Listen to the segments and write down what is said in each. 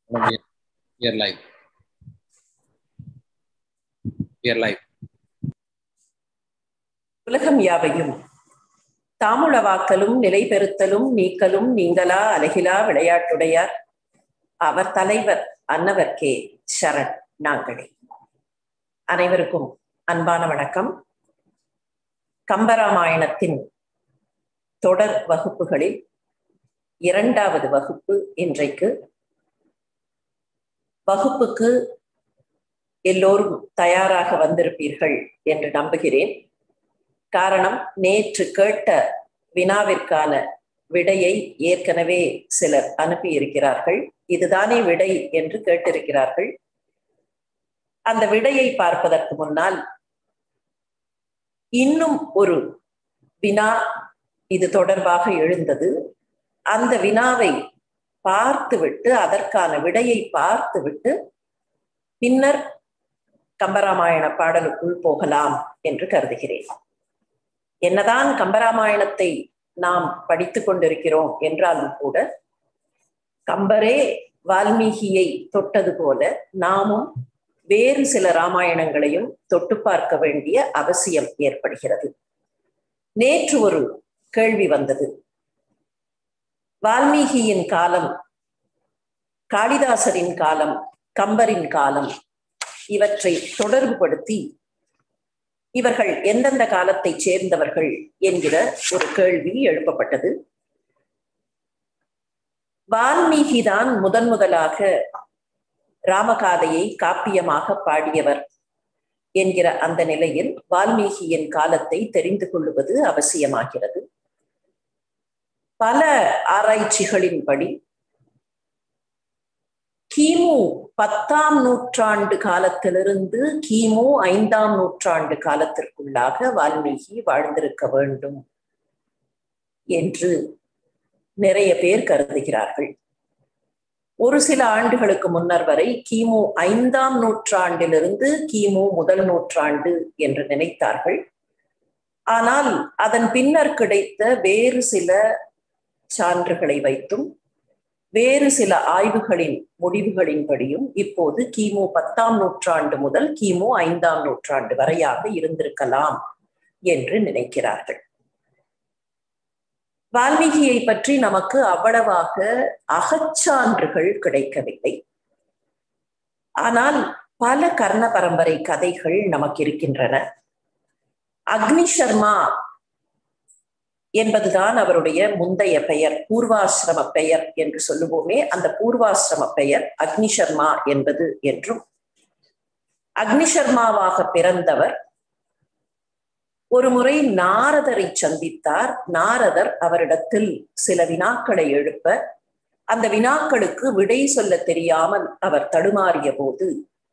We are, we are live. We are live. உலகம் யாவையும் தாமுளவாக்கலும் நிலை பெறுத்தலும் நீக்கலும் நீங்களா அழகிலா விளையாட்டுடையார் அவர் தலைவர் அன்னவர்க்கே சரண் நாங்களே அனைவருக்கும் அன்பான வணக்கம் கம்பராமாயணத்தின் தொடர் வகுப்புகளில் இரண்டாவது வகுப்பு இன்றைக்கு வகுப்புக்கு எல்லோரும் தயாராக வந்திருப்பீர்கள் என்று நம்புகிறேன் காரணம் நேற்று கேட்ட வினாவிற்கான விடையை ஏற்கனவே சிலர் அனுப்பியிருக்கிறார்கள் இதுதானே விடை என்று கேட்டிருக்கிறார்கள் அந்த விடையை பார்ப்பதற்கு முன்னால் இன்னும் ஒரு வினா இது தொடர்பாக எழுந்தது அந்த வினாவை பார்த்துவிட்டு அதற்கான விடையை பார்த்துவிட்டு பின்னர் கம்பராமாயண பாடலுக்குள் போகலாம் என்று கருதுகிறேன் என்னதான் கம்பராமாயணத்தை நாம் படித்துக் கொண்டிருக்கிறோம் என்றாலும் கூட கம்பரே வால்மீகியை தொட்டது போல நாமும் வேறு சில ராமாயணங்களையும் தொட்டு பார்க்க வேண்டிய அவசியம் ஏற்படுகிறது நேற்று ஒரு கேள்வி வந்தது வால்மீகியின் காலம் காளிதாசரின் காலம் கம்பரின் காலம் இவற்றை தொடர்புபடுத்தி இவர்கள் எந்தெந்த காலத்தை சேர்ந்தவர்கள் என்கிற ஒரு கேள்வி எழுப்பப்பட்டது வால்மீகிதான் முதன் முதலாக ராமகாதையை காப்பியமாக பாடியவர் என்கிற அந்த நிலையில் வால்மீகியின் காலத்தை தெரிந்து கொள்ளுவது அவசியமாகிறது பல ஆராய்ச்சிகளின்படி கிமு பத்தாம் நூற்றாண்டு காலத்திலிருந்து கிமு ஐந்தாம் நூற்றாண்டு காலத்திற்குள்ளாக வால்மீகி வாழ்ந்திருக்க வேண்டும் என்று நிறைய பேர் கருதுகிறார்கள் ஒரு சில ஆண்டுகளுக்கு முன்னர் வரை கிமு ஐந்தாம் நூற்றாண்டிலிருந்து கிமு முதல் நூற்றாண்டு என்று நினைத்தார்கள் ஆனால் அதன் பின்னர் கிடைத்த வேறு சில சான்றுகளை வைத்தும் வேறு சில ஆய்வுகளின் முடிவுகளின்படியும் இப்போது கிமு பத்தாம் நூற்றாண்டு முதல் கிமு ஐந்தாம் நூற்றாண்டு வரையாக இருந்திருக்கலாம் என்று நினைக்கிறார்கள் வால்மீகியை பற்றி நமக்கு அவ்வளவாக அகச்சான்றுகள் கிடைக்கவில்லை ஆனால் பல கர்ண பரம்பரை கதைகள் நமக்கு இருக்கின்றன அக்னி சர்மா என்பதுதான் அவருடைய முந்தைய பெயர் பூர்வாசிரம பெயர் என்று சொல்லுவோமே அந்த பூர்வாசிரம பெயர் அக்னி சர்மா என்பது என்றும் அக்னி சர்மாவாக பிறந்தவர் ஒரு முறை நாரதரை சந்தித்தார் நாரதர் அவரிடத்தில் சில வினாக்களை எழுப்ப அந்த வினாக்களுக்கு விடை சொல்ல தெரியாமல் அவர் தடுமாறிய போது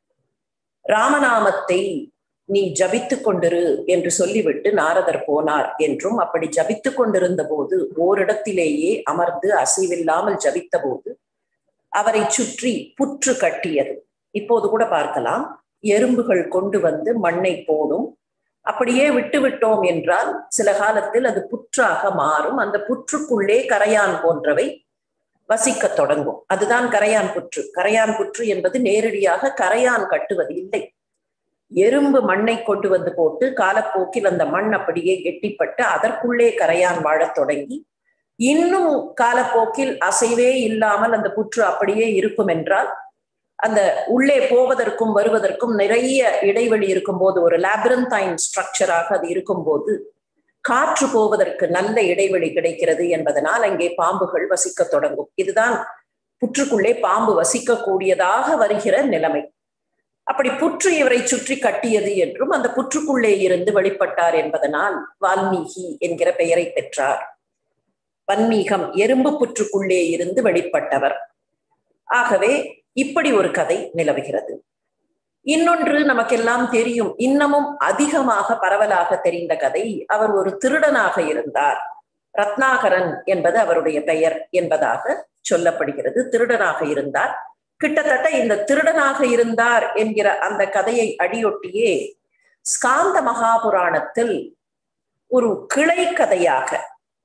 ராமநாமத்தை நீ ஜபித்துக் கொண்டிரு என்று சொல்லிவிட்டு நாரதர் போனார் என்றும் அப்படி ஜபித்துக் கொண்டிருந்த போது ஓரிடத்திலேயே அமர்ந்து அசைவில்லாமல் ஜபித்த போது அவரை சுற்றி புற்று கட்டியது இப்போது கூட பார்க்கலாம் எறும்புகள் கொண்டு வந்து மண்ணை போடும் அப்படியே விட்டு விட்டோம் என்றால் சில காலத்தில் அது புற்றாக மாறும் அந்த புற்றுக்குள்ளே கரையான் போன்றவை வசிக்க தொடங்கும் அதுதான் கரையான் புற்று கரையான் புற்று என்பது நேரடியாக கரையான் கட்டுவது இல்லை எறும்பு மண்ணை கொண்டு வந்து போட்டு காலப்போக்கில் அந்த மண் அப்படியே கெட்டிப்பட்டு அதற்குள்ளே கரையான் வாழத் தொடங்கி இன்னும் காலப்போக்கில் அசைவே இல்லாமல் அந்த புற்று அப்படியே இருக்கும் என்றால் அந்த உள்ளே போவதற்கும் வருவதற்கும் நிறைய இடைவெளி இருக்கும்போது ஒரு லேபிரந்தைன் ஸ்ட்ரக்சராக அது இருக்கும்போது காற்று போவதற்கு நல்ல இடைவெளி கிடைக்கிறது என்பதனால் அங்கே பாம்புகள் வசிக்க தொடங்கும் இதுதான் புற்றுக்குள்ளே பாம்பு வசிக்கக்கூடியதாக வருகிற நிலைமை அப்படி புற்று இவரை சுற்றி கட்டியது என்றும் அந்த புற்றுக்குள்ளே இருந்து வெளிப்பட்டார் என்பதனால் வால்மீகி என்கிற பெயரை பெற்றார் வன்மீகம் எறும்பு புற்றுக்குள்ளே இருந்து வெளிப்பட்டவர் ஆகவே இப்படி ஒரு கதை நிலவுகிறது இன்னொன்று நமக்கெல்லாம் தெரியும் இன்னமும் அதிகமாக பரவலாக தெரிந்த கதை அவர் ஒரு திருடனாக இருந்தார் ரத்னாகரன் என்பது அவருடைய பெயர் என்பதாக சொல்லப்படுகிறது திருடனாக இருந்தார் கிட்டத்தட்ட இந்த திருடனாக இருந்தார் என்கிற அந்த கதையை அடியொட்டியே ஸ்காந்த மகாபுராணத்தில் ஒரு கிளை கதையாக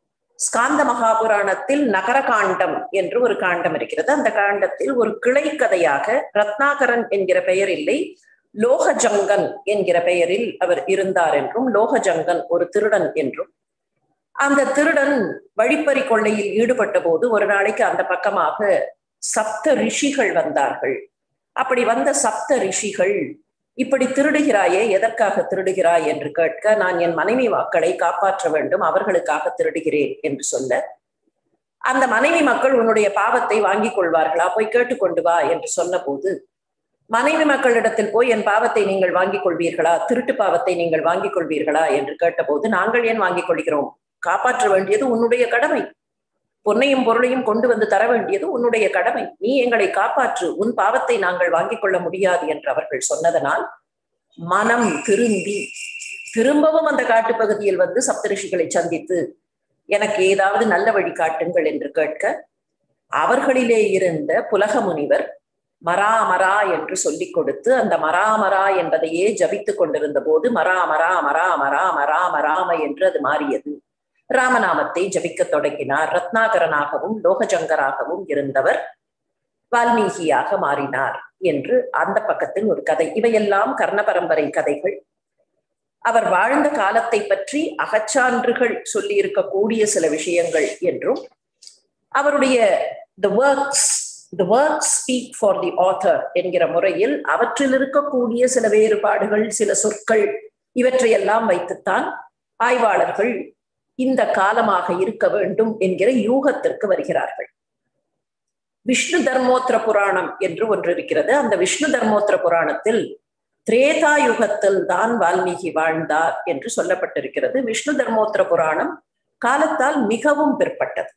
ஸ்காந்த மகாபுராணத்தில் நகர காண்டம் என்று ஒரு காண்டம் இருக்கிறது அந்த காண்டத்தில் ஒரு கிளை கதையாக ரத்னாகரன் என்கிற பெயர் இல்லை லோகஜங்கன் என்கிற பெயரில் அவர் இருந்தார் என்றும் லோகஜங்கன் ஒரு திருடன் என்றும் அந்த திருடன் வழிப்பறி கொள்ளையில் ஈடுபட்ட போது ஒரு நாளைக்கு அந்த பக்கமாக சப்த ரிஷிகள் வந்தார்கள் அப்படி வந்த சப்த ரிஷிகள் இப்படி திருடுகிறாயே எதற்காக திருடுகிறாய் என்று கேட்க நான் என் மனைவி மக்களை காப்பாற்ற வேண்டும் அவர்களுக்காக திருடுகிறேன் என்று சொல்ல அந்த மனைவி மக்கள் உன்னுடைய பாவத்தை வாங்கிக் கொள்வார்களா போய் கேட்டுக்கொண்டு வா என்று சொன்ன போது மனைவி மக்களிடத்தில் போய் என் பாவத்தை நீங்கள் வாங்கிக் கொள்வீர்களா திருட்டு பாவத்தை நீங்கள் வாங்கிக் கொள்வீர்களா என்று கேட்டபோது நாங்கள் ஏன் வாங்கிக் கொள்கிறோம் காப்பாற்ற வேண்டியது உன்னுடைய கடமை பொன்னையும் பொருளையும் கொண்டு வந்து தர வேண்டியது உன்னுடைய கடமை நீ எங்களை காப்பாற்று உன் பாவத்தை நாங்கள் வாங்கிக் கொள்ள முடியாது என்று அவர்கள் சொன்னதனால் மனம் திரும்பி திரும்பவும் அந்த காட்டுப்பகுதியில் வந்து சப்தரிஷிகளை சந்தித்து எனக்கு ஏதாவது நல்ல வழி காட்டுங்கள் என்று கேட்க அவர்களிலே இருந்த புலக முனிவர் மரா மரா என்று சொல்லிக் கொடுத்து அந்த மரா மரா என்பதையே ஜபித்துக் கொண்டிருந்த போது மரா மரா மரா மரா மரா மராம என்று அது மாறியது ராமநாமத்தை ஜபிக்க தொடங்கினார் ரத்னாகரனாகவும் லோகஜங்கராகவும் இருந்தவர் வால்மீகியாக மாறினார் என்று அந்த பக்கத்தில் ஒரு கதை இவையெல்லாம் கர்ண பரம்பரை கதைகள் அவர் வாழ்ந்த காலத்தை பற்றி அகச்சான்றுகள் சொல்லி இருக்கக்கூடிய சில விஷயங்கள் என்றும் அவருடைய the works the work speak for the author என்கிற முறையில் அவற்றில் இருக்கக்கூடிய சில வேறுபாடுகள் சில சொற்கள் இவற்றையெல்லாம் வைத்துத்தான் ஆய்வாளர்கள் இந்த காலமாக இருக்க வேண்டும் என்கிற யூகத்திற்கு வருகிறார்கள் விஷ்ணு தர்மோத்திர புராணம் என்று ஒன்று இருக்கிறது அந்த விஷ்ணு தர்மோத்திர புராணத்தில் திரேதா யுகத்தில் தான் வால்மீகி வாழ்ந்தார் என்று சொல்லப்பட்டிருக்கிறது விஷ்ணு தர்மோத்திர புராணம் காலத்தால் மிகவும் பிற்பட்டது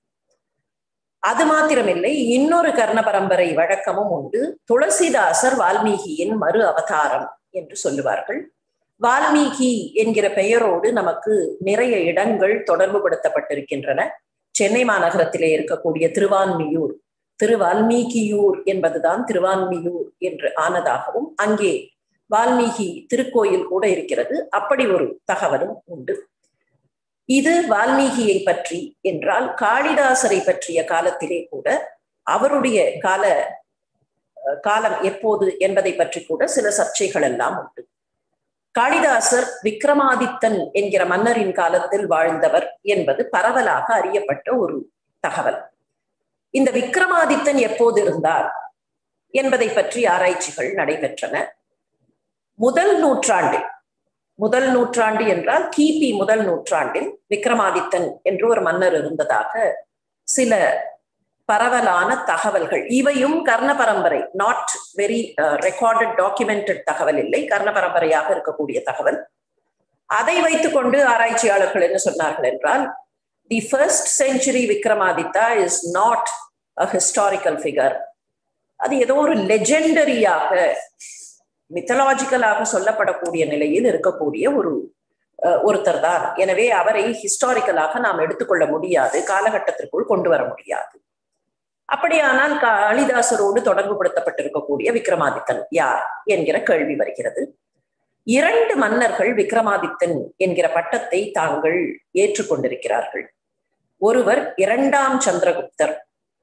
அது மாத்திரமில்லை இன்னொரு கர்ண பரம்பரை வழக்கமும் உண்டு துளசிதாசர் வால்மீகியின் மறு அவதாரம் என்று சொல்லுவார்கள் வால்மீகி என்கிற பெயரோடு நமக்கு நிறைய இடங்கள் தொடர்பு படுத்தப்பட்டிருக்கின்றன சென்னை மாநகரத்திலே இருக்கக்கூடிய திருவான்மியூர் திருவால்மீகியூர் என்பதுதான் திருவான்மியூர் என்று ஆனதாகவும் அங்கே வால்மீகி திருக்கோயில் கூட இருக்கிறது அப்படி ஒரு தகவலும் உண்டு இது வால்மீகியை பற்றி என்றால் காளிதாசரை பற்றிய காலத்திலே கூட அவருடைய கால காலம் எப்போது என்பதை பற்றி கூட சில சர்ச்சைகள் எல்லாம் உண்டு காளிதாசர் விக்ரமாதித்தன் என்கிற மன்னரின் காலத்தில் வாழ்ந்தவர் என்பது பரவலாக அறியப்பட்ட ஒரு தகவல் இந்த விக்ரமாதித்தன் எப்போது இருந்தார் என்பதை பற்றி ஆராய்ச்சிகள் நடைபெற்றன முதல் நூற்றாண்டில் முதல் நூற்றாண்டு என்றால் கிபி முதல் நூற்றாண்டில் விக்ரமாதித்தன் என்று ஒரு மன்னர் இருந்ததாக சில பரவலான தகவல்கள் இவையும் கர்ண பரம்பரை நாட் வெரி ரெக்கார்டட் டாக்குமெண்டட் தகவல் இல்லை கர்ண பரம்பரையாக இருக்கக்கூடிய தகவல் அதை வைத்துக்கொண்டு ஆராய்ச்சியாளர்கள் என்ன சொன்னார்கள் என்றால் the first century Vikramaditya is not a historical figure அது ஏதோ ஒரு லெஜெண்டரியாக மித்தலாஜிக்கலாக சொல்லப்படக்கூடிய நிலையில் இருக்கக்கூடிய ஒரு ஒருத்தர் தான் எனவே அவரை ஹிஸ்டாரிக்கலாக நாம் எடுத்துக்கொள்ள முடியாது காலகட்டத்திற்குள் கொண்டு வர முடியாது அப்படியானால் காளிதாசரோடு தொடர்பு படுத்தப்பட்டிருக்கக்கூடிய விக்ரமாதித்தன் யார் என்கிற கேள்வி வருகிறது இரண்டு மன்னர்கள் விக்ரமாதித்தன் என்கிற பட்டத்தை தாங்கள் ஏற்றுக்கொண்டிருக்கிறார்கள் ஒருவர் இரண்டாம் சந்திரகுப்தர்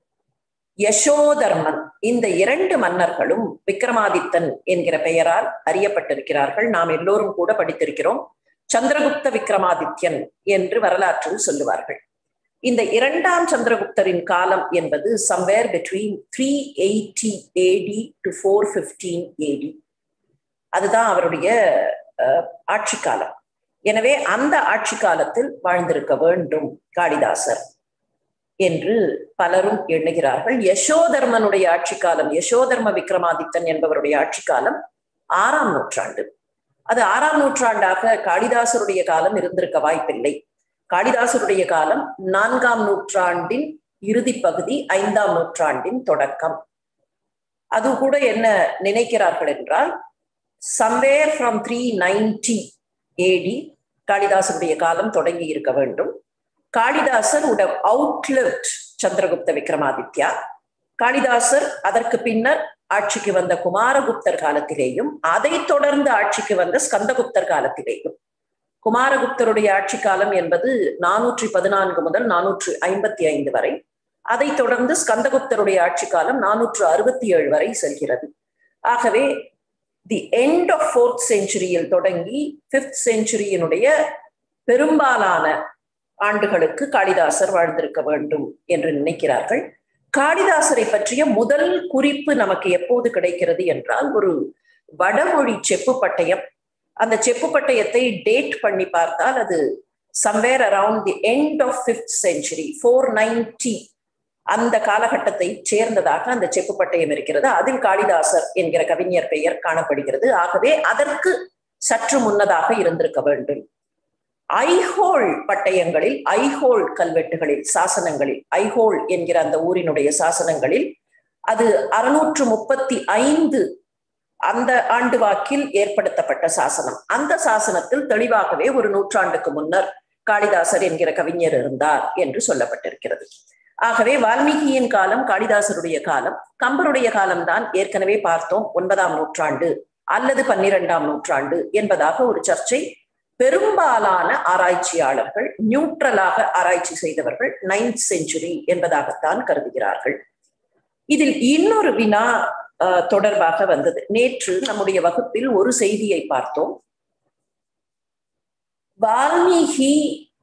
யசோதர்மன் இந்த இரண்டு மன்னர்களும் விக்ரமாதித்தன் என்கிற பெயரால் அறியப்பட்டிருக்கிறார்கள் நாம் எல்லோரும் கூட படித்திருக்கிறோம் சந்திரகுப்த விக்ரமாதித்யன் என்று வரலாற்றில் சொல்லுவார்கள் இந்த இரண்டாம் சந்திரகுப்தரின் காலம் என்பது somewhere between three eighty AD to four fifteen AD அதுதான் அவருடைய ஆட்சி காலம் எனவே அந்த ஆட்சி காலத்தில் வாழ்ந்திருக்க வேண்டும் காளிதாசர் என்று பலரும் எண்ணுகிறார்கள் யசோதர்மனுடைய ஆட்சி காலம் யசோதர்ம விக்ரமாதித்தன் என்பவருடைய ஆட்சி காலம் ஆறாம் நூற்றாண்டு அது ஆறாம் நூற்றாண்டாக காளிதாசருடைய காலம் இருந்திருக்க வாய்ப்பில்லை காளிதாசருடைய காலம் நான்காம் நூற்றாண்டின் இறுதி பகுதி ஐந்தாம் நூற்றாண்டின் தொடக்கம் அது கூட என்ன நினைக்கிறார்கள் என்றால் somewhere from three ninety AD காளிதாசருடைய காலம் தொடங்கி இருக்க வேண்டும் காளிதாசர் உட அவுட்லிவ்ட் சந்திரகுப்த விக்ரமாதித்யா காளிதாசர் அதற்கு பின்னர் ஆட்சிக்கு வந்த குமாரகுப்தர் காலத்திலேயும் அதை தொடர்ந்து ஆட்சிக்கு வந்த ஸ்கந்தகுப்தர் காலத்திலேயும் குமாரகுப்தருடைய ஆட்சி காலம் என்பது நானூற்றி பதினான்கு முதல் நானூற்று ஐம்பத்தி ஐந்து வரை அதைத் தொடர்ந்து ஸ்கந்தகுப்தருடைய ஆட்சி காலம் நானூற்று அறுபத்தி ஏழு வரை செல்கிறது ஆகவே தி எண்ட் ஆஃப் ஃபோர்த் செஞ்சுரியில் தொடங்கி பிப்த் செஞ்சுரியினுடைய பெரும்பாலான ஆண்டுகளுக்கு காளிதாசர் வாழ்ந்திருக்க வேண்டும் என்று நினைக்கிறார்கள் காளிதாசரை பற்றிய முதல் குறிப்பு நமக்கு எப்போது கிடைக்கிறது என்றால் ஒரு வடமொழி செப்பு பட்டயம் அந்த செப்பு பட்டயத்தை டேட் பண்ணி பார்த்தால் அது somewhere around the end of fifth century four ninety அந்த காலகட்டத்தை சேர்ந்ததாக அந்த செப்பு பட்டயம் இருக்கிறது அதில் காளிதாசர் என்கிற கவிஞர் பெயர் காணப்படுகிறது ஆகவே அதற்கு சற்று முன்னதாக இருந்திருக்க வேண்டும் ஐஹோல் பட்டயங்களில் ஐஹோல் கல்வெட்டுகளில் சாசனங்களில் ஐஹோல் என்கிற அந்த ஊரினுடைய சாசனங்களில் அது அறுநூற்று முப்பத்தி ஐந்து அந்த ஆண்டு வாக்கில் ஏற்படுத்தப்பட்ட சாசனம் அந்த சாசனத்தில் தெளிவாகவே ஒரு நூற்றாண்டுக்கு முன்னர் காளிதாசர் என்கிற கவிஞர் இருந்தார் என்று சொல்லப்பட்டிருக்கிறது ஆகவே வால்மீகியின் காலம் காளிதாசருடைய காலம் கம்பருடைய காலம்தான் ஏற்கனவே பார்த்தோம் ஒன்பதாம் நூற்றாண்டு அல்லது பன்னிரெண்டாம் நூற்றாண்டு என்பதாக ஒரு சர்ச்சை பெரும்பாலான ஆராய்ச்சியாளர்கள் நியூட்ரலாக ஆராய்ச்சி செய்தவர்கள் நைன்த் செஞ்சுரி என்பதாகத்தான் கருதுகிறார்கள் இதில் இன்னொரு வினா தொடர்பாக வந்தது நேற்று நம்முடைய வகுப்பில் ஒரு செய்தியை பார்த்தோம் வால்மீகி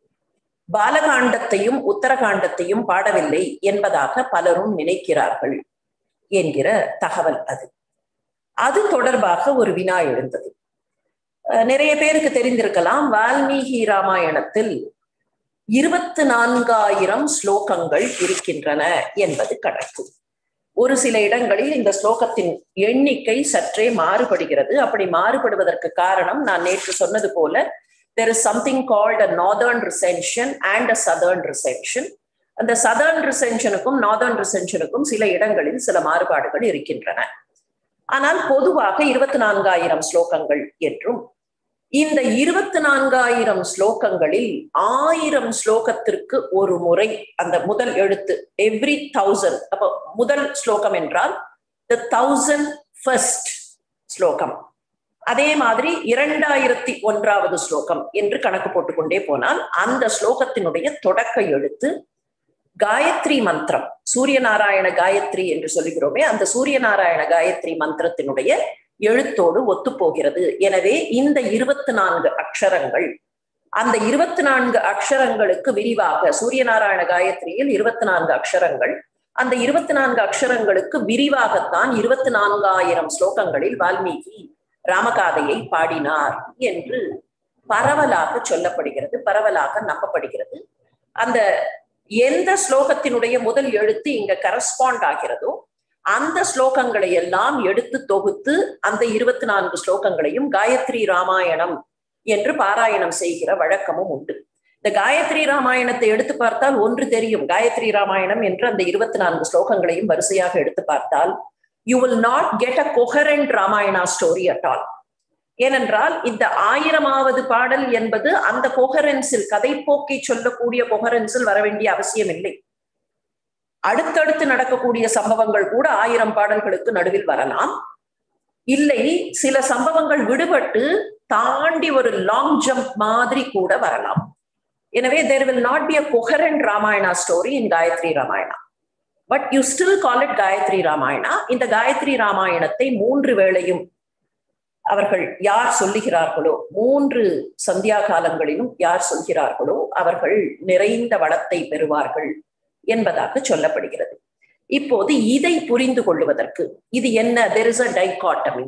பாலகாண்டத்தையும் உத்தரகாண்டத்தையும் பாடவில்லை என்பதாக பலரும் நினைக்கிறார்கள் என்கிற தகவல் அது அது தொடர்பாக ஒரு வினா எழுந்தது நிறைய பேருக்கு தெரிந்திருக்கலாம் வால்மீகி ராமாயணத்தில் இருபத்து நான்காயிரம் ஸ்லோகங்கள் இருக்கின்றன என்பது கணக்கு ஒரு சில இடங்களில் இந்த ஸ்லோகத்தின் எண்ணிக்கை சற்றே மாறுபடுகிறது அப்படி மாறுபடுவதற்கு காரணம் நான் நேற்று சொன்னது போல there is something called a northern recension and a southern recension அந்த சதர்ன் ரிசென்ஷனுக்கும் நார்தர்ன் ரிசென்ஷனுக்கும் சில இடங்களில் சில மாறுபாடுகள் இருக்கின்றன ஆனால் பொதுவாக இருபத்தி நான்காயிரம் ஸ்லோகங்கள் என்றும் இந்த இருபத்தி நான்காயிரம் ஸ்லோகங்களில் ஆயிரம் ஸ்லோகத்திற்கு ஒரு முறை அந்த முதல் எழுத்து எவ்ரி தௌசண்ட் அப்போ முதல் ஸ்லோகம் என்றால் த தௌசண்ட் ஃபர்ஸ்ட் ஸ்லோகம் அதே மாதிரி இரண்டாயிரத்தி ஒன்றாவது ஸ்லோகம் என்று கணக்கு போட்டுக்கொண்டே போனால் அந்த ஸ்லோகத்தினுடைய தொடக்க எழுத்து காயத்ரி மந்திரம் சூரிய நாராயண காயத்ரி என்று சொல்லுகிறோமே அந்த சூரிய நாராயண காயத்ரி மந்திரத்தினுடைய எழுத்தோடு ஒத்துப்போகிறது எனவே இந்த இருபத்தி நான்கு அக்ஷரங்கள் அந்த இருபத்தி நான்கு அக்ஷரங்களுக்கு விரிவாக சூரிய நாராயண காயத்ரியில் இருபத்தி நான்கு அக்ஷரங்கள் அந்த இருபத்தி நான்கு அக்ஷரங்களுக்கு விரிவாகத்தான் இருபத்தி நான்காயிரம் ஸ்லோகங்களில் வால்மீகி ராமகாதையை பாடினார் என்று பரவலாக சொல்லப்படுகிறது பரவலாக நம்பப்படுகிறது அந்த எந்த ஸ்லோகத்தினுடைய முதல் எழுத்து இங்க கரஸ்பாண்ட் ஆகிறதோ அந்த ஸ்லோகங்களை எல்லாம் எடுத்து தொகுத்து அந்த இருபத்தி நான்கு ஸ்லோகங்களையும் காயத்ரி ராமாயணம் என்று பாராயணம் செய்கிற வழக்கமும் உண்டு இந்த காயத்ரி ராமாயணத்தை எடுத்து பார்த்தால் ஒன்று தெரியும் காயத்ரி ராமாயணம் என்று அந்த இருபத்தி நான்கு ஸ்லோகங்களையும் வரிசையாக எடுத்து பார்த்தால் you will not get a coherent Ramayana story at all ஏனென்றால் இந்த ஆயிரமாவது பாடல் என்பது அந்த கொஹரன்ஸில் கதைப்போக்கை சொல்லக்கூடிய கொஹரன்ஸில் வர வேண்டிய அவசியம் இல்லை அடுத்தடுத்து நடக்கக்கூடிய சம்பவங்கள் கூட ஆயிரம் பாடல்களுக்கு நடுவில் வரலாம் இல்லை சில சம்பவங்கள் விடுபட்டு தாண்டி ஒரு லாங் ஜம்ப் மாதிரி கூட வரலாம் எனவே there will not be a coherent Ramayana story in Gayatri Ramayana but you still call it Gayatri Ramayana இந்த காயத்ரி ராமாயணத்தை மூன்று வேளையும் அவர்கள் யார் சொல்லுகிறார்களோ மூன்று சந்தியா காலங்களிலும் யார் சொல்கிறார்களோ அவர்கள் நிறைந்த வளத்தை பெறுவார்கள் என்பதாக சொல்லப்படுகிறது இப்போது இதை புரிந்து கொள்வதற்கு இது என்ன தெர் இஸ் அ டைகாட்டமி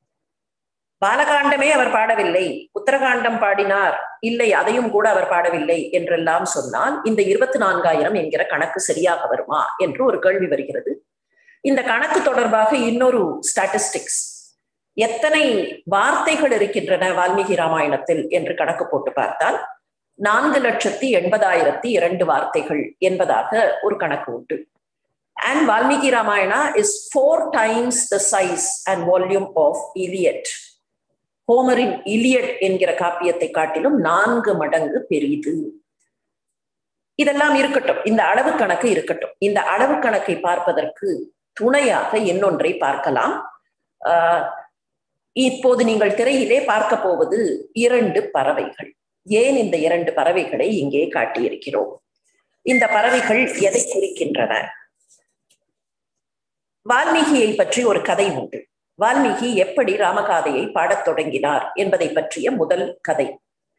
பாலகாண்டமே அவர் பாடவில்லை உத்தரகாண்டம் பாடினார் இல்லை அதையும் கூட அவர் பாடவில்லை என்றெல்லாம் சொன்னால் இந்த இருபத்தி நான்காயிரம் என்கிற கணக்கு சரியாக வருமா என்று ஒரு கேள்வி வருகிறது இந்த கணக்கு தொடர்பாக இன்னொரு ஸ்டாட்டிஸ்டிக்ஸ் எத்தனை வார்த்தைகள் இருக்கின்றன வால்மீகி ராமாயணத்தில் என்று கணக்கு போட்டு பார்த்தால் நான்கு லட்சத்தி எண்பதாயிரத்தி இரண்டு வார்த்தைகள் என்பதாக ஒரு கணக்கு உண்டு and Valmiki Ramayana is four times the size and volume of Iliad ஹோமரின் இலியட் என்கிற காப்பியத்தை காட்டிலும் நான்கு மடங்கு பெரிது இதெல்லாம் இருக்கட்டும் இந்த அளவு கணக்கு இருக்கட்டும் இந்த அளவு கணக்கை பார்ப்பதற்கு துணையாக இன்னொன்றை பார்க்கலாம் இப்போது நீங்கள் திரையிலே பார்க்க போவது இரண்டு பறவைகள் ஏன் இந்த இரண்டு பறவைகளை இங்கே காட்டியிருக்கிறோம் இந்த பறவைகள் எதை குறிக்கின்றன வால்மீகியை பற்றி ஒரு கதை உண்டு வால்மீகி எப்படி ராமகாதையை பாடத் தொடங்கினார் என்பதை பற்றிய முதல் கதை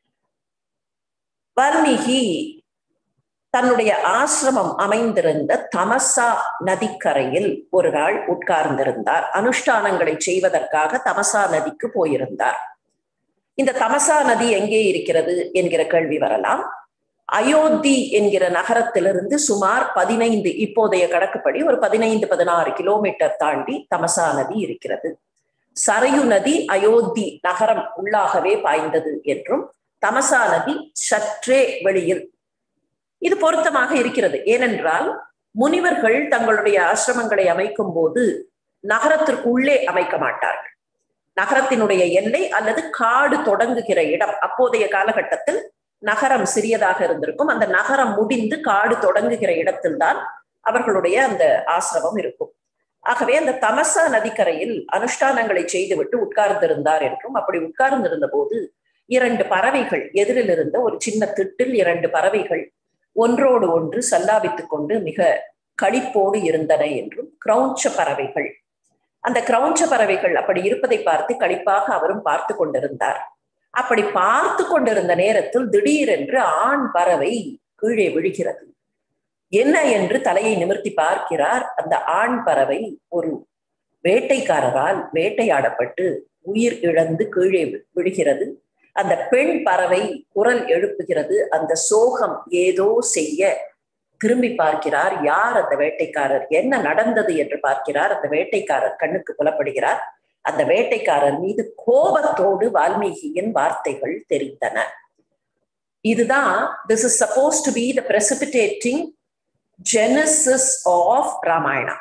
வால்மீகி தன்னுடைய ஆசிரமம் அமைந்திருந்த தமசா நதிக்கரையில் ஒரு நாள் உட்கார்ந்திருந்தார் அனுஷ்டானங்களை செய்வதற்காக தமசா நதிக்கு போயிருந்தார் இந்த தமசா நதி எங்கே இருக்கிறது என்கிற கேள்வி வரலாம் அயோத்தி என்கிற நகரத்திலிருந்து சுமார் பதினைந்து இப்போதைய கணக்குப்படி ஒரு பதினைந்து பதினாறு கிலோமீட்டர் தாண்டி தமசா நதி இருக்கிறது சரையு நதி அயோத்தி நகரம் உள்ளாகவே பாய்ந்தது என்றும் தமசா நதி சற்றே வெளியில் இது பொருத்தமாக இருக்கிறது ஏனென்றால் முனிவர்கள் தங்களுடைய ஆசிரமங்களை அமைக்கும் போது நகரத்திற்குள்ளே அமைக்க மாட்டார்கள் நகரத்தினுடைய எல்லை அல்லது காடு தொடங்குகிற இடம் அப்போதைய காலகட்டத்தில் நகரம் சிறியதாக இருந்திருக்கும் அந்த நகரம் முடிந்து காடு தொடங்குகிற இடத்தில்தான் அவர்களுடைய அந்த ஆசிரமம் இருக்கும் ஆகவே அந்த தமசா நதிக்கரையில் அனுஷ்டானங்களை செய்துவிட்டு உட்கார்ந்திருந்தார் என்றும் அப்படி உட்கார்ந்திருந்த போது இரண்டு பறவைகள் எதிரில் இருந்த ஒரு சின்ன திட்டில் இரண்டு பறவைகள் ஒன்றோடு ஒன்று சல்லாபித்துக் கொண்டு மிக களிப்போடு இருந்தன என்றும் கிரௌஞ்ச பறவைகள் அந்த கிரௌஞ்ச பறவைகள் அப்படி இருப்பதை பார்த்து களிப்பாக அவரும் பார்த்து கொண்டிருந்தார் அப்படி பார்த்து கொண்டிருந்த நேரத்தில் திடீரென்று ஆண் பறவை கீழே விழுகிறது என்ன என்று தலையை நிமிர்த்தி பார்க்கிறார் அந்த ஆண் பறவை ஒரு வேட்டைக்காரரால் வேட்டையாடப்பட்டு உயிர் இழந்து கீழே விழுகிறது அந்த பெண் பறவை குரல் எழுப்புகிறது அந்த சோகம் ஏதோ செய்ய திரும்பி பார்க்கிறார் யார் அந்த வேட்டைக்காரர் என்ன நடந்தது என்று பார்க்கிறார் அந்த வேட்டைக்காரர் கண்ணுக்கு புலப்படுகிறார் அந்த வேட்டைக்காரர் மீது கோபத்தோடு வால்மீகியின் வார்த்தைகள் தெரிந்தன இதுதான் this is suppose to be the precipitating genesis of Ramayana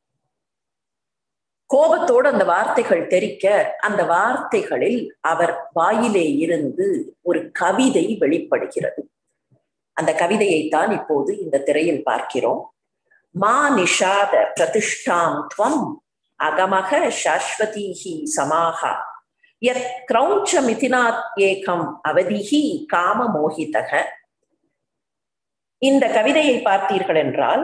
கோபத்தோடு அந்த வார்த்தைகள் தெரிக்க அந்த வார்த்தைகளில் அவர் வாயிலே இருந்து ஒரு கவிதை வெளிப்படுகிறது அந்த கவிதையைத்தான் இப்போது இந்த திரையில் பார்க்கிறோம் மா நிஷாத பிரதிஷ்டாம் துவம் அகமக சாஸ்வதீஹி சமாகா யத் கிரௌஞ்ச மிதினாத் ஏகம் அவதிஹி காம மோகிதக இந்த கவிதையை பார்த்தீர்கள் என்றால்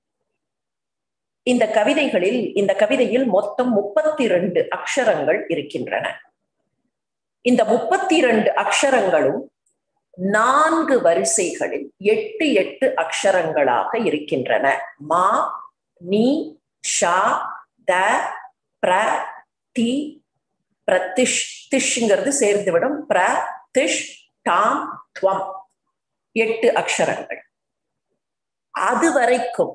இந்த கவிதைகளில் இந்த கவிதையில் மொத்தம் முப்பத்தி ரெண்டு அக்ஷரங்கள் இருக்கின்றன இந்த முப்பத்தி ரெண்டு அக்ஷரங்களும் நான்கு வரிசைகளில் எட்டு எட்டு அக்ஷரங்களாக இருக்கின்றன மா நீ ஷா த பிர தி பிரதிஷ் திஷ்ங்கிறது சேர்ந்துவிடும் பிர திஷ் டாம் துவம் எட்டு அக்ஷரங்கள் அது வரைக்கும்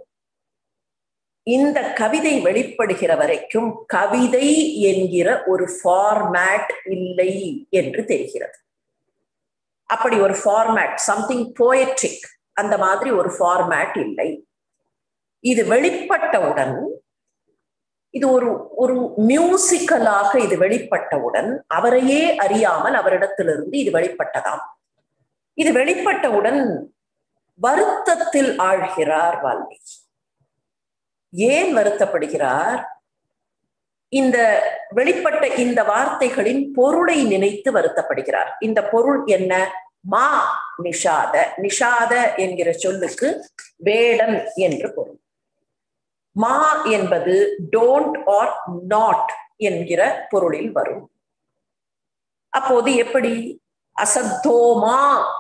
இந்த கவிதை வெளிப்படுகிற வரைக்கும் கவிதை என்கிற ஒரு ஃபார்மேட் இல்லை என்று தெரிகிறது அப்படி ஒரு ஃபார்மேட் சம்திங் போயட்ரிக் அந்த மாதிரி ஒரு ஃபார்மேட் இல்லை இது வெளிப்பட்டவுடன் இது ஒரு ஒரு மியூசிக்கலாக இது வெளிப்பட்டவுடன் அவரையே அறியாமல் அவரிடத்திலிருந்து இது வெளிப்பட்டதாம் இது வெளிப்பட்டவுடன் வருத்தத்தில் ஆழ்கிறார் வால்மீகி ஏன் வருத்தப்படுகிறார் இந்த வெளிப்பட்ட இந்த வார்த்தைகளின் பொருளை நினைத்து வருத்தப்படுகிறார் இந்த பொருள் என்ன மா நிஷாத நிஷாத என்கிற சொல்லுக்கு வேடன் என்று பொருள் மா என்பது டோன்ட் ஆர் நாட் என்கிற பொருளில் வரும் அப்போது எப்படி அசத்தோமா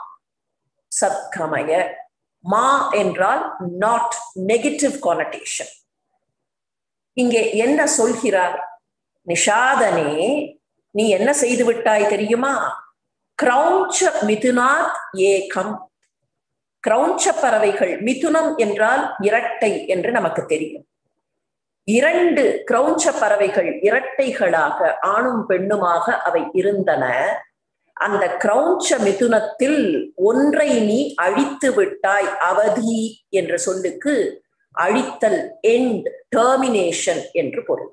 சத்கமய மா என்றால் நாட் நெகட்டிவ் கானடேஷன் இங்கே என்ன சொல்கிறார் நிஷாதனே நீ என்ன செய்து விட்டாய் தெரியுமா கிரௌஞ்ச மிதுனாத் ஏகம் கிரௌஞ்ச பறவைகள் மிதுனம் என்றால் இரட்டை என்று நமக்கு தெரியும் இரண்டு கிரௌஞ்ச பறவைகள் இரட்டைகளாக ஆணும் பெண்ணுமாக அவை இருந்தன அந்த கிரௌஞ்ச மிதுனத்தில் ஒன்றை நீ அழித்து விட்டாய் அவதி என்ற சொல்லுக்கு அழித்தல் எண்ட் டெர்மினேஷன் என்று பொருள்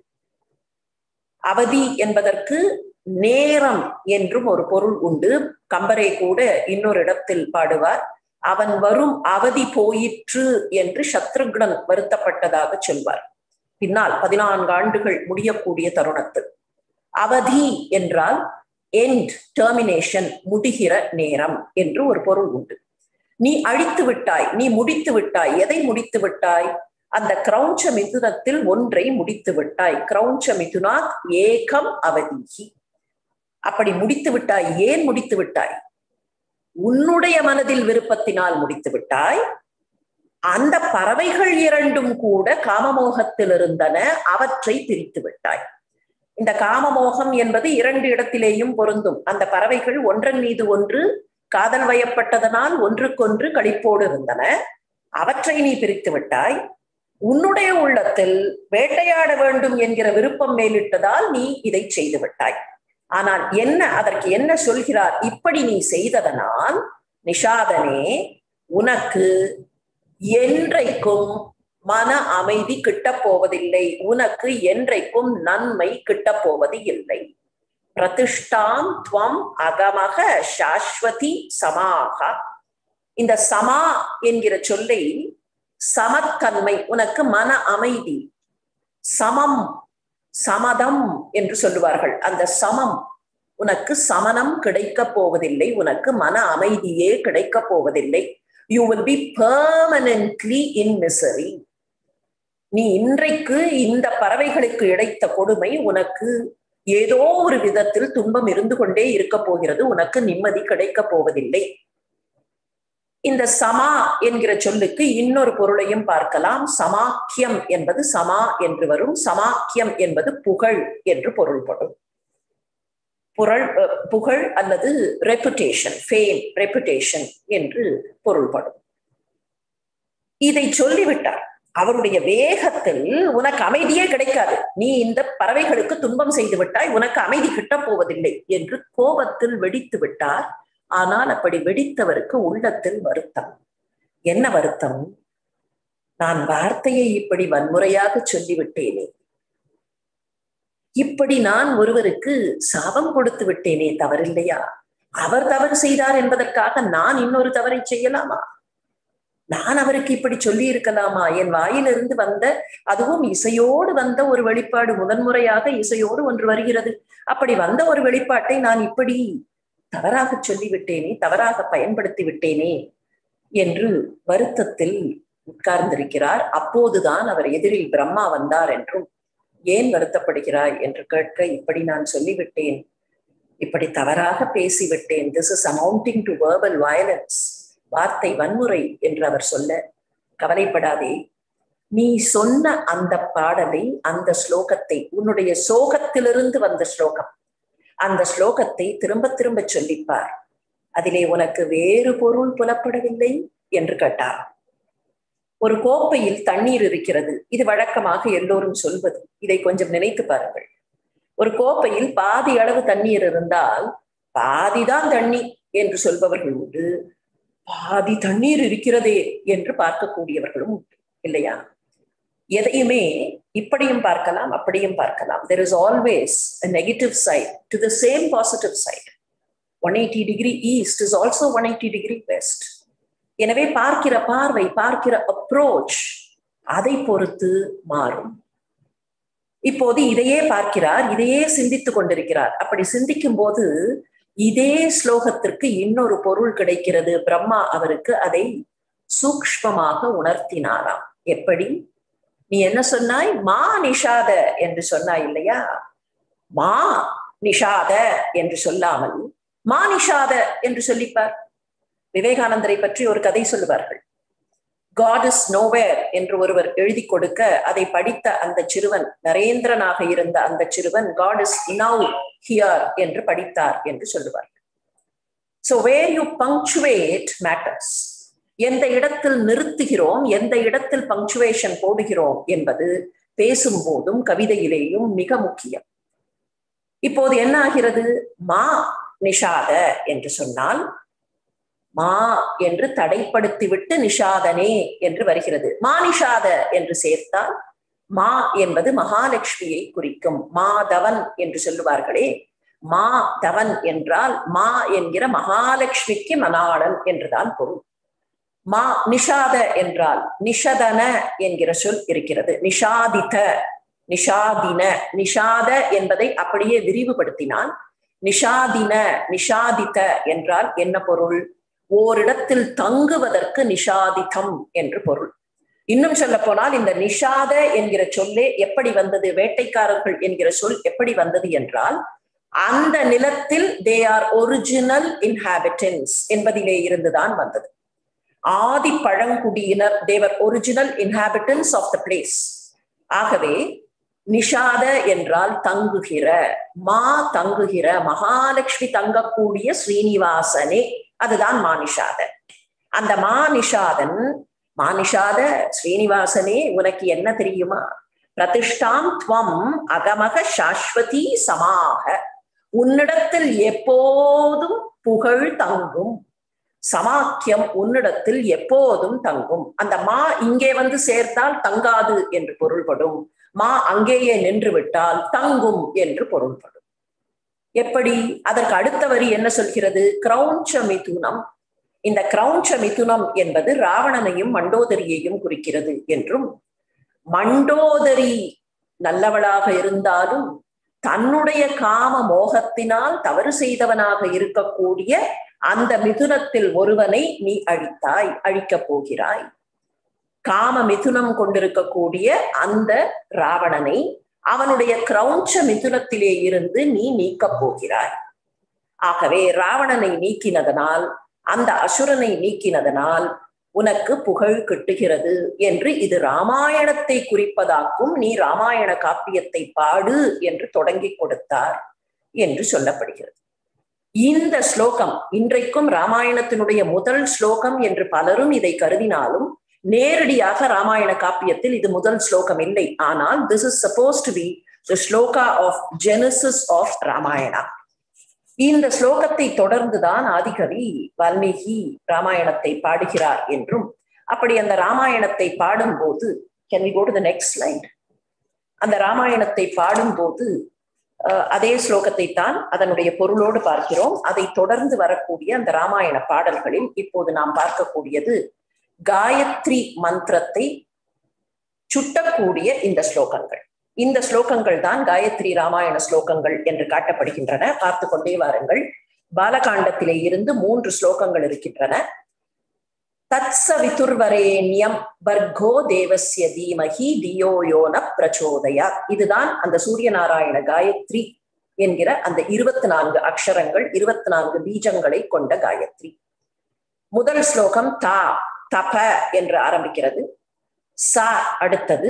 அவதி என்பதற்கு நேரம் என்றும் ஒரு பொருள் உண்டு கம்பரை கூட இன்னொரு இடத்தில் பாடுவார் அவன் வரும் அவதி போயிற்று என்று சத்ருக்னன் வருத்தப்பட்டதாக சொல்வார் பின்னால் பதினான்கு ஆண்டுகள் முடியக்கூடிய தருணத்தில் அவதி என்றால் எண்ட் டெர்மினேஷன் முடிகிற நேரம் என்று ஒரு பொருள் உண்டு நீ அழித்து விட்டாய் நீ முடித்து விட்டாய் எதை முடித்து விட்டாய் அந்த கிரௌஞ்ச மிதுனத்தில் ஒன்றை முடித்து விட்டாய் கிரௌஞ்ச மிதுனாத் ஏகம் அவதிகி அப்படி முடித்து விட்டாய் ஏன் முடித்து விட்டாய் உன்னுடைய மனதில் விருப்பத்தினால் முடித்து விட்டாய் அந்த பறவைகள் இரண்டும் கூட காமமோகத்தில் இருந்தன அவற்றை பிரித்து விட்டாய் இந்த காமமோகம் என்பது இரண்டு இடத்திலேயும் பொருந்தும் அந்த பறவைகள் ஒன்றன் மீது ஒன்று காதல் வயப்பட்டதனால் ஒன்றுக்கொன்று கழிப்போடு இருந்தன அவற்றை நீ பிரித்து விட்டாய் உன்னுடைய உள்ளத்தில் வேட்டையாட வேண்டும் என்கிற விருப்பம் மேலிட்டதால் நீ இதை செய்து விட்டாய் ஆனால் என்ன அதற்கு என்ன சொல்கிறார் இப்படி நீ செய்ததனால் நிஷாதனே உனக்கு என்றைக்கும் மன அமைதி கிட்டப் போவதில்லை உனக்கு என்றைக்கும் நன்மை கிட்டப் போவது இல்லை பிரதிஷ்டாம் துவம் அகமக சாஸ்வதி சமாக இந்த சமா என்கிற சொல்லை சமத்தன்மை உனக்கு மன அமைதி சமம் சமதம் என்று சொல்லுவார்கள் அந்த சமம் உனக்கு சமணம் கிடைக்கப் போவதில்லை உனக்கு மன அமைதியே கிடைக்கப் போவதில்லை you will be permanently in misery நீ இன்றைக்கு இந்த பறவைகளுக்கு இழைத்த கொடுமை உனக்கு ஏதோ ஒரு விதத்தில் துன்பம் இருந்து கொண்டே இருக்க போகிறது உனக்கு நிம்மதி கிடைக்கப் போவதில்லை இந்த சமா என்கிற சொல்லுக்கு இன்னொரு பொருளையும் பார்க்கலாம் சமாக்கியம் என்பது சமா என்று வரும் சமாக்கியம் என்பது புகழ் என்று பொருள்படும் புகழ் புகழ் அல்லது ரெப்புடேஷன் ஃபேம் ரெப்புடேஷன் என்று பொருள்படும் இதை சொல்லிவிட்டார் அவருடைய வேகத்தில் உனக்கு அமைதியே கிடைக்காது நீ இந்த பறவைகளுக்கு துன்பம் செய்து விட்டாய் உனக்கு அமைதி கிட்டப் போவதில்லை என்று கோபத்தில் வெடித்து விட்டார் ஆனால் அப்படி வெடித்தவருக்கு உள்ளத்தில் வருத்தம் என்ன வருத்தம் நான் வார்த்தையை இப்படி வன்முறையாக சொல்லிவிட்டேனே இப்படி நான் ஒருவருக்கு சாபம் கொடுத்து விட்டேனே தவறில்லையா அவர் தவறு செய்தார் என்பதற்காக நான் இன்னொரு தவறை செய்யலாமா நான் அவருக்கு இப்படி சொல்லி இருக்கலாமா என் வாயிலிருந்து வந்த அதுவும் இசையோடு வந்த ஒரு வெளிப்பாடு முதன்முறையாக இசையோடு ஒன்று வருகிறது அப்படி வந்த ஒரு வெளிப்பாட்டை நான் இப்படி தவறாக சொல்லிவிட்டேனே தவறாக பயன்படுத்தி விட்டேனே என்று வருத்தத்தில் உட்கார்ந்திருக்கிறார் அப்போதுதான் அவர் எதிரில் பிரம்மா வந்தார் என்றும் ஏன் வருத்தப்படுகிறாய் என்று கேட்க இப்படி நான் சொல்லிவிட்டேன் இப்படி தவறாக பேசிவிட்டேன் this is amounting to verbal violence வார்த்தை வன்முறை என்று அவர் சொல்ல கவலைப்படாதே நீ சொன்ன அந்த பாடலை அந்த ஸ்லோகத்தை உன்னுடைய சோகத்திலிருந்து வந்த ஸ்லோகம் அந்த ஸ்லோகத்தை திரும்ப திரும்ப சொல்லிப்பார் அதிலே உனக்கு வேறு பொருள் புலப்படவில்லை என்று கேட்டார் ஒரு கோப்பையில் தண்ணீர் இருக்கிறது இது வழக்கமாக எல்லோரும் சொல்வது இதை கொஞ்சம் நினைத்து பாருங்கள் ஒரு கோப்பையில் பாதி அளவு தண்ணீர் இருந்தால் பாதிதான் தண்ணி என்று சொல்பவர்கள் உண்டு பாதி தண்ணீர் இருக்கிறதே என்று பார்க்கக்கூடியவர்களும் உண்டு இல்லையா எதையுமே இப்படியும் பார்க்கலாம் அப்படியும் பார்க்கலாம் there is always negative side to the same positive side one eighty degree east is also one eighty degree west எனவே பார்க்கிற பார்வை பார்க்கிற அப்ரோச் அதை பொறுத்து மாறும் இப்போது இதையே பார்க்கிறார் இதையே சிந்தித்துக் கொண்டிருக்கிறார் அப்படி சிந்திக்கும் போது இதே ஸ்லோகத்திற்கு இன்னொரு பொருள் கிடைக்கிறது பிரம்மா அவருக்கு அதை சூக்ஷ்மமாக உணர்த்தினாராம் எப்படி நீ என்ன சொன்னாய் மா நிஷாத என்று சொன்னாய் இல்லையா மா நிஷாத என்று சொல்லாமல் மா நிஷாத என்று சொல்லிப்பார் விவேகானந்தரை பற்றி ஒரு கதை சொல்லுவார்கள் காட் இஸ் நோவேர் என்று ஒருவர் எழுதி கொடுக்க அதை படித்த அந்த சிறுவன் நரேந்திரனாக இருந்த அந்த சிறுவன் காட் இஸ் நவ் ஹியர் என்று படித்தார் என்று சொல்லுவார்கள் so where you punctuate matters எந்த இடத்தில் நிறுத்துகிறோம் எந்த இடத்தில் பங்க்சுவேஷன் போடுகிறோம் என்பது பேசும் போதும் கவிதையிலேயும் மிக முக்கியம் இப்போது என்ன ஆகிறது மா நிஷாத என்று சொன்னால் மா என்று தடைப்படுத்திவிட்டு நிஷாதனே என்று வருகிறது மா நிஷாத என்று சேர்த்தால் மா என்பது மகாலட்சுமியை குறிக்கும் மாதவன் என்று சொல்லுவார்களே மா தவன் என்றால் மா என்கிற மகாலட்சுமிக்கு மனாளன் என்றுதான் பொருள் மா நிஷாத என்றால் நிஷதன என்கிற சொல் இருக்கிறது நிஷாதித நிஷாதின நிஷாத என்பதை அப்படியே விரிவுபடுத்தினால் நிஷாதின நிஷாதித என்றால் என்ன பொருள் ஓரிடத்தில் தங்குவதற்கு நிஷாதிதம் என்று பொருள் இன்னும் சொல்ல போனால் இந்த நிஷாத என்கிற சொல்லே எப்படி வந்தது வேட்டைக்காரர்கள் என்கிற சொல் எப்படி வந்தது என்றால் அந்த நிலத்தில் தே ஆர் ஒரிஜினல் இன்ஹாபிட்டன்ஸ் என்பதிலே இருந்துதான் வந்தது ஆதி பழங்குடியினர் they are original inhabitants of the place ஆகவே நிஷாத என்றால் தங்குகிற மா தங்குகிற மகாலட்சுமி தங்கக்கூடிய ஸ்ரீனிவாசனே அதுதான் மானிஷாத அந்த மானிஷாதன் மானிஷாத ஸ்ரீனிவாசனே உனக்கு என்ன தெரியுமா பிரதிஷ்டாம் துவம் அகமக சாஸ்வதி சமாக உன்னிடத்தில் எப்போதும் புகழ் தங்கும் சமாக்கியம் உன்னிடத்தில் எப்போதும் தங்கும் அந்த மா இங்கே வந்து சேர்த்தால் தங்காது என்று பொருள்படும் மா அங்கேயே நின்று விட்டால் தங்கும் என்று பொருள்படும் எப்படி அதற்கு அடுத்த வரி என்ன சொல்கிறது கிரௌஞ்ச மிதுனம் இந்த கிரௌஞ்ச மிதுனம் என்பது ராவணனையும் மண்டோதரியையும் குறிக்கிறது என்றும் மண்டோதரி நல்லவளாக இருந்தாலும் தன்னுடைய காம மோகத்தினால் தவறு செய்தவனாக இருக்கக்கூடிய அந்த மிதுனத்தில் ஒருவனை நீ அழித்தாய் அழிக்கப் போகிறாய் காம மிதுனம் கொண்டிருக்கக்கூடிய அந்த ராவணனை அவனுடைய கிரௌஞ்ச மிதுனத்திலே இருந்து நீ நீக்கப் போகிறாய் ஆகவே ராவணனை நீக்கினதனால் அந்த அசுரனை நீக்கினதனால் உனக்கு புகழ் கிட்டுகிறது என்று இது ராமாயணத்தை குறிப்பதாக்கும் நீ ராமாயண காப்பியத்தை பாடு என்று தொடங்கி கொடுத்தார் என்று சொல்லப்படுகிறது இந்த ஸ்லோகம் இன்றைக்கும் ராமாயணத்தினுடைய முதல் ஸ்லோகம் என்று பலரும் இதை கருதினாலும் நேரடியாக ராமாயண காப்பியத்தில் இது முதல் ஸ்லோகம் இல்லை ஆனால் this is suppose to be the sloka of genesis of Ramayana இந்த ஸ்லோகத்தை தொடர்ந்துதான் ஆதிகவி வால்மீகி ராமாயணத்தை பாடுகிறார் என்றும் அப்படி அந்த ராமாயணத்தை பாடும்போது can we go to the next slide அந்த ராமாயணத்தை பாடும்போது அதே ஸ்லோகத்தை தான் அதனுடைய பொருளோடு பார்க்கிறோம் அதை தொடர்ந்து வரக்கூடிய அந்த ராமாயண பாடல்களில் இப்போது நாம் பார்க்கக்கூடியது காயத்ரி மந்திரத்தை சுட்டக்கூடிய இந்த ஸ்லோகங்கள் இந்த ஸ்லோகங்கள் தான் காயத்ரி ராமாயண ஸ்லோகங்கள் என்று காட்டப்படுகின்றன பார்த்து கொண்டே வாருங்கள் பாலகாண்டத்திலே இருந்து மூன்று ஸ்லோகங்கள் இருக்கின்றன தத்ச விதுர்வரேண்யம் வர்கோ தேவசிய தீமகி தியோயோன பிரச்சோதயா இதுதான் அந்த சூரிய நாராயண காயத்ரி என்கிற அந்த இருபத்தி நான்கு அக்ஷரங்கள் இருபத்தி நான்கு பீஜங்களை கொண்ட காயத்ரி முதல் ஸ்லோகம் தா தப என்று ஆரம்பிக்கிறது ச அடுத்தது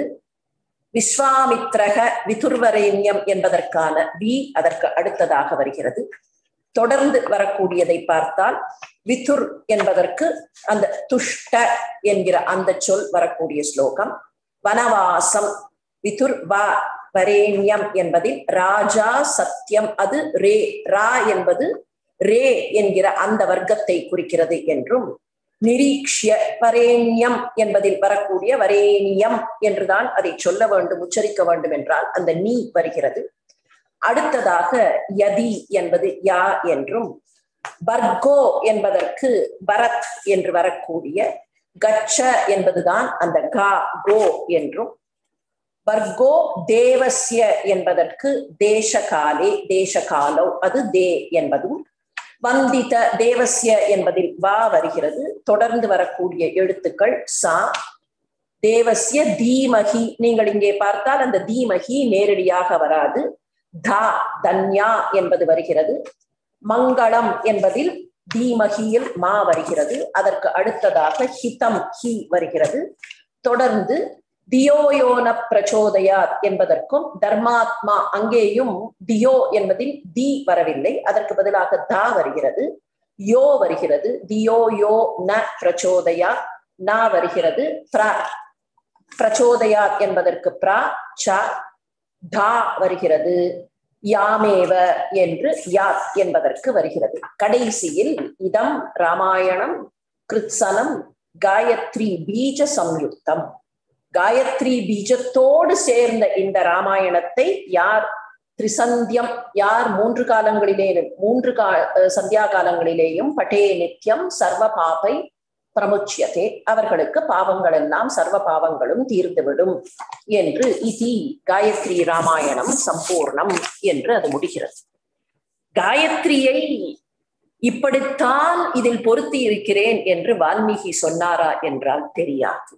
விஸ்வாமித்ரக விதுர்வரேண்யம் என்பதற்கான வி அதற்கு அடுத்ததாக வருகிறது தொடர்ந்து வரக்கூடியதை பார்த்தால் விதுர் என்பதற்கு அந்த துஷ்ட என்கிற அந்த சொல் வரக்கூடிய ஸ்லோகம் வனவாசம் விதுர் வா வரேண்யம் என்பதில் ராஜா சத்தியம் அது ரே ரா என்பது ரே என்கிற அந்த வர்க்கத்தை குறிக்கிறது என்றும் நிரீக்ஷிய வரேண்யம் என்பதில் வரக்கூடிய வரேணியம் என்றுதான் அதை சொல்ல வேண்டும் உச்சரிக்க வேண்டும் என்றால் அந்த நீ வருகிறது அடுத்ததாக யதி என்பது யா என்றும் பர்கோ என்பதற்கு பரத் என்று வரக்கூடிய கச்ச என்பதுதான் அந்த கா கோ என்றும் பர்கோ தேவசிய என்பதற்கு தேசகாலே தேசகாலோ அது தே என்பதும் வந்தித தேவசிய என்பதில் வா வருகிறது தொடர்ந்து வரக்கூடிய எழுத்துக்கள் சா தேவசிய தீமகி நீங்கள் இங்கே பார்த்தால் அந்த தீமகி நேரடியாக வராது தா தன்யா என்பது வருகிறது மங்களம் என்பதில் தீமகியில் மா வருகிறது அதற்கு அடுத்ததாக ஹிதம் ஹி வருகிறது தொடர்ந்து தியோயோன பிரச்சோதயாத் என்பதற்கும் தர்மாத்மா அங்கேயும் தியோ என்பதில் தி வரவில்லை அதற்கு பதிலாக தா வருகிறது யோ வருகிறது தியோ யோ ந பிரச்சோதயா நா வருகிறது பிர பிரச்சோதயாத் என்பதற்கு பிரா ச தா வருகிறது யாமேவ என்று யாத் என்பதற்கு வருகிறது கடைசியில் இதம் ராமாயணம் கிருத்சனம் காயத்ரி பீஜ சம்யுக்தம் காயத்ரி பீஜத்தோடு சேர்ந்த இந்த ராமாயணத்தை யார் திரிசந்தியம் யார் மூன்று காலங்களிலே மூன்று கா சந்தியா காலங்களிலேயும் பட்டே நித்தியம் சர்வ பாபை பிரமுச்சியதே அவர்களுக்கு பாவங்கள் எல்லாம் சர்வ பாவங்களும் தீர்ந்துவிடும் என்று இதி காயத்ரி ராமாயணம் சம்பூர்ணம் என்று அது முடிகிறது காயத்ரியை இப்படித்தான் இதில் பொருத்தி இருக்கிறேன் என்று வால்மீகி சொன்னாரா என்றால் தெரியாது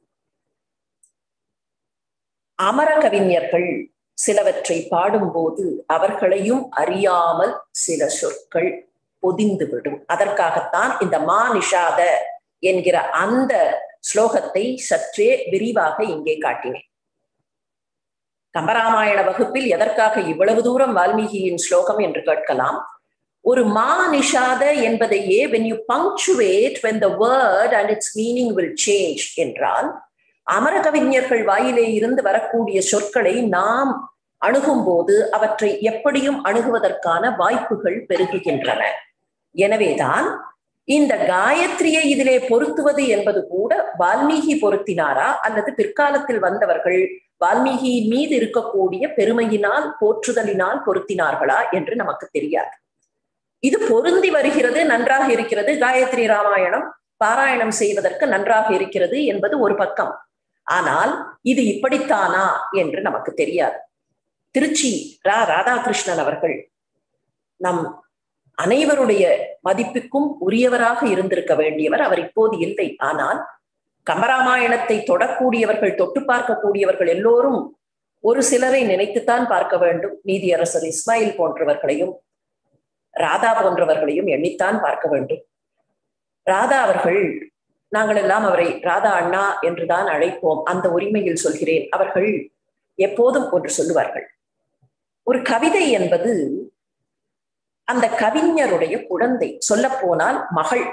அமர கவிஞர்கள் சிலவற்றை பாடும்போது அவர்களையும் அறியாமல் சில சொற்கள் பொதிந்துவிடும் அதற்காகத்தான் இந்த மா நிஷாத என்கிற அந்த ஸ்லோகத்தை சற்றே விரிவாக இங்கே காட்டினேன் கம்பராமாயண வகுப்பில் எதற்காக இவ்வளவு தூரம் வால்மீகியின் ஸ்லோகம் என்று கேட்கலாம் ஒரு மா நிஷாத என்பதையே when you punctuate when the word and its meaning will change என்றால் அமர கவிஞர்கள் வாயிலே இருந்து வரக்கூடிய சொற்களை நாம் அணுகும் போது அவற்றை எப்படியும் அணுகுவதற்கான வாய்ப்புகள் பெருகுகின்றன எனவேதான் இந்த காயத்ரியை இதிலே பொருத்துவது என்பது கூட வால்மீகி பொருத்தினாரா அல்லது பிற்காலத்தில் வந்தவர்கள் வால்மீகியின் மீது இருக்கக்கூடிய பெருமையினால் போற்றுதலினால் பொருத்தினார்களா என்று நமக்கு தெரியாது இது பொருந்தி வருகிறது நன்றாக இருக்கிறது காயத்ரி ராமாயணம் பாராயணம் செய்வதற்கு நன்றாக இருக்கிறது என்பது ஒரு பக்கம் ஆனால் இது இப்படித்தானா என்று நமக்கு தெரியாது திருச்சி ரா ராதாகிருஷ்ணன் அவர்கள் நம் அனைவருடைய மதிப்புக்கும் உரியவராக இருந்திருக்க வேண்டியவர் அவர் இப்போது இல்லை ஆனால் கம்பராமாயணத்தை தொடக்கூடியவர்கள் தொட்டு பார்க்கக்கூடியவர்கள் எல்லோரும் ஒரு சிலரை நினைத்துத்தான் பார்க்க வேண்டும் நீதியரசர் இஸ்மாயில் போன்றவர்களையும் ராதா போன்றவர்களையும் எண்ணித்தான் பார்க்க வேண்டும் ராதா அவர்கள் நாங்கள் எல்லாம் அவரை ராதா அண்ணா என்றுதான் அழைப்போம் அந்த உரிமையில் சொல்கிறேன் அவர்கள் எப்போதும் ஒன்று சொல்லுவார்கள் ஒரு கவிதை என்பது அந்த கவிஞருடைய குழந்தை சொல்ல போனால் மகள்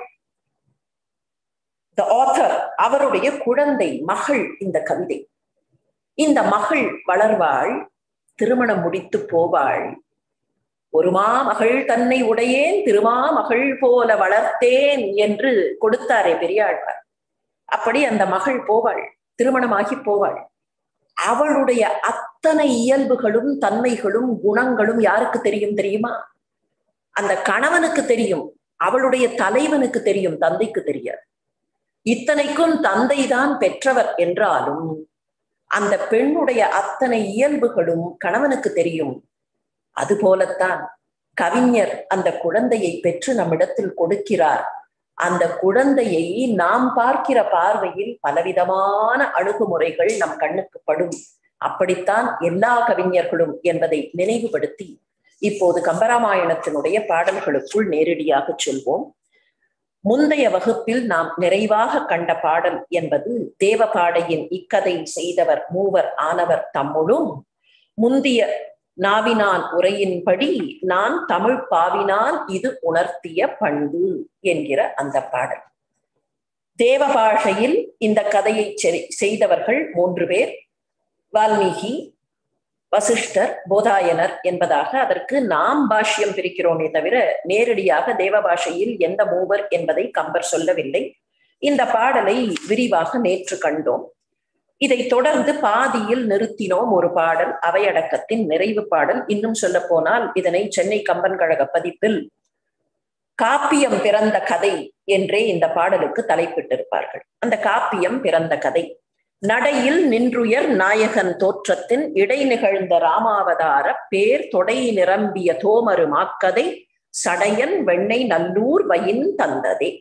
த ஆத்தர் அவருடைய குழந்தை மகள் இந்த கவிதை இந்த மகள் வளர்வாள் திருமணம் முடித்து போவாள் ஒரு மகள் தன்னை உடையேன் திருமாமகள் போல வளர்த்தேன் என்று கொடுத்தாரே பெரியாழ்வார் அப்படி அந்த மகள் போவாள் திருமணமாகி போவாள் அவளுடைய அத்தனை இயல்புகளும் தன்மைகளும் குணங்களும் யாருக்கு தெரியும் தெரியுமா அந்த கணவனுக்கு தெரியும் அவளுடைய தலைவனுக்கு தெரியும் தந்தைக்கு தெரியாது இத்தனைக்கும் தந்தை தான் பெற்றவர் என்றாலும் அந்த பெண்ணுடைய அத்தனை இயல்புகளும் கணவனுக்கு தெரியும் அதுபோலத்தான் கவிஞர் அந்த குழந்தையை பெற்று நம்மிடத்தில் கொடுக்கிறார் அந்த குழந்தையை நாம் பார்க்கிற பார்வையில் பலவிதமான அணுகுமுறைகள் நம் கண்ணுக்கு படும் அப்படித்தான் எல்லா கவிஞர்களும் என்பதை நினைவுபடுத்தி இப்போது கம்பராமாயணத்தினுடைய பாடல்களுக்குள் நேரடியாக செல்வோம் முந்தைய வகுப்பில் நாம் நிறைவாக கண்ட பாடல் என்பது தேவபாடையின் இக்கதை செய்தவர் மூவர் ஆனவர் தம்முளும் முந்திய நாவினான் உரையின்படி நான் தமிழ் பாவினால் இது உணர்த்திய பண்பு என்கிற அந்த பாடல் தேவ பாஷையில் இந்த கதையை செய்தவர்கள் மூன்று பேர் வால்மீகி வசிஷ்டர் போதாயனர் என்பதாக அதற்கு நாம் பாஷ்யம் பிரிக்கிறோமே தவிர நேரடியாக தேவ பாஷையில் எந்த மூவர் என்பதை கம்பர் சொல்லவில்லை இந்த பாடலை விரிவாக நேற்று கண்டோம் இதை தொடர்ந்து பாதியில் நிறுத்தினோம் ஒரு பாடல் அவையடக்கத்தின் நிறைவு பாடல் இன்னும் சொல்ல போனால் இதனை சென்னை கம்பன் கழக பதிப்பில் காப்பியம் பிறந்த கதை என்றே இந்த பாடலுக்கு தலைப்பிட்டிருப்பார்கள் அந்த காப்பியம் பிறந்த கதை நடையில் நின்றுயர் நாயகன் தோற்றத்தின் இடை நிகழ்ந்த ராமாவதார பேர் தொடை நிரம்பிய தோமரு மாக்கதை சடையன் வெண்ணெய் நல்லூர் வயின் தந்ததே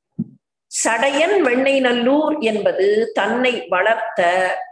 சடையன் வெண்ணெய் நல்லூர் என்பது தன்னை வளர்த்த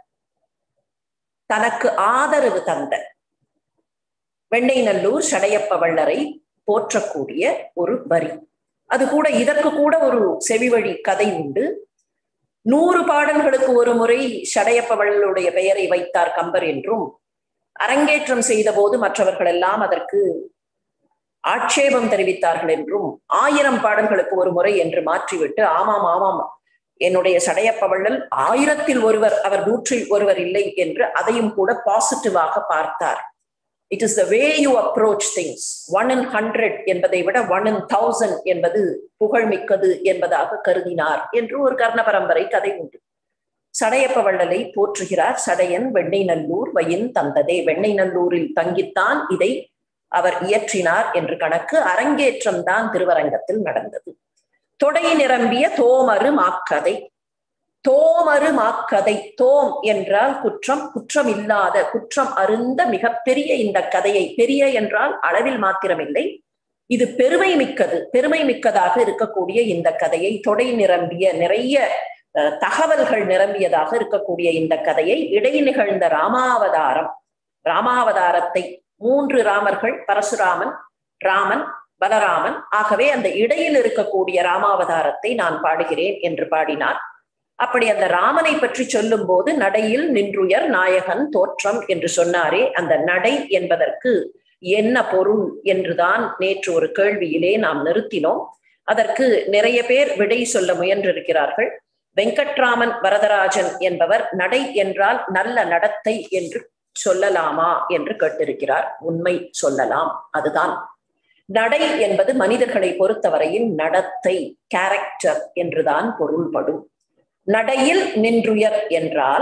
தனக்கு ஆதரவு தந்த வெண்ணெய் நல்லூர் சடையப்ப வள்ளரை போற்றக்கூடிய ஒரு வரி அது கூட இதற்கு கூட ஒரு செவிவழி கதை உண்டு நூறு பாடல்களுக்கு ஒரு முறை சடையப்ப வள்ளலுடைய பெயரை வைத்தார் கம்பர் என்றும் அரங்கேற்றம் செய்த போது மற்றவர்கள் எல்லாம் அதற்கு ஆட்சேபம் தெரிவித்தார்கள் என்றும் ஆயிரம் பாடல்களுக்கு ஒரு முறை என்று மாற்றிவிட்டு ஆமாம் ஆமாம் என்னுடைய சடையப்ப வள்ளல் ஆயிரத்தில் ஒருவர் அவர் நூற்றில் ஒருவர் இல்லை என்று அதையும் கூட பாசிட்டிவாக பார்த்தார் it is the way you approach things one in hundred என்பதை விட ஒன் இன் தௌசண்ட் என்பது புகழ்மிக்கது என்பதாக கருதினார் என்று ஒரு கர்ண பரம்பரை கதை உண்டு சடையப்ப வள்ளலை போற்றுகிறார் சடையன் வெண்ணெய் நல்லூர் வயின் தந்ததே வெண்ணெய் நல்லூரில் தங்கித்தான் இதை அவர் இயற்றினார் என்று கணக்கு அரங்கேற்றம் தான் திருவரங்கத்தில் நடந்தது தொடை நிரம்பிய தோமரு மாக்கதை தோமரு மாக்கதை தோம் என்றால் குற்றம் குற்றம் இல்லாத குற்றம் அருந்த மிகப்பெரிய இந்த கதையை பெரிய என்றால் அளவில் மாத்திரமில்லை இது பெருமை மிக்கது பெருமை மிக்கதாக இருக்கக்கூடிய இந்த கதையை தொடை நிரம்பிய நிறைய தகவல்கள் நிரம்பியதாக இருக்கக்கூடிய இந்த கதையை இடை நிகழ்ந்த ராமாவதாரம் ராமாவதாரத்தை மூன்று ராமர்கள் பரசுராமன் ராமன் பலராமன் ஆகவே அந்த இடையில் இருக்கக்கூடிய ராமாவதாரத்தை நான் பாடுகிறேன் என்று பாடினார் அப்படி அந்த ராமனை பற்றி சொல்லும் போது நடையில் நின்றுயர் நாயகன் தோற்றம் என்று சொன்னாரே அந்த நடை என்பதற்கு என்ன பொருள் என்றுதான் நேற்று ஒரு கேள்வியிலே நாம் நிறுத்தினோம் அதற்கு நிறைய பேர் விடை சொல்ல முயன்றிருக்கிறார்கள் வெங்கட்ராமன் வரதராஜன் என்பவர் நடை என்றால் நல்ல நடத்தை என்று சொல்லலாமா என்று கேட்டிருக்கிறார் உண்மை சொல்லலாம் அதுதான் நடை என்பது மனிதர்களை பொறுத்தவரையில் நடத்தை கேரக்டர் என்றுதான் பொருள்படும் நடையில் நின்றுயர் என்றால்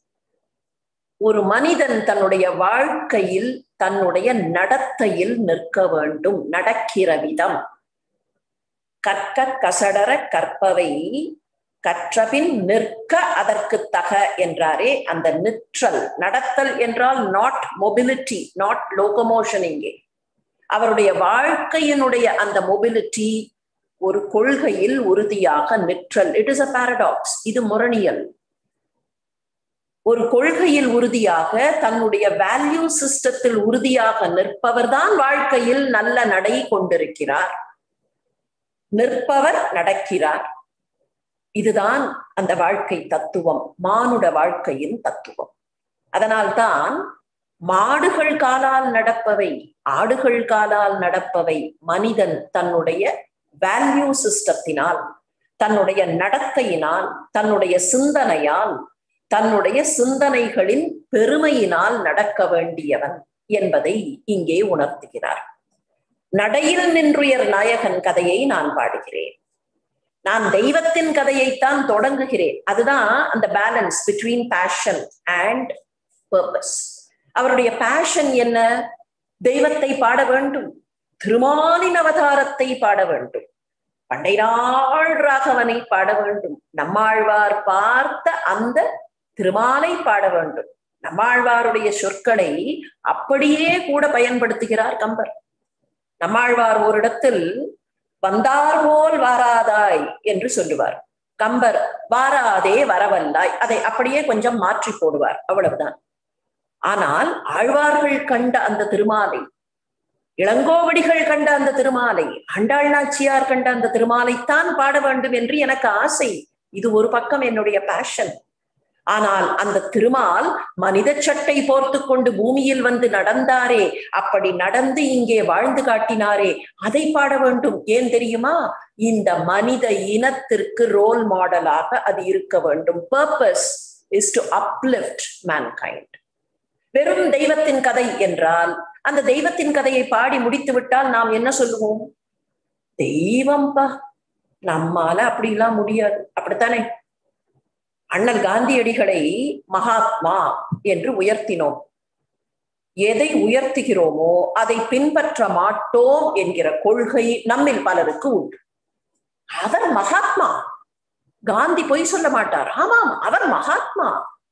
ஒரு மனிதன் தன்னுடைய வாழ்க்கையில் தன்னுடைய நடத்தையில் நிற்க வேண்டும் நடக்கிற விதம் கற்க கசடர கற்பவை கற்றபின் நிற்க அதற்கு தக என்றாரே அந்த நிற்றல் நடத்தல் என்றால் நாட் மொபிலிட்டி நாட் லோகமோஷன் இங்கே அவருடைய வாழ்க்கையினுடைய அந்த மொபிலிட்டி ஒரு கொள்கையில் உறுதியாக நிற்றல் இட் இஸ் அ பாரடாக்ஸ் இது முரணியல் ஒரு கொள்கையில் உறுதியாக தன்னுடைய வேல்யூ சிஸ்டத்தில் உறுதியாக நிற்பவர் தான் வாழ்க்கையில் நல்ல நடை கொண்டிருக்கிறார் நிற்பவர் நடக்கிறார் இதுதான் அந்த வாழ்க்கை தத்துவம் மானுட வாழ்க்கையின் தத்துவம் அதனால்தான் மாடுகள் காலால் நடப்பவை ஆடுகள் காலால் நடப்பவை மனிதன் தன்னுடைய வேல்யூ சிஸ்டத்தினால் தன்னுடைய நடத்தையினால் தன்னுடைய சிந்தனையால் தன்னுடைய சிந்தனைகளின் பெருமையினால் நடக்க வேண்டியவன் என்பதை இங்கே உணர்த்துகிறார் நடையில் நின்றுயர் நாயகன் கதையை நான் பாடுகிறேன் நான் தெய்வத்தின் கதையைத்தான் தொடங்குகிறேன் அதுதான் அந்த balance between passion and purpose அவருடைய பேஷன் என்ன தெய்வத்தை பாட வேண்டும் திருமாலின் அவதாரத்தை பாட வேண்டும் பண்டை நாள் ராகவனை பாட வேண்டும் நம்மாழ்வார் பார்த்த அந்த திருமாலை பாட வேண்டும் நம்மாழ்வாருடைய சொற்களை அப்படியே கூட பயன்படுத்துகிறார் கம்பர் நம்மாழ்வார் ஓரிடத்தில் வந்தார் போல் வாராதாய் என்று சொல்லுவார் கம்பர் வாராதே வரவல்லாய் அதை அப்படியே கொஞ்சம் மாற்றி போடுவார் அவ்வளவுதான் ஆனால் ஆழ்வார்கள் கண்ட அந்த திருமாலை இளங்கோவடிகள் கண்ட அந்த திருமாலை ஆண்டாள் நாச்சியார் கண்ட அந்த திருமாலைத்தான் பாட வேண்டும் என்று எனக்கு ஆசை இது ஒரு பக்கம் என்னுடைய பேஷன் ஆனால் அந்த திருமால் மனித சட்டை போர்த்து கொண்டு பூமியில் வந்து நடந்தாரே அப்படி நடந்து இங்கே வாழ்ந்து காட்டினாரே அதை பாட வேண்டும் ஏன் தெரியுமா இந்த மனித இனத்திற்கு ரோல் மாடலாக அது இருக்க வேண்டும் purpose is to uplift mankind வெறும் தெய்வத்தின் கதை என்றால் அந்த தெய்வத்தின் கதையை பாடி முடித்து விட்டால் நாம் என்ன சொல்லுவோம் தெய்வம்பா நம்மால அப்படிலாம் முடியாது அப்படித்தானே அண்ணல் காந்தியடிகளை மகாத்மா என்று உயர்த்தினோம் எதை உயர்த்துகிறோமோ அதை பின்பற்ற மாட்டோம் என்கிற கொள்கை நம்மில் பலருக்கு உண்டு அவர் மகாத்மா காந்தி பொய் சொல்ல மாட்டார் ஆமாம் அவர் மகாத்மா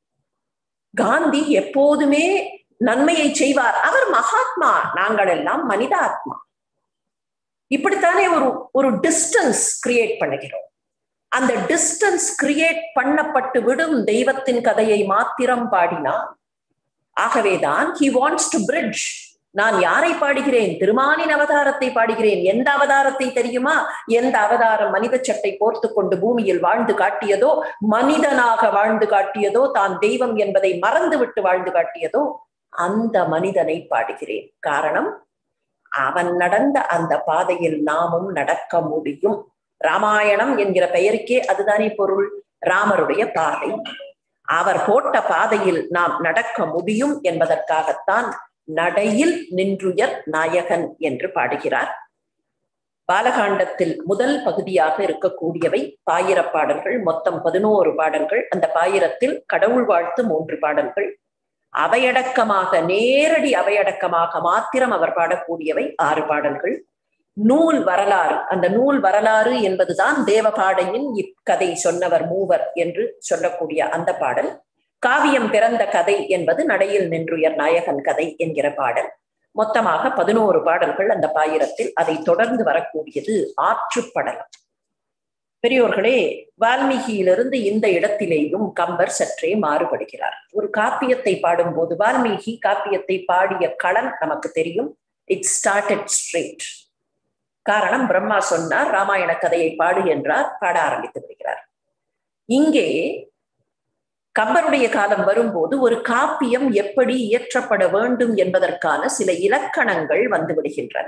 காந்தி எப்போதுமே நன்மையை செய்வார் அவர் மகாத்மா நாங்கள் எல்லாம் மனிதாத்மா இப்படித்தானே ஒரு ஒரு டிஸ்டன்ஸ் கிரியேட் பண்ணுகிறோம் அந்த டிஸ்டன்ஸ் கிரியேட் பண்ணப்பட்டு விடும் தெய்வத்தின் கதையை மாத்திரம் பாடினான் ஆகவேதான் ஹி வாண்ட்ஸ் டு பிரிட்ஜ் நான் யாரை பாடுகிறேன் திருமாலின் அவதாரத்தை பாடுகிறேன் எந்த அவதாரத்தை தெரியுமா எந்த அவதாரம் மனித சட்டை போர்த்து கொண்டு பூமியில் வாழ்ந்து காட்டியதோ மனிதனாக வாழ்ந்து காட்டியதோ தான் தெய்வம் என்பதை மறந்து விட்டு வாழ்ந்து காட்டியதோ அந்த மனிதனை பாடுகிறேன் காரணம் அவன் நடந்த அந்த பாதையில் நாமும் நடக்க முடியும் ராமாயணம் என்கிற பெயருக்கே அதுதானே பொருள் ராமருடைய பாதை அவர் போட்ட பாதையில் நாம் நடக்க முடியும் என்பதற்காகத்தான் நடையில் நின்றுயர் நாயகன் என்று பாடுகிறார் பாலகாண்டத்தில் முதல் பகுதியாக இருக்கக்கூடியவை பாயிர பாடல்கள் மொத்தம் பதினோரு பாடல்கள் அந்த பாயிரத்தில் கடவுள் வாழ்த்து மூன்று பாடல்கள் அவையடக்கமாக நேரடி அவையடக்கமாக மாத்திரம் அவர் பாடக்கூடியவை ஆறு பாடல்கள் நூல் வரலாறு அந்த நூல் வரலாறு என்பதுதான் தேவபாடையின் இக்கதை சொன்னவர் மூவர் என்று சொல்லக்கூடிய அந்த பாடல் காவியம் பிறந்த கதை என்பது நடையில் நின்றுயர் நாயகன் கதை என்கிற பாடல் மொத்தமாக பதினோரு பாடல்கள் அந்த பாயிரத்தில் அதை தொடர்ந்து வரக்கூடியது ஆற்றுப்படலம் பெரியோர்களே வால்மீகியிலிருந்து இந்த இடத்திலேயும் கம்பர் சற்றே மாறுபடுகிறார் ஒரு காப்பியத்தை பாடும்போது வால்மீகி காப்பியத்தை பாடிய களம் நமக்கு தெரியும் இட் ஸ்டார்டட் ஸ்ட்ரெயிட் காரணம் பிரம்மா சொன்னார் ராமாயண கதையை பாடு என்றார் பாட ஆரம்பித்து விடுகிறார் இங்கே கம்பருடைய காலம் வரும்போது ஒரு காப்பியம் எப்படி இயற்றப்பட வேண்டும் என்பதற்கான சில இலக்கணங்கள் வந்து விடுகின்றன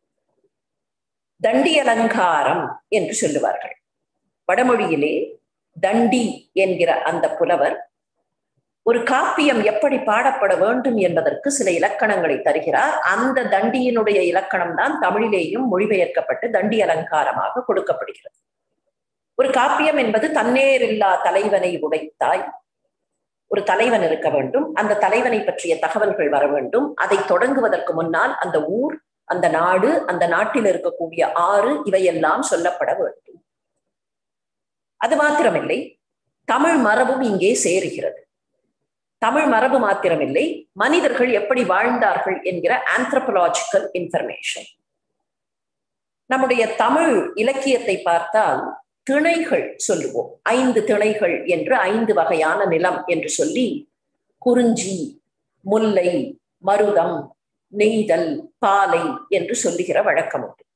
தண்டி அலங்காரம் என்று சொல்லுவார்கள் வடமொழியிலே தண்டி என்கிற அந்த புலவர் ஒரு காப்பியம் எப்படி பாடப்பட வேண்டும் என்பதற்கு சில இலக்கணங்களை தருகிறார் அந்த தண்டியினுடைய இலக்கணம் தான் தமிழிலேயும் மொழிபெயர்க்கப்பட்டு தண்டி அலங்காரமாக கொடுக்கப்படுகிறது ஒரு காப்பியம் என்பது தன்னேரில்லா தலைவனை உடைத்தாய் ஒரு தலைவன் இருக்க வேண்டும் அந்த தலைவனை பற்றிய தகவல்கள் வர வேண்டும் அதை தொடங்குவதற்கு முன்னால் அந்த ஊர் அந்த நாடு அந்த நாட்டில் இருக்கக்கூடிய ஆறு இவையெல்லாம் சொல்லப்பட வேண்டும் அது மாத்திரமில்லை தமிழ் மரபும் இங்கே சேருகிறது தமிழ் மரபு மாத்திரமில்லை மனிதர்கள் எப்படி வாழ்ந்தார்கள் என்கிற ஆந்த்ரபலாஜிக்கல் இன்ஃபர்மேஷன் நம்முடைய தமிழ் இலக்கியத்தை பார்த்தால் திணைகள் சொல்லுவோம் ஐந்து திணைகள் என்று ஐந்து வகையான நிலம் என்று சொல்லி குறிஞ்சி முல்லை மருதம் நெய்தல் பாலை என்று சொல்லுகிற வழக்கம் உண்டு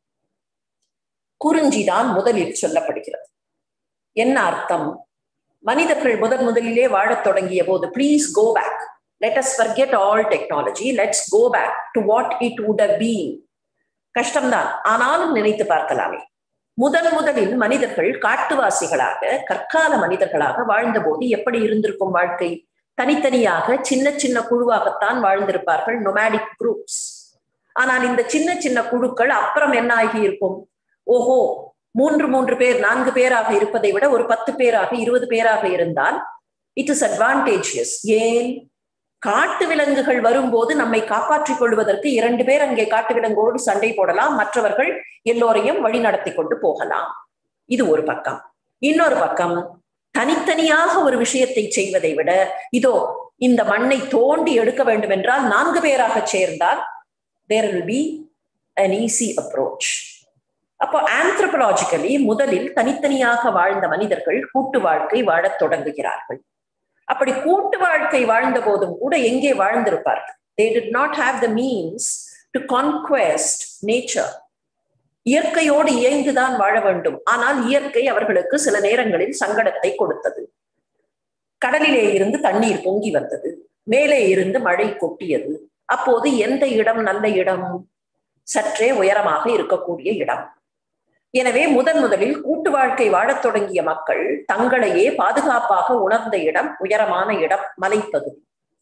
குறிஞ்சிதான் முதலில் சொல்லப்படுகிறது என்ன அர்த்தம் மனிதர்கள் முதன் முதலிலே வாழத் தொடங்கிய போது please go back let us forget all technology let's go back to what it would have been கஷ்டம்தான் ஆனாலும் நினைத்து பார்க்கலாமே முதன் முதலில் மனிதர்கள் காட்டுவாசிகளாக கற்கால மனிதர்களாக வாழ்ந்தபோது எப்படி இருந்திருக்கும் வாழ்க்கை தனித்தனியாக சின்ன சின்ன குழுவாகத்தான் வாழ்ந்திருப்பார்கள் நொமேடிக் குரூப்ஸ் ஆனால் இந்த சின்ன சின்ன குழுக்கள் அப்புறம் என்ன ஆகி இருக்கும் ஓஹோ மூன்று மூன்று பேர் நான்கு பேராக இருப்பதை விட ஒரு பத்து பேராக இருபது பேராக இருந்தால் இட் இஸ் அட்வான்டேஜியஸ் ஏன் காட்டு விலங்குகள் வரும்போது நம்மை காப்பாற்றிக் கொள்வதற்கு இரண்டு பேர் அங்கே காட்டு விலங்கோடு சண்டை போடலாம் மற்றவர்கள் எல்லோரையும் வழி நடத்தி கொண்டு போகலாம் இது ஒரு பக்கம் இன்னொரு பக்கம் தனித்தனியாக ஒரு விஷயத்தை செய்வதை விட இதோ இந்த மண்ணை தோண்டி எடுக்க வேண்டும் என்றால் நான்கு பேராக சேர்ந்தால் there will be an easy approach அப்போ ஆந்த்ரபலாஜிக்கலி முதலில் தனித்தனியாக வாழ்ந்த மனிதர்கள் கூட்டு வாழ்க்கை வாழத் தொடங்குகிறார்கள் அப்படி கூட்டு வாழ்க்கை வாழ்ந்த போதும் கூட எங்கே வாழ்ந்திருப்பார்கள் they did not have the means to conquest nature இயற்கையோடு இயங்குதான் வாழ வேண்டும் ஆனால் இயற்கை அவர்களுக்கு சில நேரங்களில் சங்கடத்தை கொடுத்தது கடலிலே இருந்து தண்ணீர் பொங்கி வந்தது மேலே இருந்து மழை கொட்டியது அப்போது எந்த இடம் நல்ல இடம் சற்றே உயரமாக இருக்கக்கூடிய இடம் எனவே முதன் முதலில் கூட்டு வாழ்க்கை வாழத் தொடங்கிய மக்கள் தங்களையே பாதுகாப்பாக உணர்ந்த இடம் உயரமான இடம் மலைப்பகுதி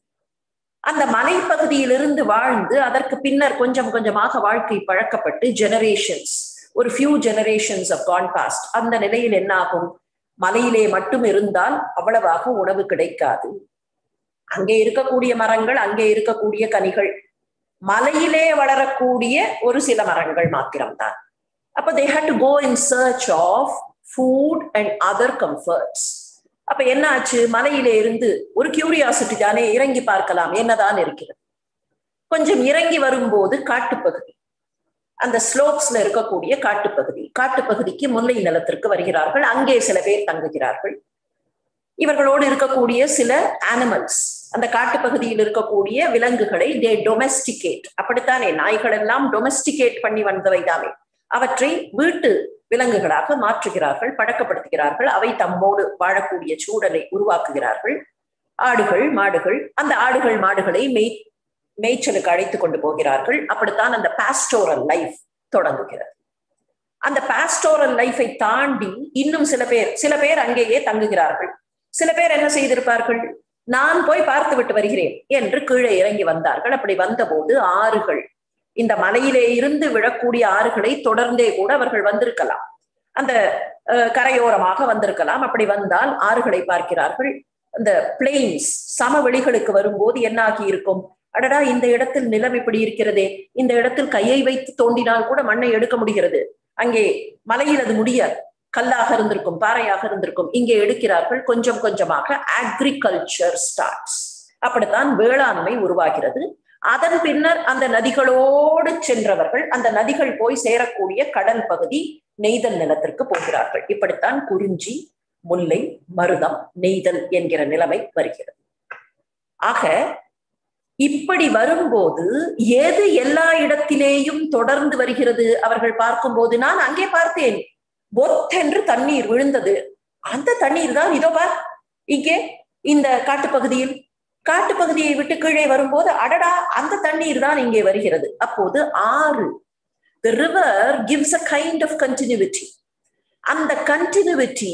அந்த மலைப்பகுதியிலிருந்து வாழ்ந்து அதற்கு பின்னர் கொஞ்சம் கொஞ்சமாக வாழ்க்கை பழக்கப்பட்டு ஜெனரேஷன்ஸ் ஒரு few generations of gone past அந்த நிலையில் என்ன ஆகும் மலையிலே மட்டும் இருந்தால் அவ்வளவாக உணவு கிடைக்காது அங்கே இருக்கக்கூடிய மரங்கள் அங்கே இருக்கக்கூடிய கனிகள் மலையிலே வளரக்கூடிய ஒரு சில மரங்கள் மாத்திரம்தான் அப்ப they had to go in search of food and other comforts அப்ப என்ன ஆச்சு மலையிலே இருந்து ஒரு கியூரியாசிட்டி தானே இறங்கி பார்க்கலாம் என்னதான் இருக்கிறது கொஞ்சம் இறங்கி வரும்போது காட்டுப்பகுதி அந்த ஸ்லோப்ஸ்ல இருக்கக்கூடிய காட்டுப்பகுதி காட்டுப்பகுதிக்கு முல்லை நிலத்திற்கு வருகிறார்கள் அங்கே சில பேர் தங்குகிறார்கள் இவர்களோடு இருக்கக்கூடிய சில அனிமல்ஸ் அந்த காட்டுப்பகுதியில் இருக்கக்கூடிய விலங்குகளை தே டொமெஸ்டிகேட் அப்படித்தானே நாய்கள் எல்லாம் டொமெஸ்டிகேட் பண்ணி வந்தவை தானே அவற்றை வீட்டு விலங்குகளாக மாற்றுகிறார்கள் பழக்கப்படுத்துகிறார்கள் அவை தம்மோடு வாழக்கூடிய சூழலை உருவாக்குகிறார்கள் ஆடுகள் மாடுகள் அந்த ஆடுகள் மாடுகளை மெய் மேய்ச்சலுக்கு அழைத்து கொண்டு போகிறார்கள் அப்படித்தான் அந்த பாஸ்டோரல் லைஃப் தொடங்குகிறது அந்த பாஸ்டோரல் லைஃபை தாண்டி இன்னும் சில பேர் சில பேர் அங்கேயே தங்குகிறார்கள் சில பேர் என்ன செய்திருப்பார்கள் நான் போய் பார்த்து விட்டு வருகிறேன் என்று கீழே இறங்கி வந்தார்கள் அப்படி வந்தபோது ஆறுகள் இந்த மலையிலே இருந்து விழக்கூடிய ஆறுகளை தொடர்ந்தே கூட அவர்கள் வந்திருக்கலாம் அந்த கரையோரமாக வந்திருக்கலாம் அப்படி வந்தால் ஆறுகளை பார்க்கிறார்கள் அந்த பிளெயின்ஸ் சமவெளிகளுக்கு வரும்போது என்ன ஆகி இருக்கும் அடடா இந்த இடத்தில் நிலம் இப்படி இருக்கிறதே இந்த இடத்தில் கையை வைத்து தோண்டினால் கூட மண்ணை எடுக்க முடிகிறது அங்கே மலையில் அது முடியாது கல்லாக இருந்திருக்கும் பாறையாக இருந்திருக்கும் இங்கே எடுக்கிறார்கள் கொஞ்சம் கொஞ்சமாக அக்ரிகல்ச்சர் ஸ்டார்ட்ஸ் அப்படித்தான் வேளாண்மை உருவாகிறது அதன் பின்னர் அந்த நதிகளோடு சென்றவர்கள் அந்த நதிகள் போய் சேரக்கூடிய கடல் பகுதி நெய்தல் நிலத்திற்கு போகிறார்கள் இப்படித்தான் குறிஞ்சி முல்லை மருதம் நெய்தல் என்கிற நிலைமை வருகிறது ஆக இப்படி வரும்போது எது எல்லா இடத்திலேயும் தொடர்ந்து வருகிறது அவர்கள் பார்க்கும்போது நான் அங்கே பார்த்தேன் பொத்தென்று தண்ணீர் விழுந்தது அந்த தண்ணீர் தான் இதோ பார் இங்கே இந்த காட்டுப்பகுதியில் காட்டுப்பகுதியை விட்டு கீழே வரும்போது அடடா அந்த தண்ணீர் தான் இங்கே வருகிறது அப்போது ஆறு the river gives a kind of continuity அந்த கண்டினியூட்டி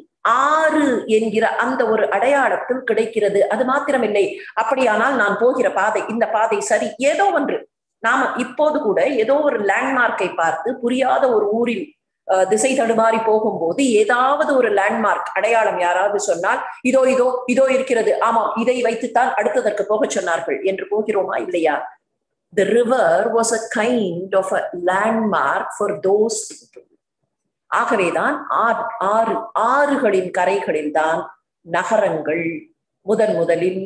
ஆறு என்கிற அந்த ஒரு அடையாளத்தில் கிடைக்கிறது அது மாத்திரமில்லை அப்படியானால் நான் போகிற பாதை இந்த பாதை சரி ஏதோ ஒன்று நாம இப்போது கூட ஏதோ ஒரு லேண்ட்மார்க்கை பார்த்து புரியாத ஒரு ஊரில் திசை தடுமாறி போகும்போது ஏதாவது ஒரு லேண்ட்மார்க் அடையாளம் யாராவது சொன்னால் இதோ இதோ இதோ இருக்கிறது ஆமாம் இதை வைத்துத்தான் அடுத்ததற்கு போக சொன்னார்கள் என்று போகிறோமா இல்லையா the river was a kind of a landmark for those people ஆகவேதான் ஆறு ஆறு ஆறுகளின் கரைகளில் தான் நகரங்கள் முதன் முதலில்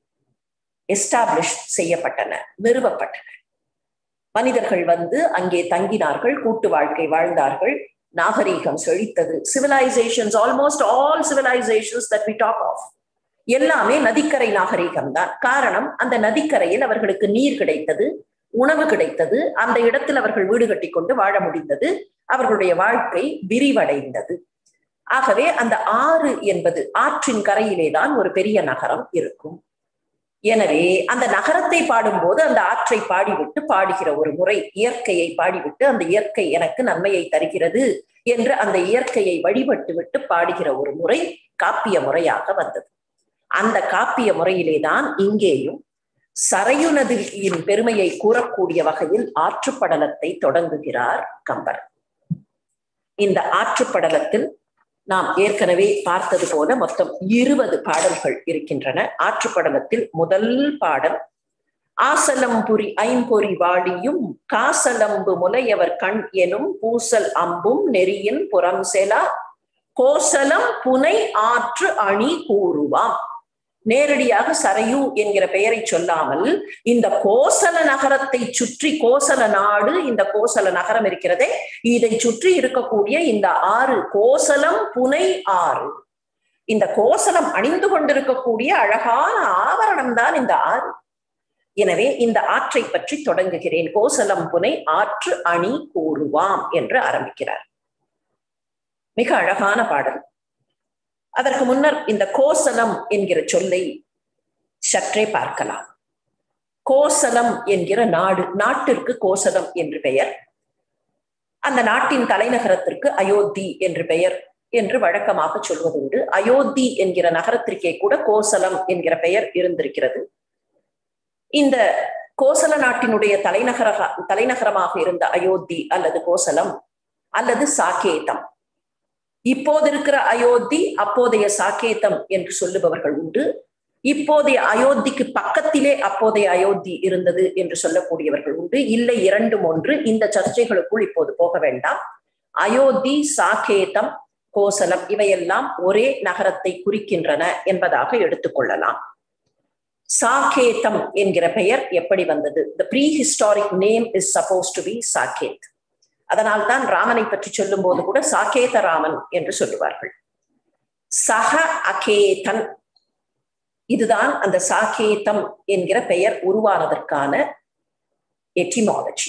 எஸ்டாப்ளிஷ் செய்யப்பட்டன நிறுவப்பட்டன மனிதர்கள் வந்து அங்கே தங்கினார்கள் கூட்டு வாழ்க்கை வாழ்ந்தார்கள் நாகரீகம் செழித்தது civilisations almost all civilisations that we talk of எல்லாமே நதிக்கரை நாகரீகம் தான் காரணம் அந்த நதிக்கரையில் அவர்களுக்கு நீர் கிடைத்தது உணவு கிடைத்தது அந்த இடத்தில் அவர்கள் வீடு கட்டி கொண்டு வாழ முடிந்தது அவர்களுடைய வாழ்க்கை விரிவடைந்தது ஆகவே அந்த ஆறு என்பது ஆற்றின் கரையிலே தான் ஒரு பெரிய நகரம் இருக்கும் எனவே அந்த நகரத்தை பாடும்போது அந்த ஆற்றை பாடிவிட்டு பாடுகிற ஒரு முறை இயற்கையை பாடிவிட்டு அந்த இயற்கை எனக்கு நன்மையை தருகிறது என்று அந்த இயற்கையை வழிபட்டு விட்டு பாடுகிற ஒரு முறை காப்பிய முறையாக வந்தது அந்த காப்பிய முறையிலே தான் இங்கேயும் சரையு நதியின் பெருமையை கூறக்கூடிய வகையில் ஆற்றுப்படலத்தை தொடங்குகிறார் கம்பர் இந்த ஆற்றுப்படலத்தில் நாம் ஏற்கனவே பார்த்தது போல மொத்தம் இருபது பாடல்கள் இருக்கின்றன ஆற்றுப்படலத்தில் முதல் பாடல் ஆசலம்புரி ஐம்பொறி வாடியும் காசலம்பு முலையவர் கண் எனும் பூசல் அம்பும் நெறியின் புறம் செலா கோசலம் புனை ஆற்று அணி கூறுவாம் நேரடியாக சரையு என்கிற பெயரை சொல்லாமல் இந்த கோசல நகரத்தை சுற்றி கோசல நாடு இந்த கோசல நகரம் இருக்கிறதே இதை சுற்றி இருக்கக்கூடிய இந்த ஆறு கோசலம் புனை ஆறு இந்த கோசலம் அணிந்து கொண்டிருக்கக்கூடிய அழகான ஆவரணம் தான் இந்த ஆறு எனவே இந்த ஆற்றை பற்றி தொடங்குகிறேன் கோசலம் புனை ஆற்று அணி கூறுவாம் என்று ஆரம்பிக்கிறார் மிக அழகான பாடல் அதற்கு முன்னர் இந்த கோசலம் என்கிற சொல்லை சற்றே பார்க்கலாம் கோசலம் என்கிற நாடு நாட்டிற்கு கோசலம் என்று பெயர் அந்த நாட்டின் தலைநகரத்திற்கு அயோத்தி என்று பெயர் என்று வழக்கமாக சொல்வதுண்டு அயோத்தி என்கிற நகரத்திற்கே கூட கோசலம் என்கிற பெயர் இருந்திருக்கிறது இந்த கோசல நாட்டினுடைய தலைநகர தலைநகரமாக இருந்த அயோத்தி அல்லது கோசலம் அல்லது சாக்கேதம் இப்போது இருக்கிற அயோத்தி அப்போதைய சாக்கேதம் என்று சொல்லுபவர்கள் உண்டு இப்போதைய அயோத்திக்கு பக்கத்திலே அப்போதைய அயோத்தி இருந்தது என்று சொல்லக்கூடியவர்கள் உண்டு இல்லை இரண்டும் ஒன்று இந்த சர்ச்சைகளுக்குள் இப்போது போக வேண்டாம் அயோத்தி சாக்கேதம் கோசலம் இவையெல்லாம் ஒரே நகரத்தை குறிக்கின்றன என்பதாக எடுத்துக்கொள்ளலாம் சாக்கேதம் என்கிற பெயர் எப்படி வந்தது the prehistoric name is suppose to be Saket அதனால் தான் ராமனை பற்றி சொல்லும் போது கூட சாக்கேத ராமன் என்று சொல்லுவார்கள் சக அகேதன் இதுதான் அந்த சாக்கேதம் என்கிற பெயர் உருவானதற்கான எட்டிமாலஜி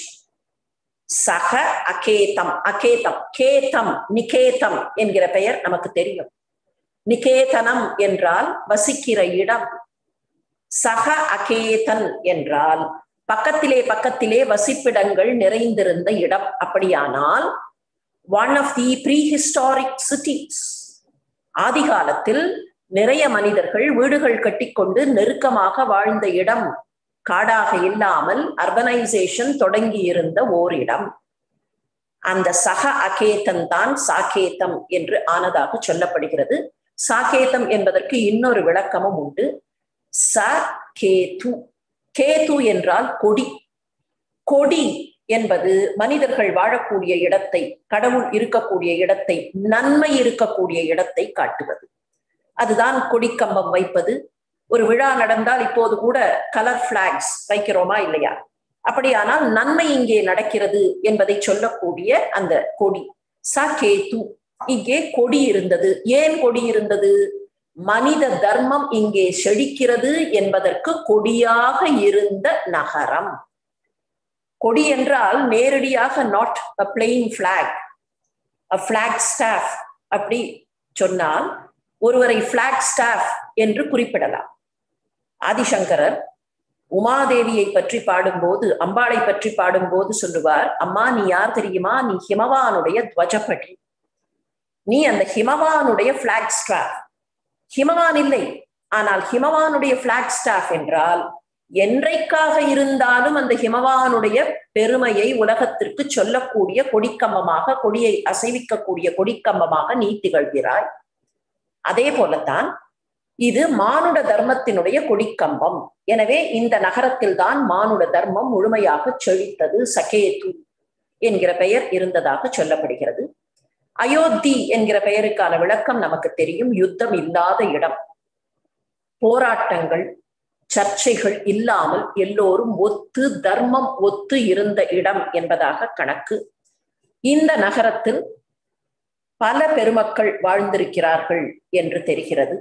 சக அகேதம் அகேதம் கேதம் நிகேதம் என்கிற பெயர் நமக்கு தெரியும் நிகேதனம் என்றால் வசிக்கிற இடம் சக அகேதன் என்றால் பக்கத்திலே பக்கத்திலே வசிப்பிடங்கள் நிறைந்திருந்த இடம் அப்படியானால் one of the prehistoric cities ஆதி காலத்தில் நிறைய மனிதர்கள் வீடுகள் கட்டிக்கொண்டு நெருக்கமாக வாழ்ந்த இடம் காடாக இல்லாமல் அர்பனைசேஷன் தொடங்கி இருந்த ஓர் இடம் அந்த சக அகேதன் தான் சாக்கேதம் என்று ஆனதாக சொல்லப்படுகிறது சாக்கேதம் என்பதற்கு இன்னொரு விளக்கமும் உண்டு ச கேது கேது என்றால் கொடி கொடி என்பது மனிதர்கள் வாழக்கூடிய இடத்தை கடவுள் இருக்கக்கூடிய இடத்தை நன்மை இருக்கக்கூடிய இடத்தை காட்டுவது அதுதான் கொடிக்கம்பம் வைப்பது ஒரு விழா நடந்தால் இப்போது கூட கலர் பிளாக்ஸ் வைக்கிறோமா இல்லையா அப்படியானால் நன்மை இங்கே நடக்கிறது என்பதை சொல்லக்கூடிய அந்த கொடி ச கேது இங்கே கொடி இருந்தது ஏன் கொடி இருந்தது மனித தர்மம் இங்கே செழிக்கிறது என்பதற்கு கொடியாக இருந்த நகரம் கொடி என்றால் நேரடியாக not a plain black a black staff அப்படி சொன்னால் ஒருவரை பிளாக் ஸ்டாஃப் என்று குறிப்பிடலாம் ஆதிசங்கரர் உமாதேவியை பற்றி பாடும்போது அம்பாளை பற்றி பாடும்போது சொல்லுவார் அம்மா நீ யார் தெரியுமா நீ ஹிமவானுடைய துவஜப்படி நீ அந்த ஹிமவானுடைய பிளாக் ஸ்டாஃப் ஹிமவான் இல்லை ஆனால் ஹிமவானுடைய பிளாக் ஸ்டாஃப் என்றால் என்றைக்காக இருந்தாலும் அந்த ஹிமவானுடைய பெருமையை உலகத்திற்கு சொல்லக்கூடிய கொடிக்கம்பமாக கொடியை அசைவிக்கக்கூடிய கொடிக்கம்பமாக நீ திகழ்கிறாய் அதே போலத்தான் இது மானுட தர்மத்தினுடைய கொடிக்கம்பம் எனவே இந்த நகரத்தில் தான் மானுட தர்மம் முழுமையாக செழித்தது சகேது என்கிற பெயர் இருந்ததாக சொல்லப்படுகிறது அயோத்தி என்கிற பெயருக்கான விளக்கம் நமக்கு தெரியும் யுத்தம் இல்லாத இடம் போராட்டங்கள் சர்ச்சைகள் இல்லாமல் எல்லோரும் ஒத்து தர்மம் ஒத்து இருந்த இடம் என்பதாக கணக்கு இந்த நகரத்தில் பல பெருமக்கள் வாழ்ந்திருக்கிறார்கள் என்று தெரிகிறது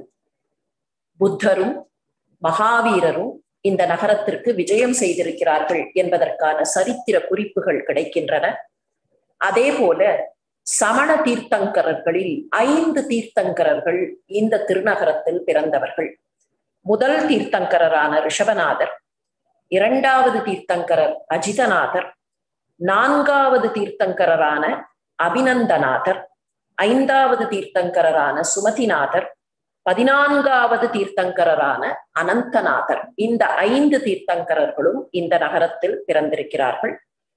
புத்தரும் மகாவீரரும் இந்த நகரத்திற்கு விஜயம் செய்திருக்கிறார்கள் என்பதற்கான சரித்திர குறிப்புகள் கிடைக்கின்றன அதே போல சமண தீர்த்தங்கரர்களில் ஐந்து தீர்த்தங்கரர்கள் இந்த திருநகரத்தில் பிறந்தவர்கள் முதல் தீர்த்தங்கரரான ரிஷபநாதர் இரண்டாவது தீர்த்தங்கரர் அஜிதநாதர் நான்காவது தீர்த்தங்கரரான அபிநந்தநாதர் ஐந்தாவது தீர்த்தங்கரரான சுமதிநாதர் பதினான்காவது தீர்த்தங்கரரான அனந்தநாதர் இந்த ஐந்து தீர்த்தங்கரர்களும் இந்த நகரத்தில் பிறந்திருக்கிறார்கள்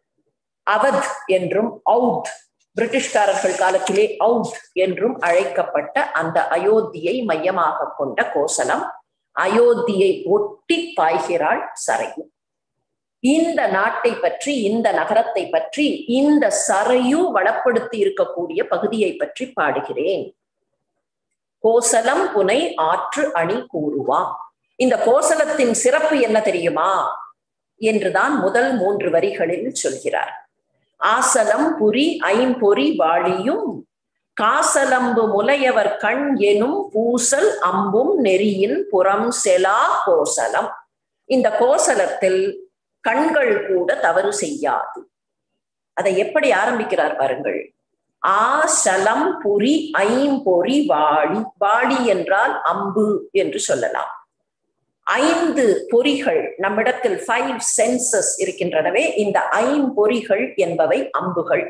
அவத் என்றும் அவுத் பிரிட்டிஷ்காரர்கள் காலத்திலே அவுத் என்றும் அழைக்கப்பட்ட அந்த அயோத்தியை மையமாக கொண்ட கோசலம் அயோத்தியை ஒட்டி பாய்கிறாள் சரையு இந்த நாட்டை பற்றி இந்த நகரத்தை பற்றி இந்த சரையு வளப்படுத்தி இருக்கக்கூடிய பகுதியை பற்றி பாடுகிறேன் கோசலம் புனை ஆற்று அணி கூறுவாம் இந்த கோசலத்தின் சிறப்பு என்ன தெரியுமா என்றுதான் முதல் மூன்று வரிகளில் சொல்கிறார் ஆசலம் புரி ஐம்பொறி வாழியும் காசலம்பு முலையவர் கண் எனும் பூசல் அம்பும் நெறியின் புறம் செலா கோசலம் இந்த கோசலத்தில் கண்கள் கூட தவறு செய்யாது அதை எப்படி ஆரம்பிக்கிறார் பாருங்கள் ஆசலம் புரி ஐம்பொறி வாளி வாளி என்றால் அம்பு என்று சொல்லலாம் ஐந்து பொறிகள் நம்மிடத்தில் ஃபைவ் சென்சஸ் இருக்கின்றனவே இந்த ஐம்பொறிகள் என்பவை அம்புகள்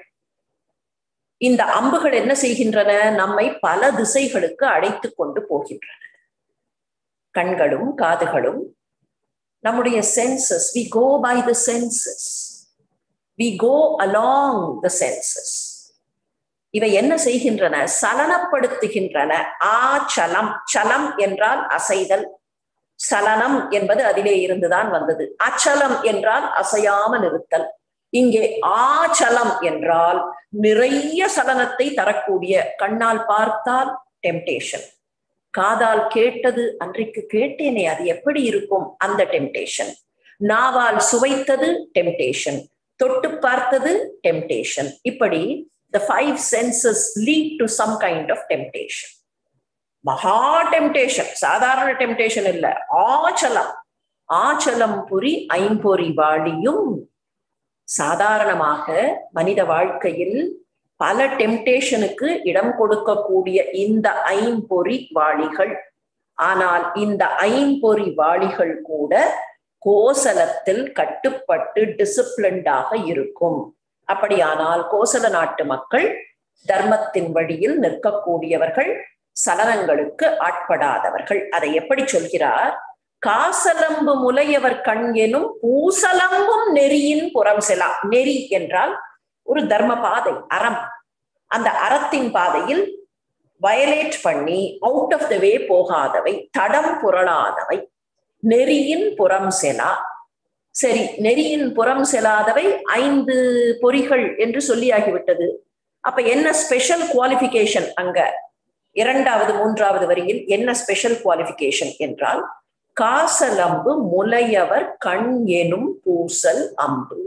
இந்த அம்புகள் என்ன செய்கின்றன நம்மை பல திசைகளுக்கு அழைத்து கொண்டு போகின்றன கண்களும் காதுகளும் நம்முடைய senses we go by the senses we go along the senses இவை என்ன செய்கின்றன சலனப்படுத்துகின்றன ஆச்சலம் சலம் என்றால் அசைதல் சலனம் என்பது அதிலே இருந்துதான் வந்தது அச்சலம் என்றால் அசையாமல் இருத்தல் இங்கே ஆச்சலம் என்றால் நிறைய சலனத்தை தரக்கூடிய கண்ணால் பார்த்தால் டெம்டேஷன் காதால் கேட்டது அன்றைக்கு கேட்டேனே அது எப்படி இருக்கும் அந்த டெம்டேஷன் நாவால் சுவைத்தது டெம்டேஷன் தொட்டு பார்த்தது டெம்டேஷன் இப்படி the five senses lead to some kind of temptation மகா டெம்டேஷன் சாதாரண டெம்டேஷன் இல்ல ஆச்சலம் ஆச்சலம் புரி ஐம்பொறி வாழியும் சாதாரணமாக மனித வாழ்க்கையில் பல டெம்டேஷனுக்கு இடம் கொடுக்கக்கூடிய இந்த ஐம்பொறி வாளிகள் ஆனால் இந்த ஐம்பொறி வாளிகள் கூட கோசலத்தில் கட்டுப்பட்டு டிசிப்ளின்டாக இருக்கும் அப்படியானால் கோசல நாட்டு மக்கள் தர்மத்தின் வழியில் நிற்கக்கூடியவர்கள் சலனங்களுக்கு ஆட்படாதவர்கள் அதை எப்படி சொல்கிறார் காசலம்பு முலையவர் கண் எனும் பூசலம்பும் நெறியின் புறம் செலா நெறி என்றால் ஒரு தர்ம பாதை அறம் அந்த அறத்தின் பாதையில் வயலேட் பண்ணி அவுட் ஆஃப் த வே போகாதவை தடம் புரளாதவை நெறியின் புறம் செலா சரி நெறியின் புறம் செல்லாதவை ஐந்து பொறிகள் என்று சொல்லியாகிவிட்டது அப்ப என்ன ஸ்பெஷல் குவாலிபிகேஷன் அங்க இரண்டாவது மூன்றாவது வரியில் என்ன ஸ்பெஷல் குவாலிபிகேஷன் என்றால் காசலம்பு முலையவர் கண் எனும் பூசல் அம்பு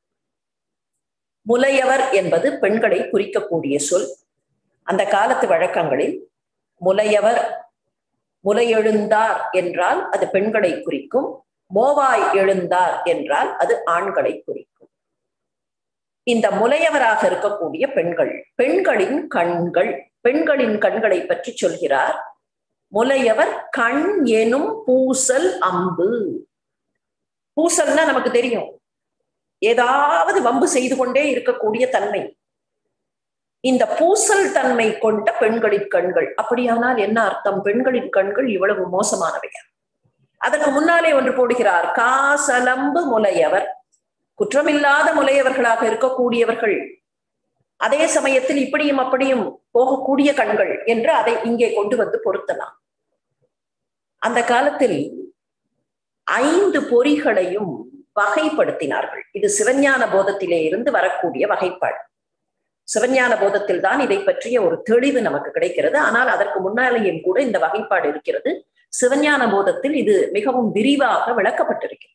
முலையவர் என்பது பெண்களை குறிக்கக்கூடிய சொல் அந்த காலத்து வழக்கங்களில் முலையவர் முலையெழுந்தார் என்றால் அது பெண்களை குறிக்கும் மோவாய் எழுந்தார் என்றால் அது ஆண்களை குறிக்கும் இந்த முலையவராக இருக்கக்கூடிய பெண்கள் பெண்களின் கண்கள் பெண்களின் கண்களை பற்றி சொல்கிறார் முலையவர் கண் எனும் பூசல் அம்பு பூசல்னா நமக்கு தெரியும் ஏதாவது வம்பு செய்து கொண்டே இருக்கக்கூடிய தன்மை இந்த பூசல் தன்மை கொண்ட பெண்களின் கண்கள் அப்படியானால் என்ன அர்த்தம் பெண்களின் கண்கள் இவ்வளவு மோசமானவையா அதற்கு முன்னாலே ஒன்று போடுகிறார் காசலம்பு முலையவர் குற்றமில்லாத முலையவர்களாக இருக்கக்கூடியவர்கள் அதே சமயத்தில் இப்படியும் அப்படியும் போகக்கூடிய கண்கள் என்று அதை இங்கே கொண்டு வந்து பொருத்தலாம் அந்த காலத்தில் ஐந்து பொறிகளையும் வகைப்படுத்தினார்கள் இது சிவஞான போதத்திலே இருந்து வரக்கூடிய வகைப்பாடு சிவஞான போதத்தில் தான் இதை பற்றிய ஒரு தெளிவு நமக்கு கிடைக்கிறது ஆனால் அதற்கு முன்னாலேயும் கூட இந்த வகைப்பாடு இருக்கிறது சிவஞான போதத்தில் இது மிகவும் விரிவாக விளக்கப்பட்டிருக்கிறது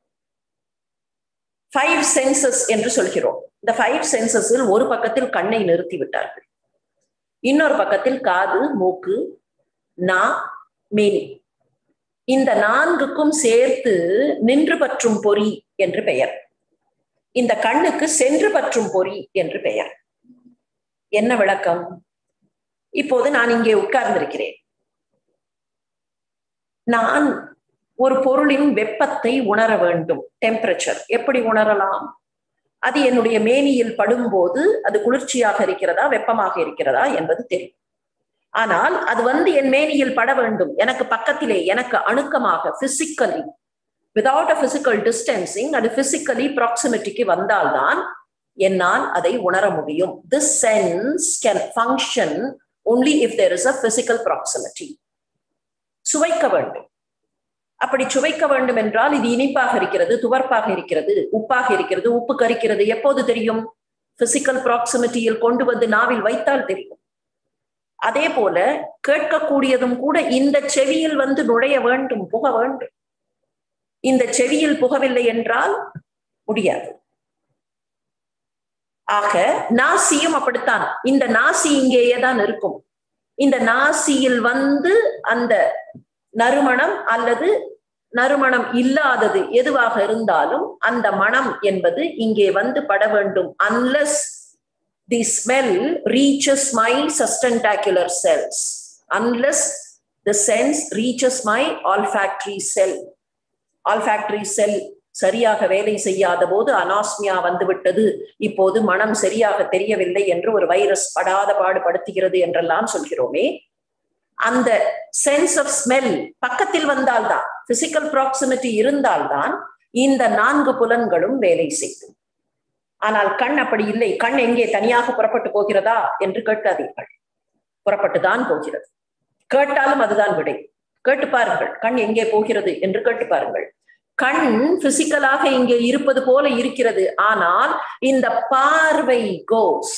ஃபைவ் சென்சஸ் என்று சொல்கிறோம் இந்த ஃபைவ் சென்சஸில் ஒரு பக்கத்தில் கண்ணை நிறுத்தி விட்டார்கள் இன்னொரு பக்கத்தில் காது மூக்கு நா மேனி இந்த நான்குக்கும் சேர்த்து நின்று பற்றும் பொறி என்று பெயர் இந்த கண்ணுக்கு சென்று பற்றும் பொறி என்று பெயர் என்ன விளக்கம் இப்போது நான் இங்கே உட்கார்ந்திருக்கிறேன் நான் ஒரு பொருளின் வெப்பத்தை உணர வேண்டும் டெம்பரேச்சர் எப்படி உணரலாம் அது என்னுடைய மேனியில் படும்போது அது குளிர்ச்சியாக இருக்கிறதா வெப்பமாக இருக்கிறதா என்பது தெரியும் ஆனால் அது வந்து என் மேனியில் பட வேண்டும் எனக்கு பக்கத்திலே எனக்கு அணுக்கமாக physically without a physical distancing அது பிசிக்கலி ப்ராக்சிமிட்டிக்கு வந்தால்தான் என்னால் அதை உணர முடியும் this sense can function only if there is a physical proximity சுவைக்க வேண்டும் அப்படி சுவைக்க வேண்டும் என்றால் இது இனிப்பாக இருக்கிறது துவர்ப்பாக இருக்கிறது உப்பாக இருக்கிறது உப்பு கரிக்கிறது எப்போது தெரியும் பிசிக்கல் ப்ராக்சிமிட்டியில் கொண்டு வந்து நாவில் வைத்தால் தெரியும் அதே போல கேட்கக்கூடியதும் கூட இந்த செவியில் வந்து நுழைய வேண்டும் புக வேண்டும் இந்த செவியில் புகவில்லை என்றால் முடியாது ஆக நாசியும் அப்படித்தான் இந்த நாசி இங்கேயே தான் இருக்கும் இந்த நாசியில் வந்து அந்த நறுமணம் அல்லது நறுமணம் இல்லாதது எதுவாக இருந்தாலும் அந்த மனம் என்பது இங்கே வந்து பட வேண்டும் unless the smell reaches my sustentacular cells unless the sense reaches my olfactory cell olfactory cell சரியாக வேலை செய்யாத போது அனாஸ்மியா வந்துவிட்டது இப்போது மனம் சரியாக தெரியவில்லை என்று ஒரு வைரஸ் படாத பாடுபடுத்துகிறது என்றெல்லாம் சொல்கிறோமே அந்த சென்ஸ் ஆஃப் ஸ்மெல் பக்கத்தில் வந்தால்தான் பிசிக்கல் ப்ராக்சிமிட்டி இருந்தால்தான் இந்த நான்கு புலன்களும் வேலை செய்யும் ஆனால் கண் அப்படி இல்லை கண் எங்கே தனியாக புறப்பட்டு போகிறதா என்று கேட்காதீர்கள் புறப்பட்டுதான் போகிறது கேட்டாலும் அதுதான் விடை கேட்டு பாருங்கள் கண் எங்கே போகிறது என்று கேட்டு பாருங்கள் கண் பிசிக்கலாக இங்கே இருப்பது போல இருக்கிறது ஆனால் இந்த பார்வை கோஸ்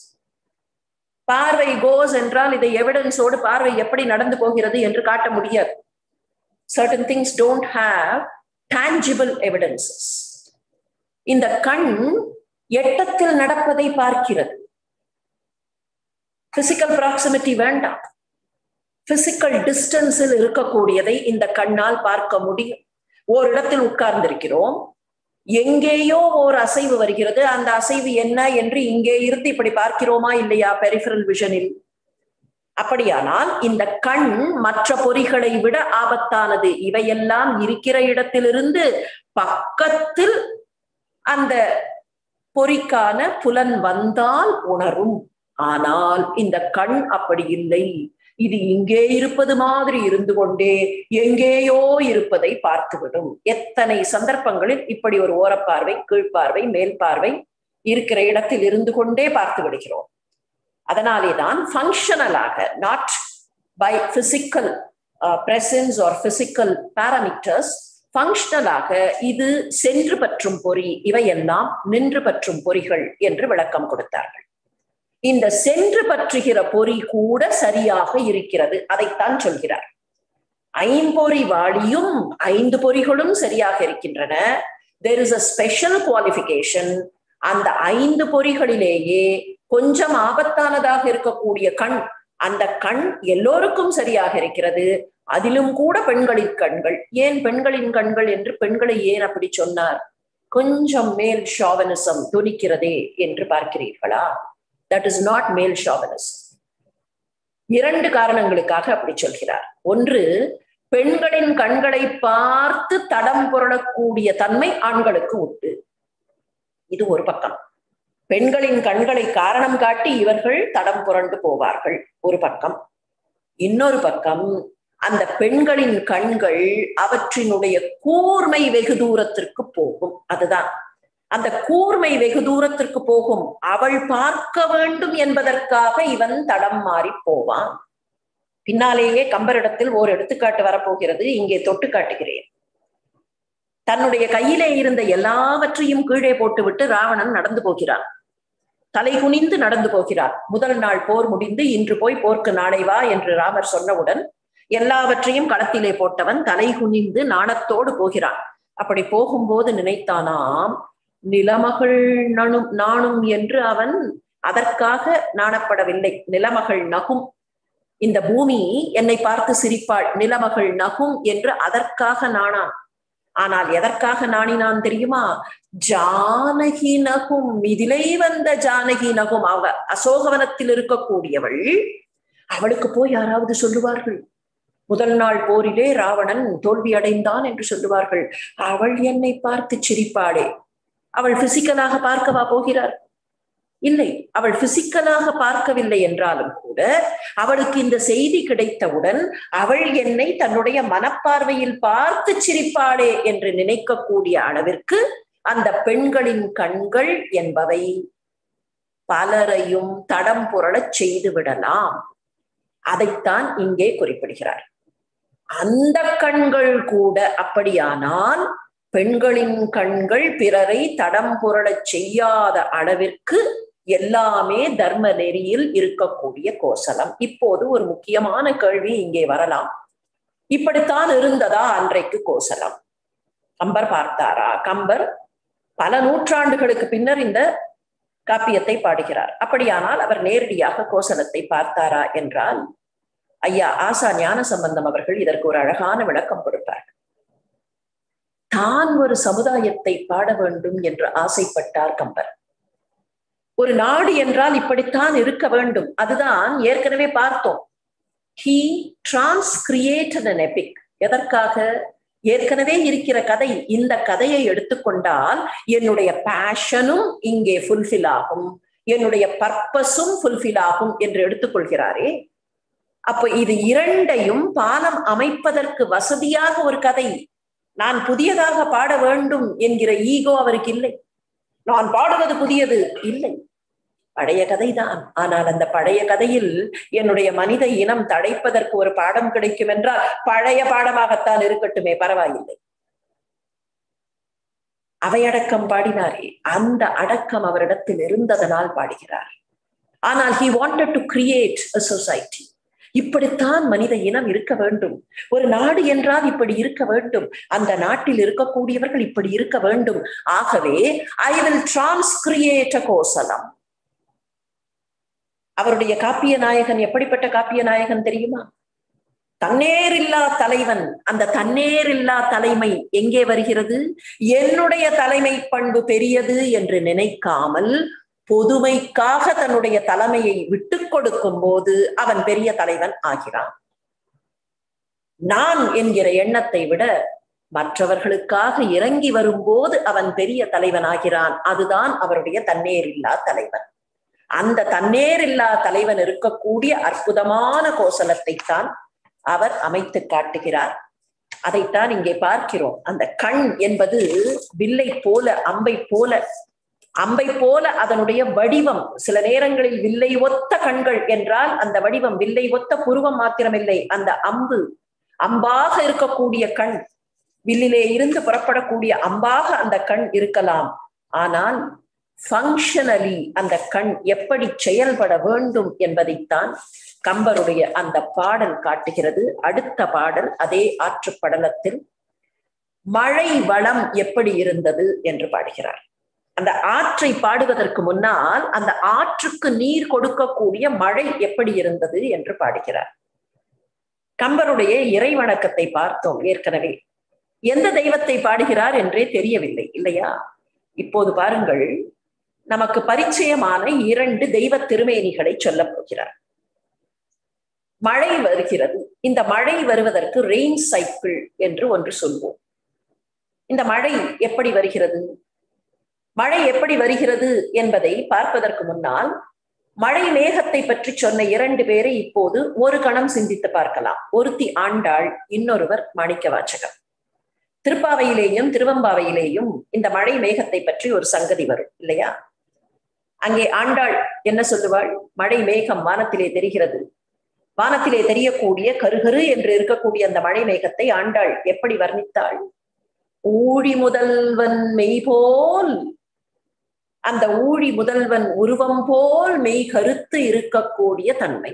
பார்வை கோஸ் என்றால் இதை எவிடன்ஸோடு பார்வை எப்படி நடந்து போகிறது என்று காட்ட முடியாது certain things don't have tangible evidences இந்த கண் எட்டத்தில் நடப்பதை பார்க்கிறது பிசிக்கல் ப்ராக்சிமிட்டி வேண்டாம் பிசிக்கல் டிஸ்டன்ஸில் இருக்கக்கூடியதை இந்த கண்ணால் பார்க்க முடியும் ஓரிடத்தில் உட்கார்ந்திருக்கிறோம் எங்கேயோ ஒரு அசைவு வருகிறது அந்த அசைவு என்ன என்று இங்கே இருந்து இப்படி பார்க்கிறோமா இல்லையா பெரிஃபரல் விஷனில் அப்படியானால் இந்த கண் மற்ற பொறிகளை விட ஆபத்தானது இவையெல்லாம் இருக்கிற இடத்திலிருந்து பக்கத்தில் அந்த பொறிக்கான புலன் வந்தால் உணரும் ஆனால் இந்த கண் அப்படி இல்லை இது இங்கே இருப்பது மாதிரி இருந்து கொண்டே எங்கேயோ இருப்பதை பார்த்துவிடும் எத்தனை சந்தர்ப்பங்களில் இப்படி ஒரு ஓரப்பார்வை கீழ்ப்பார்வை மேல் பார்வை இருக்கிற இடத்தில் இருந்து கொண்டே பார்த்து விடுகிறோம் அதனாலே தான் ஃபங்க்ஷனலாக not by physical presence or physical parameters ஃபங்க்ஷனலாக இது சென்று பற்றும் பொறி இவையெல்லாம் நின்று பற்றும் பொறிகள் என்று விளக்கம் கொடுத்தார்கள் இந்த சென்று பற்றுகிற பொறி கூட சரியாக இருக்கிறது அதைத்தான் சொல்கிறார் ஐம்பொறி வாளியும் ஐந்து பொறிகளும் சரியாக இருக்கின்றன there is a special qualification அந்த ஐந்து பொறிகளிலேயே கொஞ்சம் ஆபத்தானதாக இருக்கக்கூடிய கண் அந்த கண் எல்லோருக்கும் சரியாக இருக்கிறது அதிலும் கூட பெண்களின் கண்கள் ஏன் பெண்களின் கண்கள் என்று பெண்களை ஏன் அப்படி சொன்னார் கொஞ்சம் மேல் ஷாவனிசம் துணிக்கிறதே என்று பார்க்கிறீர்களா that is not male chauvinism இரண்டு காரணங்களுக்காக அப்படி சொல்கிறார் ஒன்று பெண்களின் கண்களை பார்த்து தடம் புரளக்கூடிய தன்மை ஆண்களுக்கு உண்டு இது ஒரு பக்கம் பெண்களின் கண்களை காரணம் காட்டி இவர்கள் தடம் புரண்டு போவார்கள் ஒரு பக்கம் இன்னொரு பக்கம் அந்த பெண்களின் கண்கள் அவற்றினுடைய கூர்மை வெகு தூரத்திற்கு போகும் அதுதான் அந்த கூர்மை வெகு தூரத்திற்கு போகும் அவள் பார்க்க வேண்டும் என்பதற்காக இவன் தடம் மாறி போவான் பின்னாலேயே கம்பரிடத்தில் ஓர் எடுத்துக்காட்டு வரப்போகிறது இங்கே தொட்டு காட்டுகிறேன் தன்னுடைய கையிலே இருந்த எல்லாவற்றையும் கீழே போட்டுவிட்டு ராவணன் நடந்து போகிறான் தலை குனிந்து நடந்து போகிறார் முதல் நாள் போர் முடிந்து இன்று போய் போர்க்கு நாளை வா என்று ராமர் சொன்னவுடன் எல்லாவற்றையும் களத்திலே போட்டவன் தலை குனிந்து நாணத்தோடு போகிறான் அப்படி போகும்போது நினைத்தானாம் நிலமகள் நணும் நாணும் என்று அவன் அதற்காக நாணப்படவில்லை நிலமகள் நகும் இந்த பூமி என்னை பார்த்து சிரிப்பாள் நிலமகள் நகும் என்று அதற்காக நானான் ஆனால் எதற்காக நாணினான் தெரியுமா ஜானகி நகும் இதிலே வந்த ஜானகி நகும் அவ அசோகவனத்தில் இருக்கக்கூடியவள் அவளுக்கு போய் யாராவது சொல்லுவார்கள் முதல் நாள் போரிலே ராவணன் தோல்வி அடைந்தான் என்று சொல்லுவார்கள் அவள் என்னை பார்த்து சிரிப்பாளே அவள் பிசிக்கலாக பார்க்கவா போகிறார் இல்லை அவள் பிசிக்கலாக பார்க்கவில்லை என்றாலும் கூட அவளுக்கு இந்த செய்தி கிடைத்தவுடன் அவள் என்னை தன்னுடைய மனப்பார்வையில் பார்த்து சிரிப்பாளே என்று நினைக்கக்கூடிய அளவிற்கு அந்த பெண்களின் கண்கள் என்பவை பலரையும் தடம் புரளச் செய்து விடலாம் அதைத்தான் இங்கே குறிப்பிடுகிறார் அந்த கண்கள் கூட அப்படியானால் பெண்களின் கண்கள் பிறரை தடம் புரளச் செய்யாத அளவிற்கு எல்லாமே தர்ம நெறியில் இருக்கக்கூடிய கோசலம் இப்போது ஒரு முக்கியமான கேள்வி இங்கே வரலாம் இப்படித்தான் இருந்ததா அன்றைக்கு கோசலம் கம்பர் பார்த்தாரா கம்பர் பல நூற்றாண்டுகளுக்கு பின்னர் இந்த காப்பியத்தை பாடுகிறார் அப்படியானால் அவர் நேரடியாக கோசலத்தை பார்த்தாரா என்றால் ஐயா ஆசா ஞான சம்பந்தம் அவர்கள் இதற்கு ஒரு அழகான விளக்கம் கொடுப்பார் தான் ஒரு சமுதாயத்தை பாட வேண்டும் என்று ஆசைப்பட்டார் கம்பர் ஒரு நாடு என்றால் இப்படித்தான் இருக்க வேண்டும் அதுதான் ஏற்கனவே பார்த்தோம் ஹீ டிரான்ஸ்கிரியேட்டட் அன் எபிக் எதற்காக ஏற்கனவே இருக்கிற கதை இந்த கதையை எடுத்துக்கொண்டால் என்னுடைய பேஷனும் இங்கே ஃபுல்ஃபில் ஆகும் என்னுடைய பர்பஸும் ஃபுல்ஃபில் ஆகும் என்று எடுத்துக்கொள்கிறாரே அப்போ இது இரண்டையும் பாலம் அமைப்பதற்கு வசதியாக ஒரு கதை நான் புதியதாக பாட வேண்டும் என்கிற ஈகோ அவருக்கு இல்லை நான் பாடுவது புதியது இல்லை பழைய கதைதான் ஆனால் அந்த பழைய கதையில் என்னுடைய மனித இனம் தடைப்பதற்கு ஒரு பாடம் கிடைக்கும் என்றால் பழைய பாடமாகத்தான் இருக்கட்டுமே பரவாயில்லை அவையடக்கம் பாடினாரே அந்த அடக்கம் அவரிடத்தில் இருந்ததனால் பாடுகிறார் ஆனால் he wanted to create a society இப்படித்தான் மனித இனம் இருக்க வேண்டும் ஒரு நாடு என்றால் இப்படி இருக்க வேண்டும் அந்த நாட்டில் இருக்கக்கூடியவர்கள் இப்படி இருக்க வேண்டும் ஆகவே ஐ வில் டிரான்ஸ்கிரியேட் கோசலம் அவருடைய காப்பிய நாயகன் எப்படிப்பட்ட காப்பிய நாயகன் தெரியுமா தன்னேரில்லா தலைவன் அந்த தன்னேரில்லா தலைமை எங்கே வருகிறது என்னுடைய தலைமை பண்பு பெரியது என்று நினைக்காமல் பொதுமைக்காக தன்னுடைய தலைமையை விட்டு கொடுக்கும் போது அவன் பெரிய தலைவன் ஆகிறான் நான் என்கிற எண்ணத்தை விட மற்றவர்களுக்காக இறங்கி வரும்போது அவன் பெரிய தலைவன் ஆகிறான் அதுதான் அவருடைய தன்னேரில்லா தலைவன் அந்த தன்னேரில்லா தலைவன் இருக்கக்கூடிய அற்புதமான கோசலத்தை தான் அவர் அமைத்து காட்டுகிறார் அதைத்தான் இங்கே பார்க்கிறோம் அந்த கண் என்பது வில்லை போல அம்பை போல அம்பை போல அதனுடைய வடிவம் சில நேரங்களில் வில்லை ஒத்த கண்கள் என்றால் அந்த வடிவம் வில்லை ஒத்த புருவம் மாத்திரமில்லை அந்த அம்பு அம்பாக இருக்கக்கூடிய கண் வில்லிலே இருந்து புறப்படக்கூடிய அம்பாக அந்த கண் இருக்கலாம் ஆனால் ஃபங்க்ஷனலி அந்த கண் எப்படி செயல்பட வேண்டும் என்பதைத்தான் கம்பருடைய அந்த பாடல் காட்டுகிறது அடுத்த பாடல் அதே ஆற்று படலத்தில் மழை வளம் எப்படி இருந்தது என்று பாடுகிறார் அந்த ஆற்றை பாடுவதற்கு முன்னால் அந்த ஆற்றுக்கு நீர் கொடுக்கக்கூடிய மழை எப்படி இருந்தது என்று பாடுகிறார் கம்பருடைய இறை வணக்கத்தை பார்த்தோம் ஏற்கனவே எந்த தெய்வத்தை பாடுகிறார் என்றே தெரியவில்லை இல்லையா இப்போது பாருங்கள் நமக்கு பரிச்சயமான இரண்டு தெய்வ திருமேனிகளை சொல்ல போகிறார் மழை வருகிறது இந்த மழை வருவதற்கு ரெயின் சைக்கிள் என்று ஒன்று சொல்வோம் இந்த மழை எப்படி வருகிறது மழை எப்படி வருகிறது என்பதை பார்ப்பதற்கு முன்னால் மழை மேகத்தை பற்றி சொன்ன இரண்டு பேரை இப்போது ஒரு கணம் சிந்தித்து பார்க்கலாம் ஒருத்தி ஆண்டாள் இன்னொருவர் மாணிக்க வாச்சகம் திருப்பாவையிலேயும் திருவம்பாவையிலேயும் இந்த மழை மேகத்தை பற்றி ஒரு சங்கதி வரும் இல்லையா அங்கே ஆண்டாள் என்ன சொல்லுவாள் மழை மேகம் வானத்திலே தெரிகிறது வானத்திலே தெரியக்கூடிய கருகரு என்று இருக்கக்கூடிய அந்த மழை மேகத்தை ஆண்டாள் எப்படி வர்ணித்தாள் ஊழி முதல்வன் மெய்போல் அந்த ஊழி முதல்வன் உருவம் போல் மெய் கருத்து இருக்கக்கூடிய தன்மை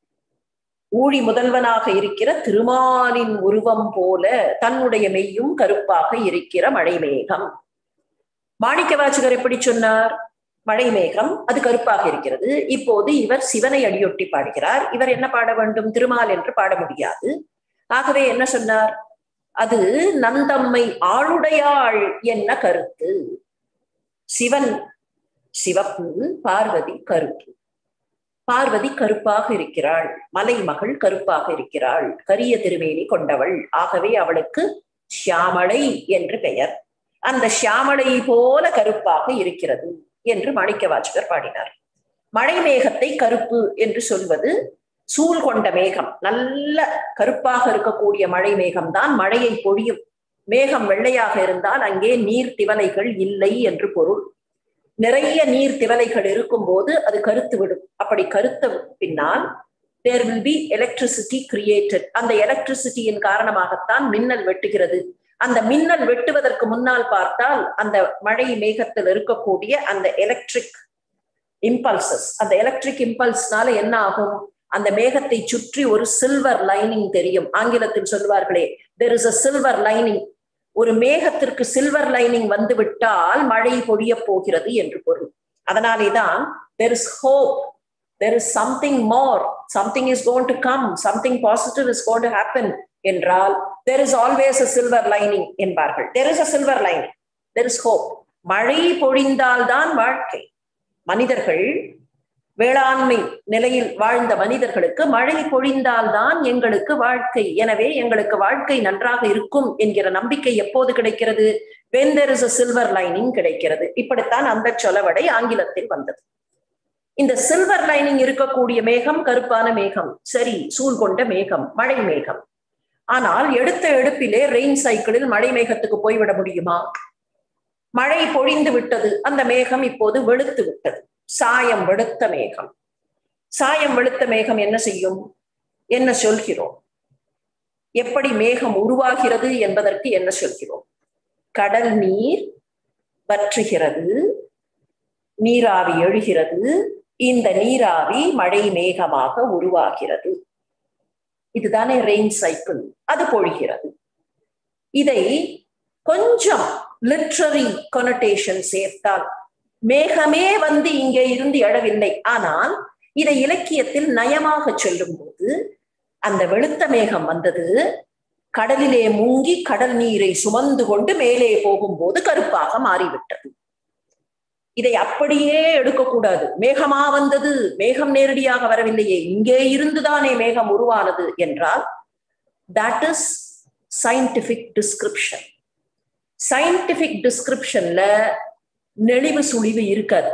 ஊழி முதல்வனாக இருக்கிற திருமாலின் உருவம் போல தன்னுடைய மெய்யும் கருப்பாக இருக்கிற மழை மேகம் மாணிக்க வாசகர் எப்படி சொன்னார் மழை மேகம் அது கருப்பாக இருக்கிறது இப்போது இவர் சிவனை அடியொட்டி பாடுகிறார் இவர் என்ன பாட வேண்டும் திருமால் என்று பாட முடியாது ஆகவே என்ன சொன்னார் அது நந்தம்மை ஆளுடையாள் என்ன கருத்து சிவன் சிவப்பு பார்வதி கருப்பு பார்வதி கருப்பாக இருக்கிறாள் மலைமகள் கருப்பாக இருக்கிறாள் கரிய திருமேனி கொண்டவள் ஆகவே அவளுக்கு ஷியாமளை என்று பெயர் அந்த ஷியாமளை போல கருப்பாக இருக்கிறது என்று மாணிக்க வாசகர் பாடினார் மழை மேகத்தை கருப்பு என்று சொல்வது சூழ் கொண்ட மேகம் நல்ல கருப்பாக இருக்கக்கூடிய மழை மேகம் தான் மழையை பொழியும் மேகம் வெள்ளையாக இருந்தால் அங்கே நீர் திவலைகள் இல்லை என்று பொருள் நிறைய நீர் திவலைகள் இருக்கும் போது அது கருத்து விடும் அப்படி கருத்த பின்னால் there will be electricity created அந்த எலக்ட்ரிசிட்டியின் காரணமாகத்தான் மின்னல் வெட்டுகிறது அந்த மின்னல் வெட்டுவதற்கு முன்னால் பார்த்தால் அந்த மழை மேகத்தில் இருக்கக்கூடிய அந்த எலக்ட்ரிக் இம்பல்சஸ் அந்த எலக்ட்ரிக் இம்பல்ஸ்னால என்ன ஆகும் அந்த மேகத்தை சுற்றி ஒரு சில்வர் லைனிங் தெரியும் ஆங்கிலத்தில் சொல்வார்களே there is a silver lining ஒரு மேகத்திற்கு சில்வர் லைனிங் வந்து விட்டால் மழை பொழிய போகிறது என்று பொருள் அதனாலேதான் there is hope there is something more something is going to come something positive is going to happen என்றால் there is always a silver lining என்பார்கள் there is a silver lining there is hope மழை பொழிந்தால்தான் வாழ்க்கை மனிதர்கள் வேளாண்மை நிலையில் வாழ்ந்த மனிதர்களுக்கு மழை பொழிந்தால்தான் எங்களுக்கு வாழ்க்கை எனவே எங்களுக்கு வாழ்க்கை நன்றாக இருக்கும் என்கிற நம்பிக்கை எப்போது கிடைக்கிறது when there is a silver lining கிடைக்கிறது இப்படித்தான் அந்த சொலவடை ஆங்கிலத்தில் வந்தது இந்த சில்வர் லைனிங் இருக்கக்கூடிய மேகம் கருப்பான மேகம் சரி சூழ் கொண்ட மேகம் மழை மேகம் ஆனால் எடுத்த எடுப்பிலே ரெயின் சைக்கிளில் மழை மேகத்துக்கு போய்விட முடியுமா மழை பொழிந்து விட்டது அந்த மேகம் இப்போது வெளுத்து விட்டது சாயம் வெளுத்த மேகம் சாயம் வெளுத்த மேகம் என்ன செய்யும் என்ன சொல்கிறோம் எப்படி மேகம் உருவாகிறது என்பதற்கு என்ன சொல்கிறோம் கடல் நீர் வற்றுகிறது நீராவி எழுகிறது இந்த நீராவி மழை மேகமாக உருவாகிறது இதுதானே ரெயின் சைக்கிள் அது பொழிகிறது இதை கொஞ்சம் லிட்ரரி கொனடேஷன் சேர்த்தால் மேகமே வந்து இங்கே இருந்து எழவில்லை ஆனால் இதை இலக்கியத்தில் நயமாக சொல்லும் போது அந்த வெளுத்த மேகம் வந்தது கடலிலே மூங்கி கடல் நீரை சுமந்து கொண்டு மேலே போகும்போது கருப்பாக மாறிவிட்டது இதை அப்படியே எடுக்கக்கூடாது மேகமா வந்தது மேகம் நேரடியாக வரவில்லையே இங்கே இருந்துதானே மேகம் உருவானது என்றால் that is scientific description scientific டிஸ்கிரிப்ஷன்ல நெளிவு சுழிவு இருக்காது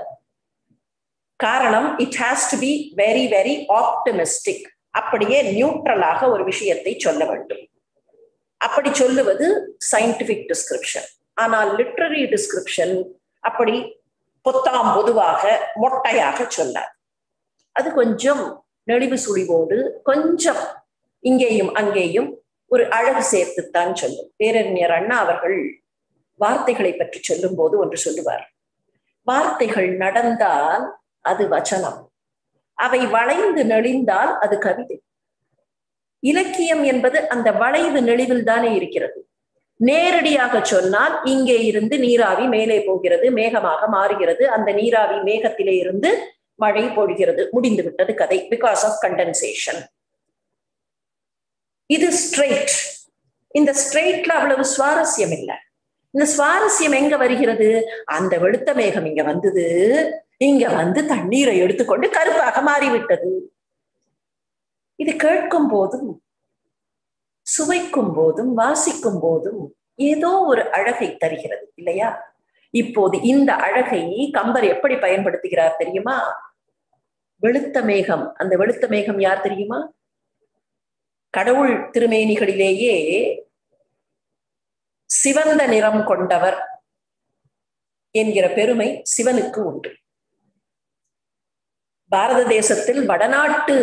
காரணம் it has to be very very optimistic அப்படியே நியூட்ரலாக ஒரு விஷயத்தை சொல்ல வேண்டும் அப்படி சொல்லுவது சயின்டிபிக் டிஸ்கிரிப்ஷன் ஆனால் லிட்ரரி டிஸ்கிரிப்ஷன் அப்படி பொத்தாம் பொதுவாக மொட்டையாக சொல்லார் அது கொஞ்சம் நெளிவு சுழிவோடு கொஞ்சம் இங்கேயும் அங்கேயும் ஒரு அழகு சேர்த்துத்தான் சொல்லும் பேரறிஞர் அண்ணா அவர்கள் வார்த்தைகளை பற்றி சொல்லும் போது ஒன்று சொல்லுவார் வார்த்தைகள் நடந்தால் அது வச்சனம் அவை வளைந்து நெளிந்தால் அது கவிதை இலக்கியம் என்பது அந்த வளைவு நெளிவில் தானே இருக்கிறது நேரடியாக சொன்னால் இங்கே இருந்து நீராவி மேலே போகிறது மேகமாக மாறுகிறது அந்த நீராவி மேகத்திலே இருந்து மழை பொழிகிறது முடிந்து விட்டது கதை பிகாஸ் ஆஃப் கண்டென்சேஷன் இது ஸ்ட்ரெயிட் இந்த ஸ்ட்ரெயிட்ல அவ்வளவு சுவாரஸ்யம் இல்லை இந்த சுவாரஸ்யம் எங்க வருகிறது அந்த வெளுத்த மேகம் இங்க வந்தது இங்க வந்து தண்ணீரை எடுத்துக்கொண்டு கருப்பாக மாறிவிட்டது இது கேட்கும் போதும் சுவைக்கும் போதும் வாசிக்கும் போதும் ஏதோ ஒரு அழகை தருகிறது இல்லையா இப்போது இந்த அழகை கம்பர் எப்படி பயன்படுத்துகிறார் தெரியுமா வெளுத்த மேகம் அந்த வெளுத்த மேகம் யார் தெரியுமா கடவுள் திருமேனிகளிலேயே சிவந்த நிறம் கொண்டவர் என்கிற பெருமை சிவனுக்கு உண்டு பாரத தேசத்தில் வடநாட்டு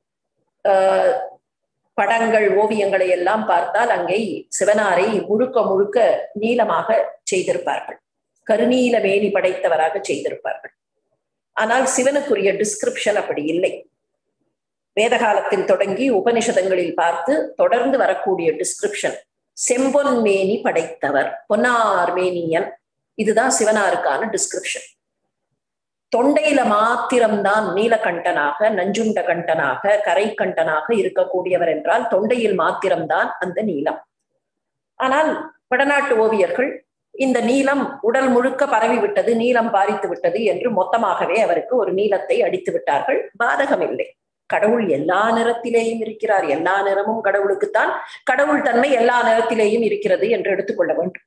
படங்கள் ஓவியங்களை எல்லாம் பார்த்தால் அங்கே சிவனாரை முழுக்க முழுக்க நீளமாக செய்திருப்பார்கள் கருநீல வேணி படைத்தவராக செய்திருப்பார்கள் ஆனால் சிவனுக்குரிய டிஸ்கிரிப்ஷன் அப்படி இல்லை வேத காலத்தில் தொடங்கி உபனிஷதங்களில் பார்த்து தொடர்ந்து வரக்கூடிய டிஸ்கிரிப்ஷன் செம்பொன் மேனி படைத்தவர் பொன்னார் மேனியன் இதுதான் சிவனாருக்கான டிஸ்கிரிப்ஷன் தொண்டையில மாத்திரம்தான் நீலகண்டனாக நஞ்சுண்ட கண்டனாக கரை கண்டனாக இருக்கக்கூடியவர் என்றால் தொண்டையில் மாத்திரம்தான் அந்த நீளம் ஆனால் வடநாட்டு ஓவியர்கள் இந்த நீளம் உடல் முழுக்க பரவி விட்டது நீளம் பாரித்து விட்டது என்று மொத்தமாகவே அவருக்கு ஒரு நீளத்தை அடித்து விட்டார்கள் பாதகம் இல்லை கடவுள் எல்லா நிறத்திலேயும் இருக்கிறார் எல்லா நிறமும் கடவுளுக்குத்தான் கடவுள் தன்மை எல்லா நிறத்திலேயும் இருக்கிறது என்று எடுத்துக்கொள்ள வேண்டும்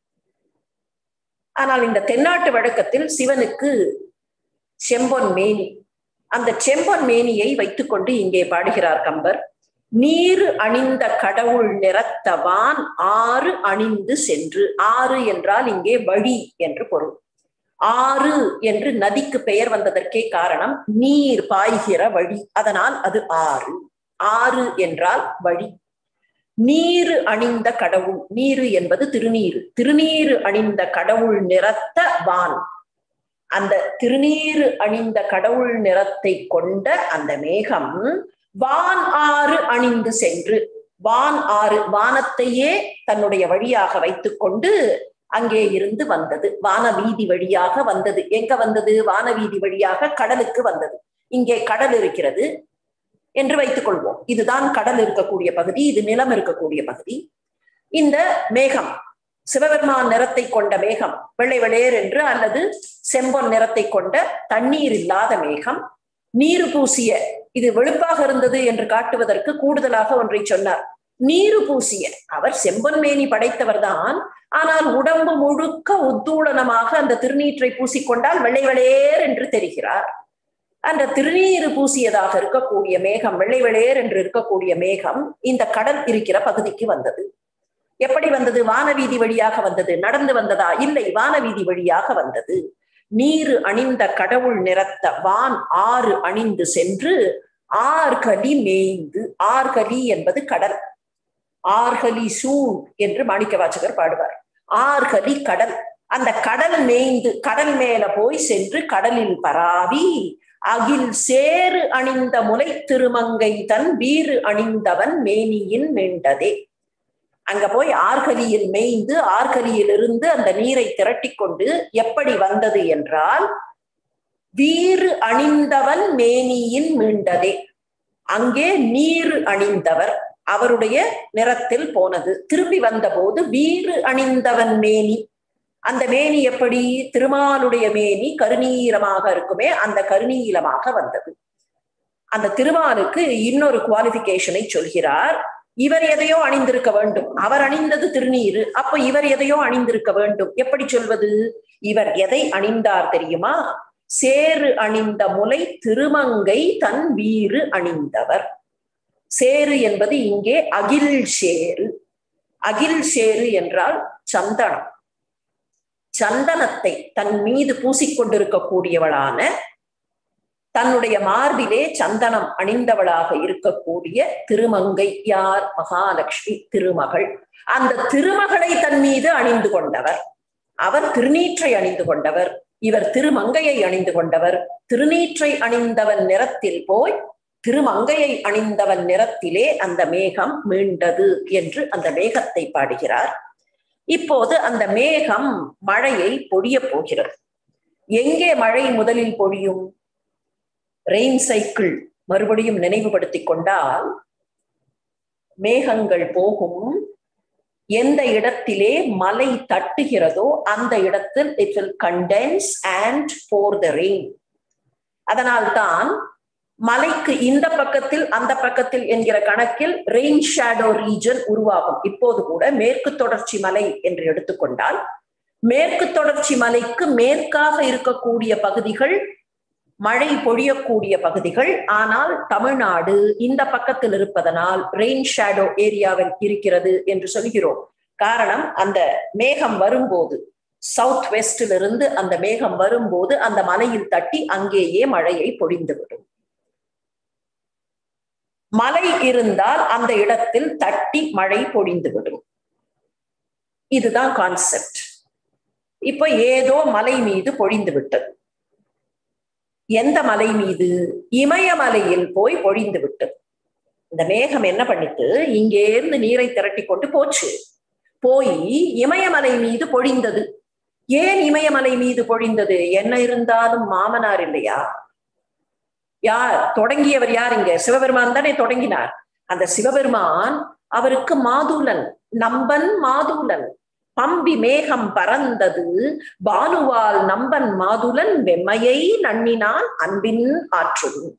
ஆனால் இந்த தென்னாட்டு வழக்கத்தில் சிவனுக்கு செம்பொன் மேனி அந்த செம்பொன் மேனியை வைத்துக்கொண்டு இங்கே பாடுகிறார் கம்பர் நீர் அணிந்த கடவுள் நிறத்தவான் ஆறு அணிந்து சென்று ஆறு என்றால் இங்கே வழி என்று பொருள் ஆறு என்று நதிக்கு பெயர் வந்ததற்கே காரணம் நீர் பாய்கிற வழி அதனால் அது ஆறு ஆறு என்றால் வழி நீரு அணிந்த கடவுள் நீரு என்பது திருநீரு திருநீரு அணிந்த கடவுள் நிறத்த வான் அந்த திருநீரு அணிந்த கடவுள் நிறத்தை கொண்ட அந்த மேகம் வான் ஆறு அணிந்து சென்று வான் ஆறு வானத்தையே தன்னுடைய வழியாக வைத்துக்கொண்டு அங்கே இருந்து வந்தது வான வீதி வழியாக வந்தது எங்க வந்தது வான வீதி வழியாக கடலுக்கு வந்தது இங்கே கடல் இருக்கிறது என்று வைத்துக் கொள்வோம் இதுதான் கடல் இருக்கக்கூடிய பகுதி இது நிலம் இருக்கக்கூடிய பகுதி இந்த மேகம் சிவபெருமான் நிறத்தை கொண்ட மேகம் வெள்ளை வெளையர் என்று அல்லது செம்பொன் நிறத்தை கொண்ட தண்ணீர் இல்லாத மேகம் நீரு பூசிய இது வெளுப்பாக இருந்தது என்று காட்டுவதற்கு கூடுதலாக ஒன்றை சொன்னார் நீரு பூசிய அவர் செம்பொன் மேனி படைத்தவர் தான் ஆனால் உடம்பு முழுக்க உத்தூளனமாக அந்த திருநீற்றை பூசிக்கொண்டால் வெள்ளை வெளையர் என்று தெரிகிறார் அந்த திருநீரு பூசியதாக இருக்கக்கூடிய மேகம் வெள்ளை வெளையர் என்று இருக்கக்கூடிய மேகம் இந்த கடல் இருக்கிற பகுதிக்கு வந்தது எப்படி வந்தது வானவீதி வழியாக வந்தது நடந்து வந்ததா இல்லை வானவீதி வழியாக வந்தது நீரு அணிந்த கடவுள் நிறத்த வான் ஆறு அணிந்து சென்று ஆர்கலி மேய்ந்து ஆர்கலி என்பது கடல் ஆர்கலி சூழ் என்று மாணிக்க வாசகர் பாடுவார் ஆர்கலி கடல் அந்த கடல் மேய்ந்து கடல் மேல போய் சென்று கடலில் பராவி அகில் சேறு அணிந்த முலை திருமங்கை தன் வீறு அணிந்தவன் மேனியின் மெண்டதே அங்க போய் ஆர்கலியில் மேய்ந்து ஆர்கலியில் இருந்து அந்த நீரை திரட்டி கொண்டு எப்படி வந்தது என்றால் வீறு அணிந்தவன் மேனியின் மீண்டதே அங்கே நீர் அணிந்தவர் அவருடைய நிறத்தில் போனது திரும்பி வந்தபோது வீறு அணிந்தவன் மேனி அந்த மேனி எப்படி திருமாலுடைய மேனி கருநீலமாக இருக்குமே அந்த கருநீலமாக வந்தது அந்த திருமாலுக்கு இன்னொரு குவாலிபிகேஷனை சொல்கிறார் இவர் எதையோ அணிந்திருக்க வேண்டும் அவர் அணிந்தது திருநீரு அப்ப இவர் எதையோ அணிந்திருக்க வேண்டும் எப்படி சொல்வது இவர் எதை அணிந்தார் தெரியுமா சேறு அணிந்த முலை திருமங்கை தன் வீறு அணிந்தவர் சேரு என்பது இங்கே அகில் சேரு அகில் சேரு என்றால் சந்தனம் சந்தனத்தை தன் மீது பூசிக்கொண்டிருக்கக்கூடியவளான தன்னுடைய மார்பிலே சந்தனம் அணிந்தவளாக இருக்கக்கூடிய திருமங்கை யார் மகாலட்சுமி திருமகள் அந்த திருமகளை தன் மீது அணிந்து கொண்டவர் அவர் திருநீற்றை அணிந்து கொண்டவர் இவர் திருமங்கையை அணிந்து கொண்டவர் திருநீற்றை அணிந்தவன் நிறத்தில் போய் திருமங்கையை அணிந்தவன் நிறத்திலே அந்த மேகம் மீண்டது என்று அந்த மேகத்தை பாடுகிறார் இப்போது அந்த மேகம் மழையை பொழிய போகிறது எங்கே மழை முதலில் பொழியும் ரெயின் சைக்கிள் மறுபடியும் நினைவுபடுத்திக் கொண்டால் மேகங்கள் போகும் எந்த இடத்திலே மலை தட்டுகிறதோ அந்த இடத்தில் it will condense and pour the rain அதனால்தான் மலைக்கு இந்த பக்கத்தில் அந்த பக்கத்தில் என்கிற கணக்கில் ரெயின் ஷேடோ ரீஜன் உருவாகும் இப்போது கூட மேற்கு தொடர்ச்சி மலை என்று எடுத்துக்கொண்டால் மேற்கு தொடர்ச்சி மலைக்கு மேற்காக இருக்கக்கூடிய பகுதிகள் மழை பொழியக்கூடிய பகுதிகள் ஆனால் தமிழ்நாடு இந்த பக்கத்தில் இருப்பதனால் ரெயின் ஷேடோ ஏரியாவில் இருக்கிறது என்று சொல்கிறோம் காரணம் அந்த மேகம் வரும்போது சவுத் வெஸ்டிலிருந்து அந்த மேகம் வரும்போது அந்த மலையில் தட்டி அங்கேயே மழையை பொழிந்துவிடும் மலை இருந்தால் அந்த இடத்தில் தட்டி மழை பொழிந்துவிடும் இதுதான் கான்செப்ட் இப்ப ஏதோ மலை மீது பொழிந்து விட்டது எந்த மலை மீது இமயமலையில் போய் பொழிந்து விட்டது இந்த மேகம் என்ன பண்ணிட்டு இங்கேருந்து நீரை திரட்டி கொண்டு போச்சு போய் இமயமலை மீது பொழிந்தது ஏன் இமயமலை மீது பொழிந்தது என்ன இருந்தாலும் மாமனார் இல்லையா யார் தொடங்கியவர் யார் இங்க சிவபெருமான் தானே தொடங்கினார் அந்த சிவபெருமான் அவருக்கு மாதுளன் நம்பன் மாதுளன் பம்பி மேகம் பறந்தது பானுவால் நம்பன் மாதுளன் வெம்மையை நன்னினான் அன்பின் ஆற்றுதும்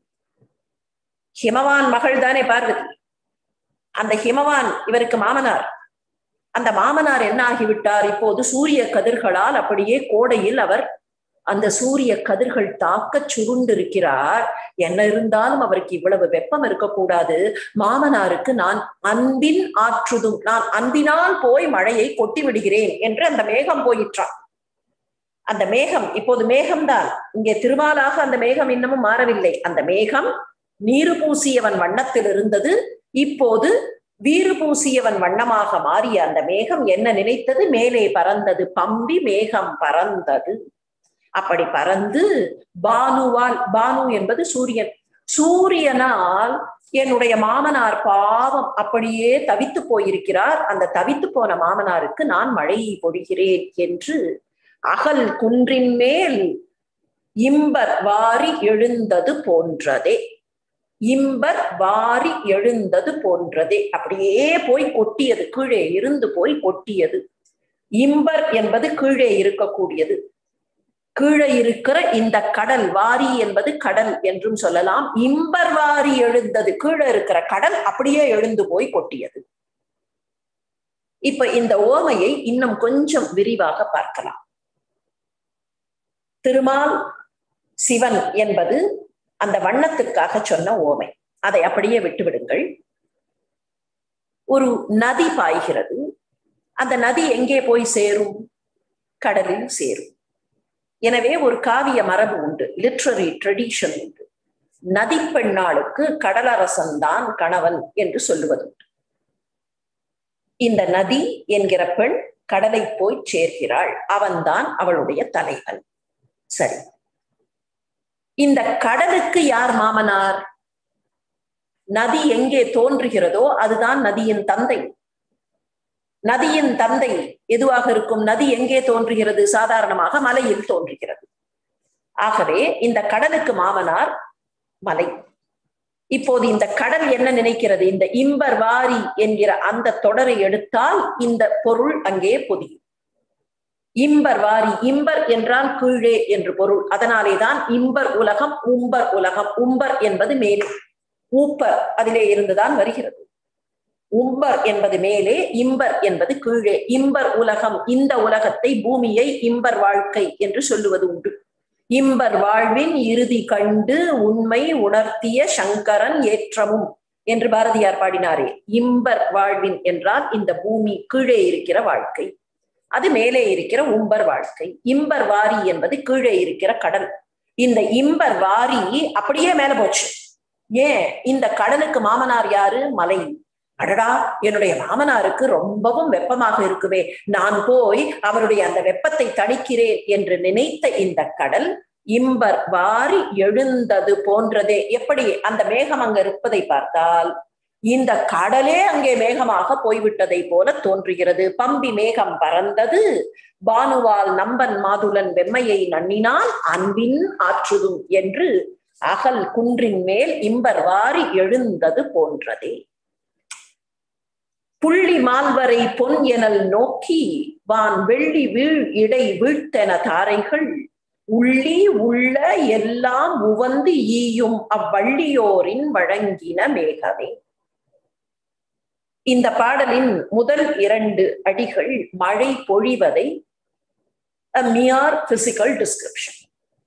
ஹிமவான் மகள் தானே பார்வதி அந்த ஹிமவான் இவருக்கு மாமனார் அந்த மாமனார் என்ன ஆகிவிட்டார் இப்போது சூரிய கதிர்களால் அப்படியே கோடையில் அவர் அந்த சூரிய கதிர்கள் தாக்க சுருண்டிருக்கிறார் என்ன இருந்தாலும் அவருக்கு இவ்வளவு வெப்பம் இருக்கக்கூடாது மாமனாருக்கு நான் அன்பின் ஆற்றுதும் நான் அன்பினால் போய் மழையை கொட்டி விடுகிறேன் என்று அந்த மேகம் போயிற்றான் அந்த மேகம் இப்போது மேகம்தான் இங்கே திருமாலாக அந்த மேகம் இன்னமும் மாறவில்லை அந்த மேகம் நீரு பூசியவன் வண்ணத்தில் இருந்தது இப்போது வீறு பூசியவன் வண்ணமாக மாறிய அந்த மேகம் என்ன நினைத்தது மேலே பறந்தது பம்பி மேகம் பறந்தது அப்படி பறந்து பானுவால் பானு என்பது சூரியன் சூரியனால் என்னுடைய மாமனார் பாவம் அப்படியே தவித்து போயிருக்கிறார் அந்த தவித்து போன மாமனாருக்கு நான் மழையை பொழிகிறேன் என்று அகல் குன்றின் மேல் இம்பர் வாரி எழுந்தது போன்றதே இம்பர் வாரி எழுந்தது போன்றதே அப்படியே போய் கொட்டியது கீழே இருந்து போய் கொட்டியது இம்பர் என்பது கீழே இருக்கக்கூடியது கீழே இருக்கிற இந்த கடல் வாரி என்பது கடல் என்றும் சொல்லலாம் இம்பர் வாரி எழுந்தது கீழே இருக்கிற கடல் அப்படியே எழுந்து போய் கொட்டியது இப்ப இந்த ஓமையை இன்னும் கொஞ்சம் விரிவாக பார்க்கலாம் திருமால் சிவன் என்பது அந்த வண்ணத்துக்காக சொன்ன ஓமை அதை அப்படியே விட்டுவிடுங்கள் ஒரு நதி பாய்கிறது அந்த நதி எங்கே போய் சேரும் கடலில் சேரும் எனவே ஒரு காவிய மரபு உண்டு லிட்ரரி ட்ரெடிஷன் உண்டு நதி பெண்ணாளுக்கு கடலரசன் தான் கணவன் என்று சொல்லுவது இந்த நதி என்கிற பெண் கடலை போய் சேர்கிறாள் அவன்தான் அவளுடைய தலைவன் சரி இந்த கடலுக்கு யார் மாமனார் நதி எங்கே தோன்றுகிறதோ அதுதான் நதியின் தந்தை நதியின் தந்தை எதுவாக இருக்கும் நதி எங்கே தோன்றுகிறது சாதாரணமாக மலையில் தோன்றுகிறது ஆகவே இந்த கடலுக்கு மாமனார் மலை இப்போது இந்த கடல் என்ன நினைக்கிறது இந்த இம்பர் வாரி என்கிற அந்த தொடரை எடுத்தால் இந்த பொருள் அங்கே பொதியும் இம்பர் வாரி இம்பர் என்றால் கீழே என்று பொருள் அதனாலேதான் இம்பர் உலகம் உம்பர் உலகம் உம்பர் என்பது மேலே ஊப்பர் அதிலே இருந்துதான் வருகிறது உம்பர் என்பது மேலே இம்பர் என்பது கீழே இம்பர் உலகம் இந்த உலகத்தை பூமியை இம்பர் வாழ்க்கை என்று சொல்லுவது உண்டு இம்பர் வாழ்வின் இறுதி கண்டு உண்மை உணர்த்திய சங்கரன் ஏற்றமும் என்று பாரதியார் பாடினாரே இம்பர் வாழ்வின் என்றால் இந்த பூமி கீழே இருக்கிற வாழ்க்கை அது மேலே இருக்கிற உம்பர் வாழ்க்கை இம்பர் வாரி என்பது கீழே இருக்கிற கடல் இந்த இம்பர் வாரி அப்படியே மேல போச்சு ஏன் இந்த கடலுக்கு மாமனார் யாரு மலை அடடா என்னுடைய மாமனாருக்கு ரொம்பவும் வெப்பமாக இருக்குமே நான் போய் அவருடைய அந்த வெப்பத்தை தணிக்கிறேன் என்று நினைத்த இந்த கடல் இம்பர் வாரி எழுந்தது போன்றதே எப்படி அந்த மேகம் அங்க இருப்பதை பார்த்தால் இந்த கடலே அங்கே மேகமாக போய்விட்டதை போல தோன்றுகிறது பம்பி மேகம் பறந்தது பானுவால் நம்பன் மாதுளன் வெம்மையை நன்னினால் அன்பின் ஆற்றுதும் என்று அகல் குன்றின் மேல் இம்பர் வாரி எழுந்தது போன்றதே புள்ளி மால்வரை பொன் எனல் நோக்கி வான் வெள்ளி வீழ் இடை வீழ்த்தென தாரைகள் உள்ளி உள்ள எல்லாம் உவந்து ஈயும் அவ்வள்ளியோரின் வழங்கின மேகமே இந்த பாடலின் முதல் இரண்டு அடிகள் மழை பொழிவதை மியார் பிசிக்கல் டிஸ்கிரிப்ஷன்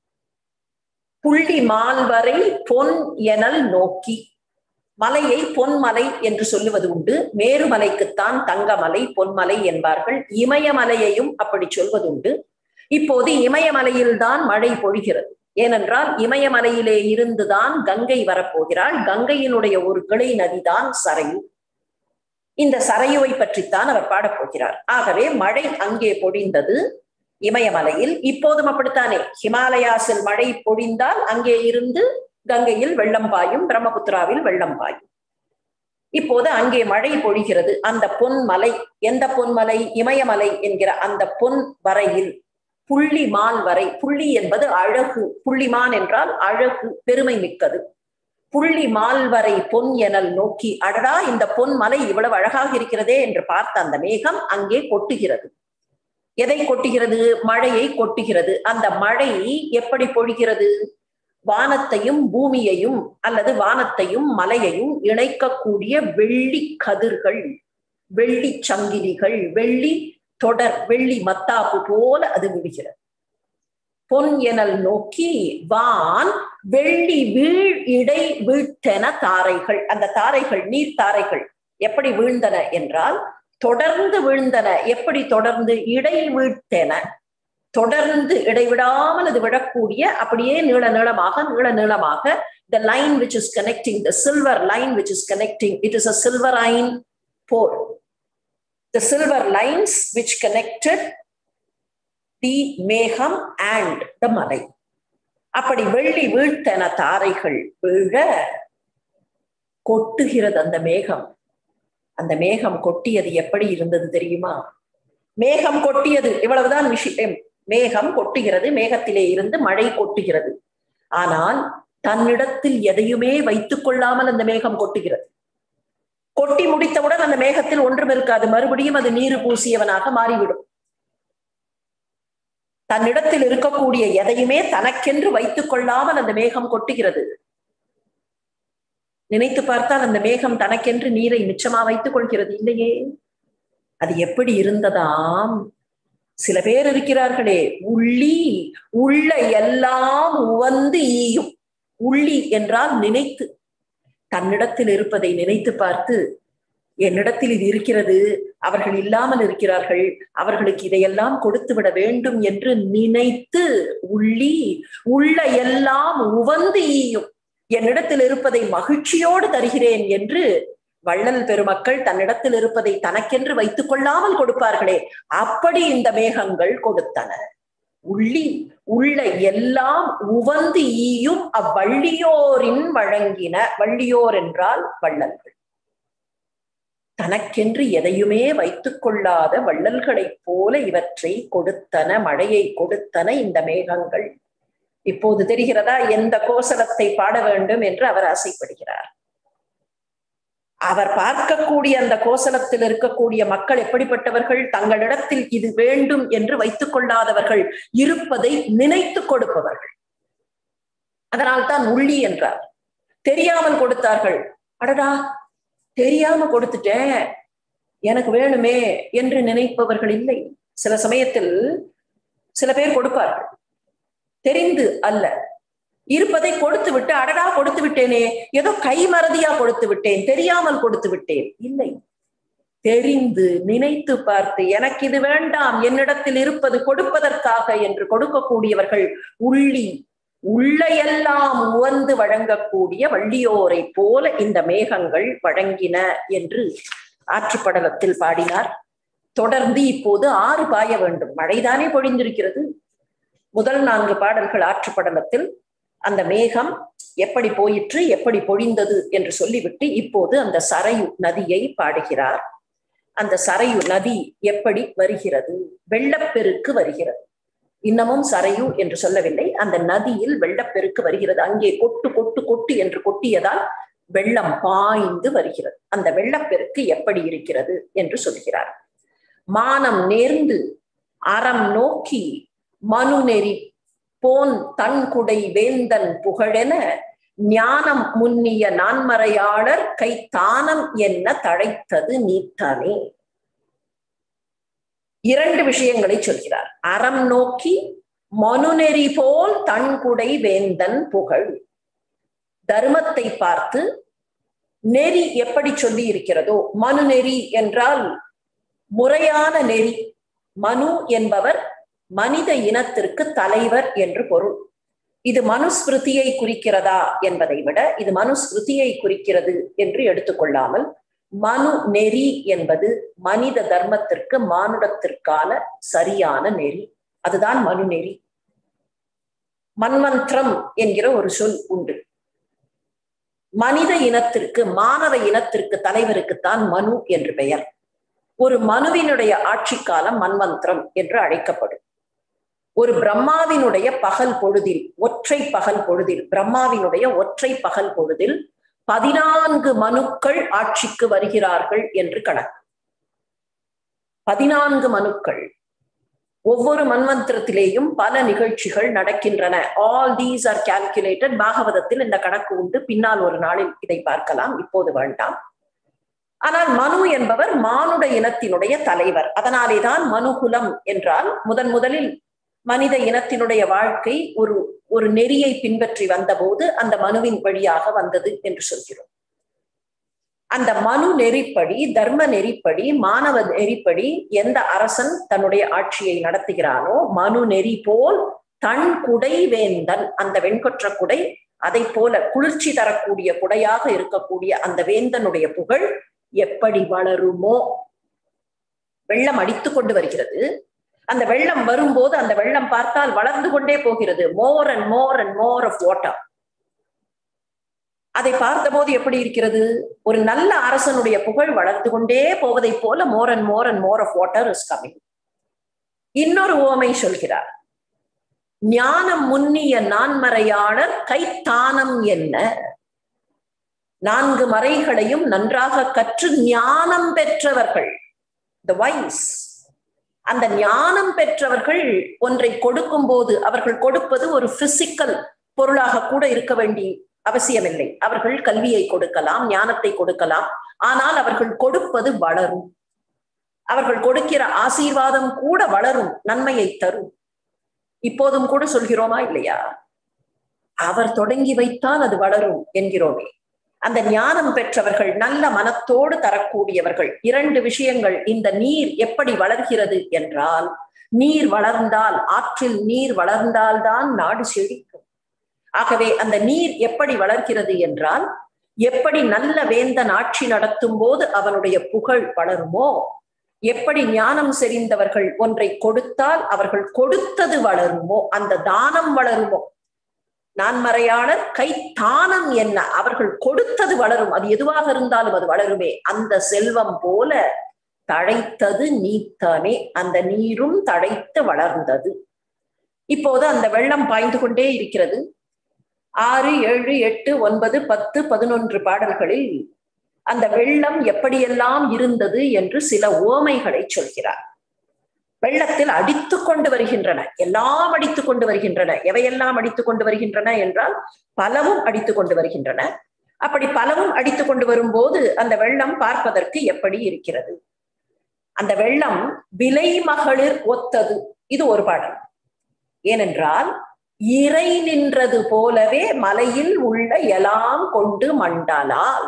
புள்ளி மால்வரை பொன் எனல் நோக்கி மலையை பொன்மலை என்று சொல்லுவது உண்டு மேருமலைக்குத்தான் தங்கமலை பொன்மலை என்பார்கள் இமயமலையையும் அப்படி சொல்வதுண்டு இப்போது இமயமலையில்தான் மழை பொழிகிறது ஏனென்றால் இமயமலையிலே இருந்துதான் கங்கை வரப்போகிறாள் கங்கையினுடைய ஒரு கிளை நதிதான் சரையு இந்த சரையுவை பற்றித்தான் அவர் பாடப்போகிறார் ஆகவே மழை அங்கே பொழிந்தது இமயமலையில் இப்போதும் அப்படித்தானே ஹிமாலயாஸில் மழை பொழிந்தால் அங்கே இருந்து கங்கையில் வெள்ளம் பாயும் பிரம்மபுத்திராவில் வெள்ளம் பாயும் இப்போது அங்கே மழை பொழிகிறது அந்த பொன்மலை எந்த பொன்மலை இமயமலை என்கிற அந்த பொன் வரையில் புள்ளி மால் வரை புள்ளி என்பது அழகு புள்ளிமான் என்றால் அழகு பெருமை மிக்கது புள்ளி மால்வரை பொன் எனல் நோக்கி அடடா இந்த பொன் மலை இவ்வளவு அழகாக இருக்கிறதே என்று பார்த்த அந்த மேகம் அங்கே கொட்டுகிறது எதை கொட்டுகிறது மழையை கொட்டுகிறது அந்த மழை எப்படி பொழிகிறது வானத்தையும் பூமியையும் அல்லது வானத்தையும் மலையையும் இணைக்கக்கூடிய வெள்ளி கதிர்கள் வெள்ளி சங்கிலிகள் வெள்ளி தொடர் வெள்ளி மத்தாப்பு போல அது விடுகிறது பொன் எனல் நோக்கி வான் வெள்ளி வீழ் இடை வீழ்த்தென தாரைகள் அந்த தாரைகள் நீர் தாரைகள் எப்படி வீழ்ந்தன என்றால் தொடர்ந்து வீழ்ந்தன எப்படி தொடர்ந்து இடை வீழ்த்தென தொடர்ந்து இடைவிடாமல் அது விடக்கூடிய அப்படியே நீள நீளமாக நீள நீளமாக the line which is connecting the silver line which is connecting it is a silver line for the silver lines which connected the மேகம் அண்ட் த மலை அப்படி வெள்ளி வீழ்த்தன தாரைகள் வீழ கொட்டுகிறது அந்த மேகம் அந்த மேகம் கொட்டியது எப்படி இருந்தது தெரியுமா மேகம் கொட்டியது இவ்வளவுதான் விஷயம் மேகம் கொட்டுகிறது மேகத்திலே இருந்து மழை கொட்டுகிறது ஆனால் தன்னிடத்தில் எதையுமே வைத்துக் கொள்ளாமல் அந்த மேகம் கொட்டுகிறது கொட்டி முடித்தவுடன் அந்த மேகத்தில் ஒன்றும் இருக்காது மறுபடியும் அது நீரு பூசியவனாக மாறிவிடும் தன்னிடத்தில் இருக்கக்கூடிய எதையுமே தனக்கென்று வைத்துக் கொள்ளாமல் அந்த மேகம் கொட்டுகிறது நினைத்து பார்த்தால் அந்த மேகம் தனக்கென்று நீரை மிச்சமா வைத்துக் கொள்கிறது இல்லையே அது எப்படி இருந்ததாம் சில பேர் இருக்கிறார்களே உள்ளி உள்ள எல்லாம் உவந்து ஈயும் உள்ளி என்றால் நினைத்து தன்னிடத்தில் இருப்பதை நினைத்து பார்த்து என்னிடத்தில் இது இருக்கிறது அவர்கள் இல்லாமல் இருக்கிறார்கள் அவர்களுக்கு இதையெல்லாம் கொடுத்து விட வேண்டும் என்று நினைத்து உள்ளி உள்ள எல்லாம் உவந்து ஈயும் என்னிடத்தில் இருப்பதை மகிழ்ச்சியோடு தருகிறேன் என்று வள்ளல் பெருமக்கள் தன்னிடத்தில் இருப்பதை தனக்கென்று வைத்துக் கொள்ளாமல் கொடுப்பார்களே அப்படி இந்த மேகங்கள் கொடுத்தன உள்ளி உள்ள எல்லாம் உவந்து ஈயும் அவ்வள்ளியோரின் வழங்கின வள்ளியோர் என்றால் வள்ளல்கள் தனக்கென்று எதையுமே வைத்துக் கொள்ளாத வள்ளல்களைப் போல இவற்றை கொடுத்தன மழையை கொடுத்தன இந்த மேகங்கள் இப்போது தெரிகிறதா எந்த கோசலத்தை பாட வேண்டும் என்று அவர் ஆசைப்படுகிறார் அவர் பார்க்கக்கூடிய அந்த கோசலத்தில் இருக்கக்கூடிய மக்கள் எப்படிப்பட்டவர்கள் தங்களிடத்தில் இது வேண்டும் என்று வைத்துக் கொள்ளாதவர்கள் இருப்பதை நினைத்து கொடுப்பவர்கள் அதனால்தான் உள்ளி என்றார் தெரியாமல் கொடுத்தார்கள் அடடா தெரியாம கொடுத்துட்டேன் எனக்கு வேணுமே என்று நினைப்பவர்கள் இல்லை சில சமயத்தில் சில பேர் கொடுப்பார்கள் தெரிந்து அல்ல இருப்பதை கொடுத்து விட்டு அடடா கொடுத்து விட்டேனே ஏதோ கைமறதியா கொடுத்து விட்டேன் தெரியாமல் கொடுத்து விட்டேன் இல்லை தெரிந்து நினைத்து பார்த்து எனக்கு இது வேண்டாம் என்னிடத்தில் இருப்பது கொடுப்பதற்காக என்று கொடுக்கக்கூடியவர்கள் உள்ளி உள்ளையெல்லாம் உவந்து வழங்கக்கூடிய வள்ளியோரை போல இந்த மேகங்கள் வழங்கின என்று ஆற்றுப்படலத்தில் பாடினார் தொடர்ந்து இப்போது ஆறு பாய வேண்டும் மழைதானே பொழிந்திருக்கிறது முதல் நான்கு பாடல்கள் ஆற்றுப்படலத்தில் அந்த மேகம் எப்படி போயிற்று எப்படி பொழிந்தது என்று சொல்லிவிட்டு இப்போது அந்த சரையு நதியை பாடுகிறார் அந்த சரையு நதி எப்படி வருகிறது வெள்ளப்பெருக்கு வருகிறது இன்னமும் சரையு என்று சொல்லவில்லை அந்த நதியில் வெள்ளப்பெருக்கு வருகிறது அங்கே கொட்டு கொட்டு கொட்டு என்று கொட்டியதால் வெள்ளம் பாய்ந்து வருகிறது அந்த வெள்ளப்பெருக்கு எப்படி இருக்கிறது என்று சொல்கிறார் மானம் நேர்ந்து அறம் நோக்கி மனு நெறி போன் தன் குடை வேந்தன் புகழென ஞானம் முன்னிய நான்மறையாளர் கை தானம் என்ன தழைத்தது நீத்தானே இரண்டு விஷயங்களை சொல்கிறார் அறம் நோக்கி மனுநெறி போல் தன்குடை வேந்தன் புகழ் தர்மத்தை பார்த்து நெறி எப்படி சொல்லி இருக்கிறதோ மனு நெறி என்றால் முறையான நெறி மனு என்பவர் மனித இனத்திற்கு தலைவர் என்று பொருள் இது மனுஸ்மிருதியை குறிக்கிறதா என்பதை விட இது மனுஸ்மிருதியை குறிக்கிறது என்று எடுத்துக்கொள்ளாமல் மனு நெறி என்பது மனித தர்மத்திற்கு மானுடத்திற்கான சரியான நெறி அதுதான் மனு நெறி மன்வந்திரம் என்கிற ஒரு சொல் உண்டு மனித இனத்திற்கு மானவ இனத்திற்கு தலைவருக்குத்தான் மனு என்று பெயர் ஒரு மனுவினுடைய ஆட்சி காலம் மன்வந்திரம் என்று அழைக்கப்படும் ஒரு பிரம்மாவினுடைய பகல் பொழுதில் ஒற்றை பகல் பொழுதில் பிரம்மாவினுடைய ஒற்றை பகல் பொழுதில் பதினான்கு மனுக்கள் ஆட்சிக்கு வருகிறார்கள் என்று கணக்கு பதினான்கு மனுக்கள் ஒவ்வொரு மன்வந்திரத்திலேயும் பல நிகழ்ச்சிகள் நடக்கின்றன ஆல் தீஸ் ஆர் கால்குலேட்டட் பாகவதத்தில் இந்த கணக்கு உண்டு பின்னால் ஒரு நாளில் இதை பார்க்கலாம் இப்போது வேண்டாம் ஆனால் மனு என்பவர் மானுட இனத்தினுடைய தலைவர் அதனாலேதான் மனுகுலம் என்றால் முதன் முதலில் மனித இனத்தினுடைய வாழ்க்கை ஒரு ஒரு நெறியை பின்பற்றி வந்தபோது அந்த மனுவின் வழியாக வந்தது என்று சொல்கிறோம் அந்த மனு நெறிப்படி தர்ம நெறிப்படி மாணவ நெறிப்படி எந்த அரசன் தன்னுடைய ஆட்சியை நடத்துகிறானோ மனு நெறி போல் தன் குடை வேந்தன் அந்த வெண்கொற்ற குடை அதை போல குளிர்ச்சி தரக்கூடிய குடையாக இருக்கக்கூடிய அந்த வேந்தனுடைய புகழ் எப்படி வளருமோ வெள்ளம் அடித்து கொண்டு வருகிறது அந்த வெள்ளம் வரும்போது அந்த வெள்ளம் பார்த்தால் வளர்ந்து கொண்டே போகிறது more and more and more of water அதை பார்த்தபோது எப்படி இருக்கிறது ஒரு நல்ல அரசனுடைய புகழ் வளர்ந்து கொண்டே போவதை போல more and more and more of water is coming இன்னொரு ஓமை சொல்கிறார் ஞானம் முன்னிய நான்மறையாளர் கைத்தானம் என்ன நான்கு மறைகளையும் நன்றாக கற்று ஞானம் பெற்றவர்கள் த வைஸ் அந்த ஞானம் பெற்றவர்கள் ஒன்றை கொடுக்கும் போது அவர்கள் கொடுப்பது ஒரு பிசிக்கல் பொருளாக கூட இருக்க வேண்டி அவசியமில்லை அவர்கள் கல்வியை கொடுக்கலாம் ஞானத்தை கொடுக்கலாம் ஆனால் அவர்கள் கொடுப்பது வளரும் அவர்கள் கொடுக்கிற ஆசீர்வாதம் கூட வளரும் நன்மையை தரும் இப்போதும் கூட சொல்கிறோமா இல்லையா அவர் தொடங்கி வைத்தால் அது வளரும் என்கிறோமே அந்த ஞானம் பெற்றவர்கள் நல்ல மனத்தோடு தரக்கூடியவர்கள் இரண்டு விஷயங்கள் இந்த நீர் எப்படி வளர்கிறது என்றால் நீர் வளர்ந்தால் ஆற்றில் நீர் வளர்ந்தால்தான் நாடு செழிக்கும் ஆகவே அந்த நீர் எப்படி வளர்கிறது என்றால் எப்படி நல்ல வேந்தன் ஆட்சி நடத்தும் போது அவனுடைய புகழ் வளருமோ எப்படி ஞானம் செறிந்தவர்கள் ஒன்றை கொடுத்தால் அவர்கள் கொடுத்தது வளருமோ அந்த தானம் வளருமோ நான்மறையாளர் கை தானம் என்ன அவர்கள் கொடுத்தது வளரும் அது எதுவாக இருந்தாலும் அது வளருமே அந்த செல்வம் போல தழைத்தது நீத்தானே அந்த நீரும் தழைத்து வளர்ந்தது இப்போது அந்த வெள்ளம் பாய்ந்து கொண்டே இருக்கிறது ஆறு ஏழு எட்டு ஒன்பது பத்து பதினொன்று பாடல்களில் அந்த வெள்ளம் எப்படியெல்லாம் இருந்தது என்று சில ஓமைகளை சொல்கிறார் வெள்ளத்தில் அடித்து கொண்டு வருகின்றன எல்லாம் அடித்து கொண்டு வருகின்றன எவையெல்லாம் அடித்து கொண்டு வருகின்றன என்றால் பலவும் அடித்து கொண்டு வருகின்றன அப்படி பலவும் அடித்து கொண்டு வரும்போது அந்த வெள்ளம் பார்ப்பதற்கு எப்படி இருக்கிறது அந்த வெள்ளம் விலை மகளிர் ஒத்தது இது ஒரு பாடல் ஏனென்றால் இறை நின்றது போலவே மலையில் உள்ள எலாம் கொண்டு மண்டாலால்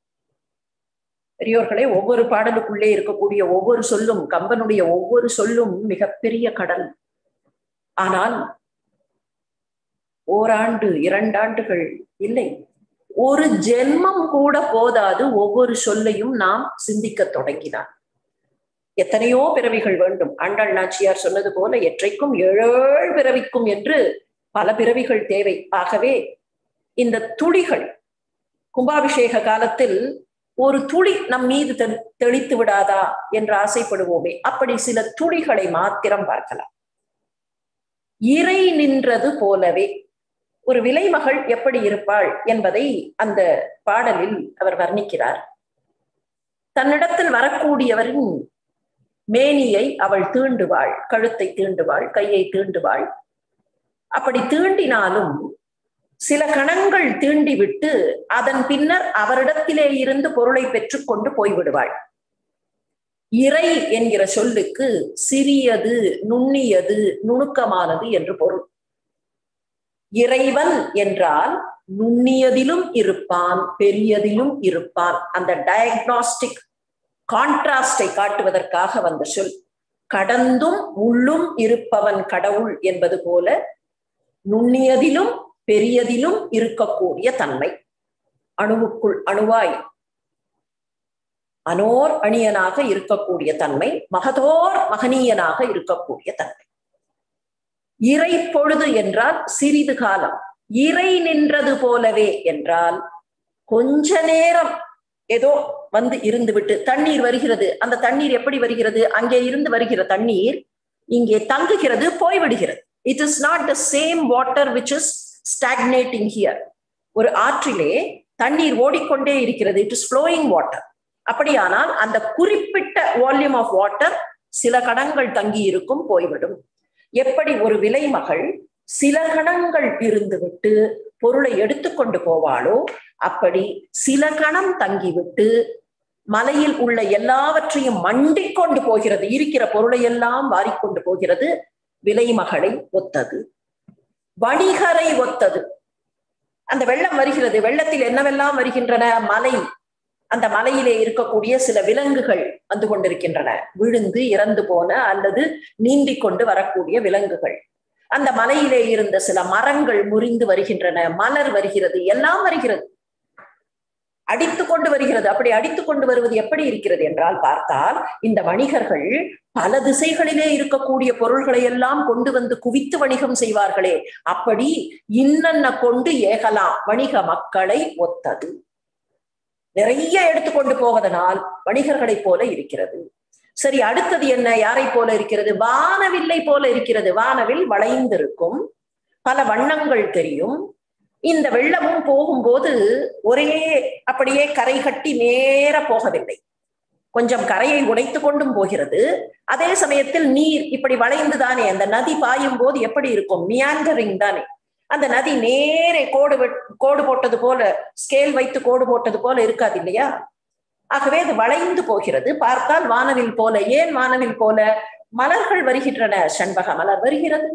பெரியோர்களே ஒவ்வொரு பாடலுக்குள்ளே இருக்கக்கூடிய ஒவ்வொரு சொல்லும் கம்பனுடைய ஒவ்வொரு சொல்லும் மிகப்பெரிய கடல் ஆனால் ஓராண்டு இரண்டாண்டுகள் இல்லை ஒரு ஜென்மம் கூட போதாது ஒவ்வொரு சொல்லையும் நாம் சிந்திக்க தொடங்கினார் எத்தனையோ பிறவிகள் வேண்டும் ஆண்டாள் நாச்சியார் சொன்னது போல எற்றைக்கும் ஏழேழு பிறவிக்கும் என்று பல பிறவிகள் தேவை ஆகவே இந்த துளிகள் கும்பாபிஷேக காலத்தில் ஒரு துளி நம் மீது தெளித்து விடாதா என்று ஆசைப்படுவோமே அப்படி சில துளிகளை மாத்திரம் பார்க்கலாம் இறை நின்றது போலவே ஒரு விலைமகள் எப்படி இருப்பாள் என்பதை அந்த பாடலில் அவர் வர்ணிக்கிறார் தன்னிடத்தில் வரக்கூடியவரின் மேனியை அவள் தீண்டுவாள் கழுத்தை தீண்டுவாள் கையை தீண்டுவாள் அப்படி தீண்டினாலும் சில கணங்கள் தீண்டிவிட்டு அதன் பின்னர் அவரிடத்திலே இருந்து பொருளை பெற்றுக்கொண்டு போய்விடுவாள் இறை என்கிற சொல்லுக்கு சிறியது நுண்ணியது நுணுக்கமானது என்று பொருள் இறைவன் என்றால் நுண்ணியதிலும் இருப்பான் பெரியதிலும் இருப்பான் அந்த டயக்னாஸ்டிக் கான்ட்ராஸ்டை காட்டுவதற்காக வந்த சொல் கடந்தும் உள்ளும் இருப்பவன் கடவுள் என்பது போல நுண்ணியதிலும் பெரியதிலும் இருக்கக்கூடிய தன்மை அணுவுக்குள் அணுவாய் அனோர் அணியனாக இருக்கக்கூடிய தன்மை மகதோர் மகனீயனாக இருக்கக்கூடிய தன்மை இறை பொழுது என்றால் சிறிது காலம் இறை நின்றது போலவே என்றால் கொஞ்ச நேரம் ஏதோ வந்து இருந்துவிட்டு தண்ணீர் வருகிறது அந்த தண்ணீர் எப்படி வருகிறது அங்கே இருந்து வருகிற தண்ணீர் இங்கே தங்குகிறது போய்விடுகிறது it is not the same water which is stagnating here ஒரு ஆற்றிலே தண்ணீர் ஓடிக்கொண்டே இருக்கிறது இட் இஸ் ஃப்ளோயிங் வாட்டர் அப்படியானால் அந்த குறிப்பிட்ட வால்யூம் ஆஃப் வாட்டர் சில கணங்கள் தங்கி இருக்கும் போய்விடும் எப்படி ஒரு விலைமகள் சில கணங்கள் இருந்துவிட்டு பொருளை எடுத்துக்கொண்டு போவாளோ அப்படி சில கணம் தங்கிவிட்டு மலையில் உள்ள எல்லாவற்றையும் மண்டிக்கொண்டு போகிறது இருக்கிற பொருளை எல்லாம் வாரிக்கொண்டு போகிறது விலைமகளை ஒத்தது வணிகரை ஒத்தது அந்த வெள்ளம் வருகிறது வெள்ளத்தில் என்னவெல்லாம் வருகின்றன மலை அந்த மலையிலே இருக்கக்கூடிய சில விலங்குகள் வந்து கொண்டிருக்கின்றன விழுந்து இறந்து போன அல்லது நீந்தி கொண்டு வரக்கூடிய விலங்குகள் அந்த மலையிலே இருந்த சில மரங்கள் முறிந்து வருகின்றன மலர் வருகிறது எல்லாம் வருகிறது அடித்து கொண்டு வருகிறது அப்படி அடித்து கொண்டு வருவது எப்படி இருக்கிறது என்றால் பார்த்தால் இந்த வணிகர்கள் பல திசைகளிலே இருக்கக்கூடிய பொருள்களை எல்லாம் கொண்டு வந்து குவித்து வணிகம் செய்வார்களே அப்படி இன்னென்ன கொண்டு ஏகலாம் வணிக மக்களை ஒத்தது நிறைய எடுத்துக்கொண்டு போவதனால் வணிகர்களைப் போல இருக்கிறது சரி அடுத்தது என்ன யாரை போல இருக்கிறது வானவில்லை போல இருக்கிறது வானவில் வளைந்திருக்கும் பல வண்ணங்கள் தெரியும் இந்த வெள்ளமும் போகும்போது ஒரே அப்படியே கரை கட்டி நேர போகவில்லை கொஞ்சம் கரையை உடைத்து கொண்டும் போகிறது அதே சமயத்தில் நீர் இப்படி வளைந்து தானே அந்த நதி பாயும் போது எப்படி இருக்கும் மியாண்டரிங் தானே அந்த நதி நேரே கோடு கோடு போட்டது போல ஸ்கேல் வைத்து கோடு போட்டது போல இருக்காது இல்லையா ஆகவே அது வளைந்து போகிறது பார்த்தால் வானவில் போல ஏன் வானவில் போல மலர்கள் வருகின்றன செண்பக மலர் வருகிறது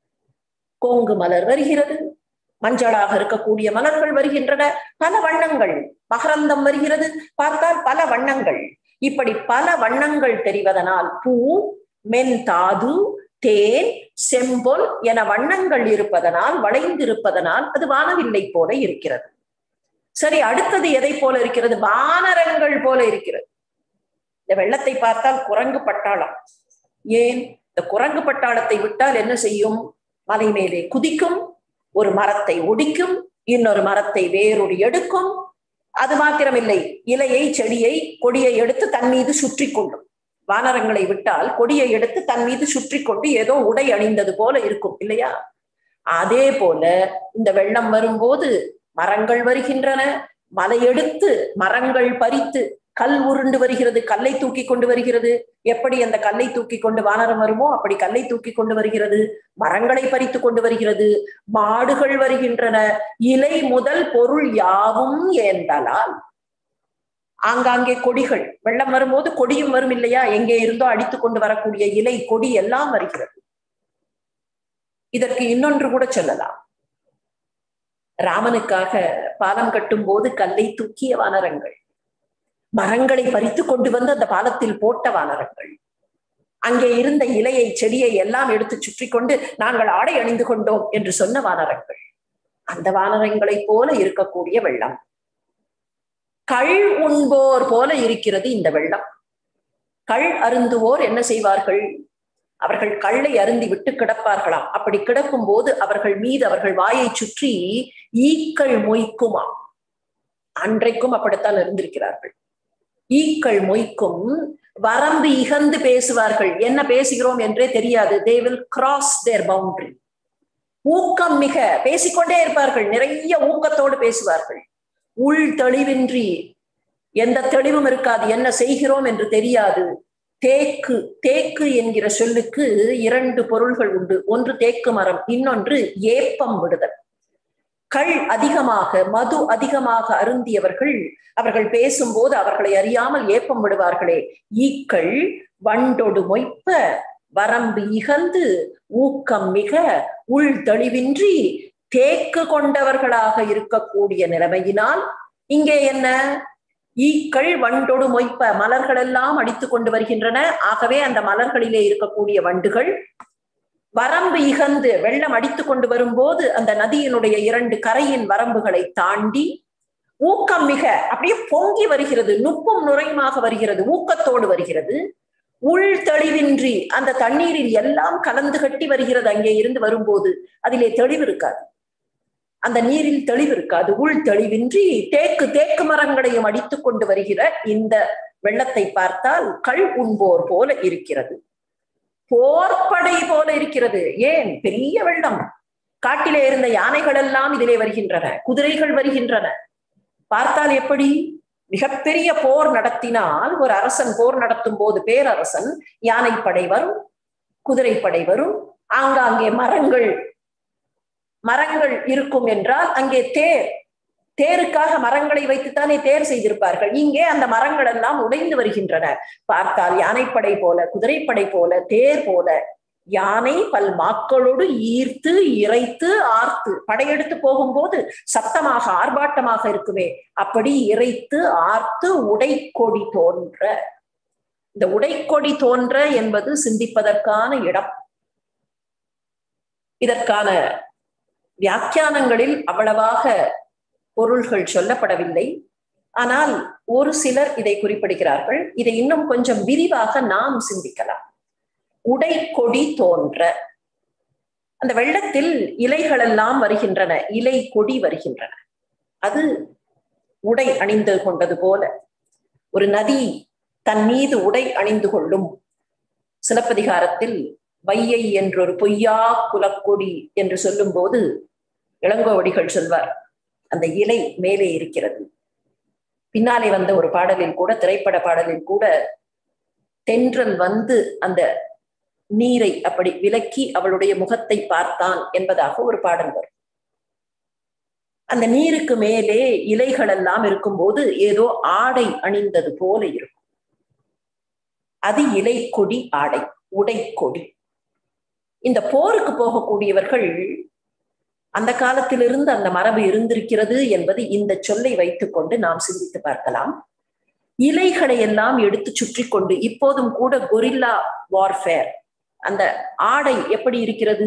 கோங்கு மலர் வருகிறது மஞ்சளாக இருக்கக்கூடிய மலர்கள் வருகின்றன பல வண்ணங்கள் மகரந்தம் வருகிறது பார்த்தால் பல வண்ணங்கள் இப்படி பல வண்ணங்கள் தெரிவதனால் பூ மென்தாது தேன் செம்பொல் என வண்ணங்கள் இருப்பதனால் வளைந்திருப்பதனால் அது வானவில்லை போல இருக்கிறது சரி அடுத்தது எதை போல இருக்கிறது வானரங்கள் போல இருக்கிறது இந்த வெள்ளத்தை பார்த்தால் குரங்கு பட்டாளம் ஏன் இந்த குரங்கு பட்டாளத்தை விட்டால் என்ன செய்யும் மலை மேலே குதிக்கும் ஒரு மரத்தை ஒடிக்கும் இன்னொரு மரத்தை வேரொடி எடுக்கும் அது மாத்திரமில்லை இலையை செடியை கொடியை எடுத்து தன் மீது சுற்றி கொள்ளும் வானரங்களை விட்டால் கொடியை எடுத்து தன் மீது சுற்றி கொண்டு ஏதோ உடை அணிந்தது போல இருக்கும் இல்லையா அதே போல இந்த வெள்ளம் வரும்போது மரங்கள் வருகின்றன மலையெடுத்து மரங்கள் பறித்து கல் உருண்டு வருகிறது கல்லை தூக்கி கொண்டு வருகிறது எப்படி அந்த கல்லை தூக்கி கொண்டு வானரம் வருமோ அப்படி கல்லை தூக்கி கொண்டு வருகிறது மரங்களை பறித்து கொண்டு வருகிறது மாடுகள் வருகின்றன இலை முதல் பொருள் யாவும் ஏந்தலால் ஆங்காங்கே கொடிகள் வெள்ளம் வரும்போது கொடியும் வரும் இல்லையா எங்கே இருந்தோ அடித்து கொண்டு வரக்கூடிய இலை கொடி எல்லாம் வருகிறது இதற்கு இன்னொன்று கூட சொல்லலாம் ராமனுக்காக பாலம் கட்டும் போது கல்லை தூக்கிய வானரங்கள் மரங்களை பறித்து கொண்டு வந்து அந்த பாலத்தில் போட்ட வானரங்கள் அங்கே இருந்த இலையை செடியை எல்லாம் எடுத்து சுற்றி கொண்டு நாங்கள் ஆடை அணிந்து கொண்டோம் என்று சொன்ன வானரங்கள் அந்த வானரங்களைப் போல இருக்கக்கூடிய வெள்ளம் கள் உண்போர் போல இருக்கிறது இந்த வெள்ளம் கள் அருந்துவோர் என்ன செய்வார்கள் அவர்கள் கள்ளை அருந்தி விட்டு கிடப்பார்களாம் அப்படி கிடக்கும் போது அவர்கள் மீது அவர்கள் வாயை சுற்றி ஈக்கள் மொய்க்குமா அன்றைக்கும் அப்படித்தான் இருந்திருக்கிறார்கள் ஈக்கள் மொய்க்கும் வரம்பு இகந்து பேசுவார்கள் என்ன பேசுகிறோம் என்றே தெரியாது they will cross their boundary ஊக்கம் மிக பேசிக்கொண்டே இருப்பார்கள் நிறைய ஊக்கத்தோடு பேசுவார்கள் உள் தெளிவின்றி எந்த தெளிவும் இருக்காது என்ன செய்கிறோம் என்று தெரியாது தேக்கு தேக்கு என்கிற சொல்லுக்கு இரண்டு பொருள்கள் உண்டு ஒன்று தேக்கு மரம் இன்னொன்று ஏப்பம் விடுதல் கள் அதிகமாக மது அதிகமாக அருந்தியவர்கள் அவர்கள் பேசும்போது அவர்களை அறியாமல் ஏப்பம் விடுவார்களே ஈக்கள் வண்டொடு மொய்ப்ப வரம்பு இகந்து ஊக்கம் மிக உள் தெளிவின்றி தேக்கு கொண்டவர்களாக இருக்கக்கூடிய நிலைமையினால் இங்கே என்ன ஈக்கள் வண்டொடு மொய்ப்ப மலர்கள் எல்லாம் அடித்து கொண்டு வருகின்றன ஆகவே அந்த மலர்களிலே இருக்கக்கூடிய வண்டுகள் வரம்பு இகந்து வெள்ளம் அடித்து கொண்டு வரும்போது அந்த நதியினுடைய இரண்டு கரையின் வரம்புகளை தாண்டி ஊக்கம் மிக அப்படியே பொங்கி வருகிறது நுப்பும் நுரையுமாக வருகிறது ஊக்கத்தோடு வருகிறது உள் தெளிவின்றி அந்த தண்ணீரில் எல்லாம் கலந்து கட்டி வருகிறது அங்கே இருந்து வரும்போது அதிலே தெளிவு இருக்காது அந்த நீரில் தெளிவு இருக்காது உள் தெளிவின்றி தேக்கு தேக்கு மரங்களையும் அடித்து கொண்டு வருகிற இந்த வெள்ளத்தை பார்த்தால் கள் உண்போர் போல இருக்கிறது போர்ப்படை போல இருக்கிறது ஏன் பெரிய வெள்ளம் காட்டிலே இருந்த யானைகள் எல்லாம் இதிலே வருகின்றன குதிரைகள் வருகின்றன பார்த்தால் எப்படி மிகப்பெரிய போர் நடத்தினால் ஒரு அரசன் போர் நடத்தும் போது பேரரசன் யானைப்படை வரும் குதிரைப்படை வரும் ஆங்காங்கே மரங்கள் மரங்கள் இருக்கும் என்றால் அங்கே தேர் தேருக்காக மரங்களை வைத்துத்தானே தேர் செய்திருப்பார்கள் இங்கே அந்த மரங்கள் எல்லாம் உடைந்து வருகின்றன பார்த்தால் யானைப்படை போல குதிரைப்படை போல தேர் போல யானை பல் மாக்களோடு ஈர்த்து இறைத்து ஆர்த்து படையெடுத்து போகும்போது சத்தமாக ஆர்ப்பாட்டமாக இருக்குமே அப்படி இறைத்து ஆர்த்து உடைக்கொடி தோன்ற இந்த உடைக்கொடி தோன்ற என்பது சிந்திப்பதற்கான இடம் இதற்கான வியாக்கியானங்களில் அவ்வளவாக பொருள்கள் சொல்லப்படவில்லை ஆனால் ஒரு சிலர் இதை குறிப்பிடுகிறார்கள் இதை இன்னும் கொஞ்சம் விரிவாக நாம் சிந்திக்கலாம் உடை கொடி தோன்ற அந்த வெள்ளத்தில் இலைகள் எல்லாம் வருகின்றன இலை கொடி வருகின்றன அது உடை அணிந்து கொண்டது போல ஒரு நதி தன் மீது உடை அணிந்து கொள்ளும் சிலப்பதிகாரத்தில் வையை என்றொரு பொய்யா குலக்கொடி என்று சொல்லும் போது இளங்கோவடிகள் சொல்வார் அந்த இலை மேலே இருக்கிறது பின்னாலே வந்த ஒரு பாடலில் கூட திரைப்பட பாடலில் கூட தென்றல் வந்து அந்த நீரை அப்படி விலக்கி அவளுடைய முகத்தை பார்த்தான் என்பதாக ஒரு பாடல் வரும் அந்த நீருக்கு மேலே இலைகள் எல்லாம் இருக்கும்போது ஏதோ ஆடை அணிந்தது போல இருக்கும் அது இலை கொடி ஆடை உடைக்கொடி இந்த போருக்கு போகக்கூடியவர்கள் அந்த காலத்திலிருந்து அந்த மரபு இருந்திருக்கிறது என்பது இந்த சொல்லை வைத்துக்கொண்டு நாம் சிந்தித்து பார்க்கலாம் இலைகளை எல்லாம் எடுத்து சுற்றி கொண்டு இப்போதும் கூட கொரில்லா வார்ஃபேர் அந்த ஆடை எப்படி இருக்கிறது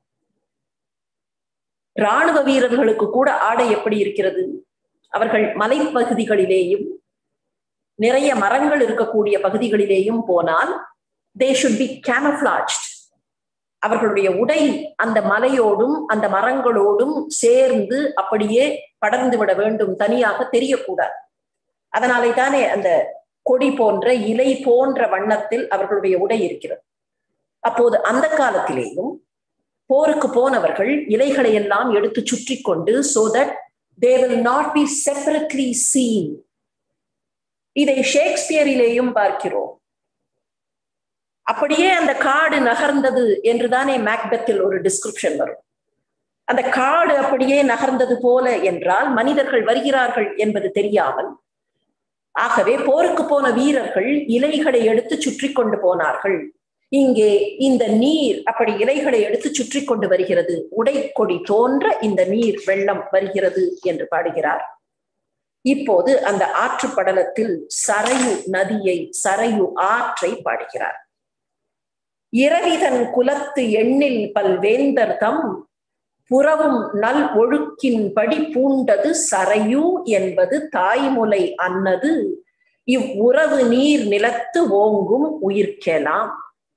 இராணுவ வீரர்களுக்கு கூட ஆடை எப்படி இருக்கிறது அவர்கள் மலைப்பகுதிகளிலேயும் நிறைய மரங்கள் இருக்கக்கூடிய பகுதிகளிலேயும் போனால் தே ஷுட் பி கேமஃபிளாஜ்ட் அவர்களுடைய உடை அந்த மலையோடும் அந்த மரங்களோடும் சேர்ந்து அப்படியே படர்ந்து விட வேண்டும் தனியாக தெரியக்கூடாது அதனாலே தானே அந்த கொடி போன்ற இலை போன்ற வண்ணத்தில் அவர்களுடைய உடை இருக்கிறது அப்போது அந்த காலத்திலேயும் போருக்கு போனவர்கள் இலைகளை எல்லாம் எடுத்து சுற்றி கொண்டு so that they will not be separately seen இதை ஷேக்ஸ்பியரிலேயும் பார்க்கிறோம் அப்படியே அந்த காடு நகர்ந்தது என்றுதானே மேக்பெத்தில் ஒரு டிஸ்கிரிப்ஷன் வரும் அந்த காடு அப்படியே நகர்ந்தது போல என்றால் மனிதர்கள் வருகிறார்கள் என்பது தெரியாமல் ஆகவே போருக்கு போன வீரர்கள் இலைகளை எடுத்து சுற்றி கொண்டு போனார்கள் இங்கே இந்த நீர் அப்படி இலைகளை எடுத்து சுற்றி கொண்டு வருகிறது உடைக்கொடி தோன்ற இந்த நீர் வெள்ளம் வருகிறது என்று பாடுகிறார் இப்போது அந்த ஆற்று படலத்தில் சரையு நதியை சரையு ஆற்றை பாடுகிறார் இரவிதன் குலத்து எண்ணில் பல்வேந்தர் தம் புறவும் நல் ஒழுக்கின்படி பூண்டது சரையு என்பது தாய்முலை அன்னது இவ்வுறவு நீர் நிலத்து ஓங்கும் உயிர்க்கெலாம்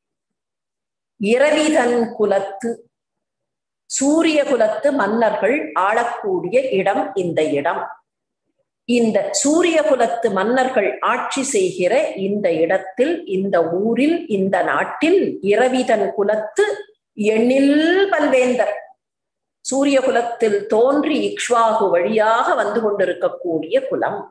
இரவிதன் குலத்து சூரிய குலத்து மன்னர்கள் ஆளக்கூடிய இடம் இந்த இடம் இந்த சூரிய குலத்து மன்னர்கள் ஆட்சி செய்கிற இந்த இடத்தில் இந்த ஊரில் இந்த நாட்டில் இரவிதன் குலத்து எண்ணில் பல்வேந்தர் சூரிய குலத்தில் தோன்றி இக்ஷ்வாகு வழியாக வந்து கொண்டிருக்கக்கூடிய குலம்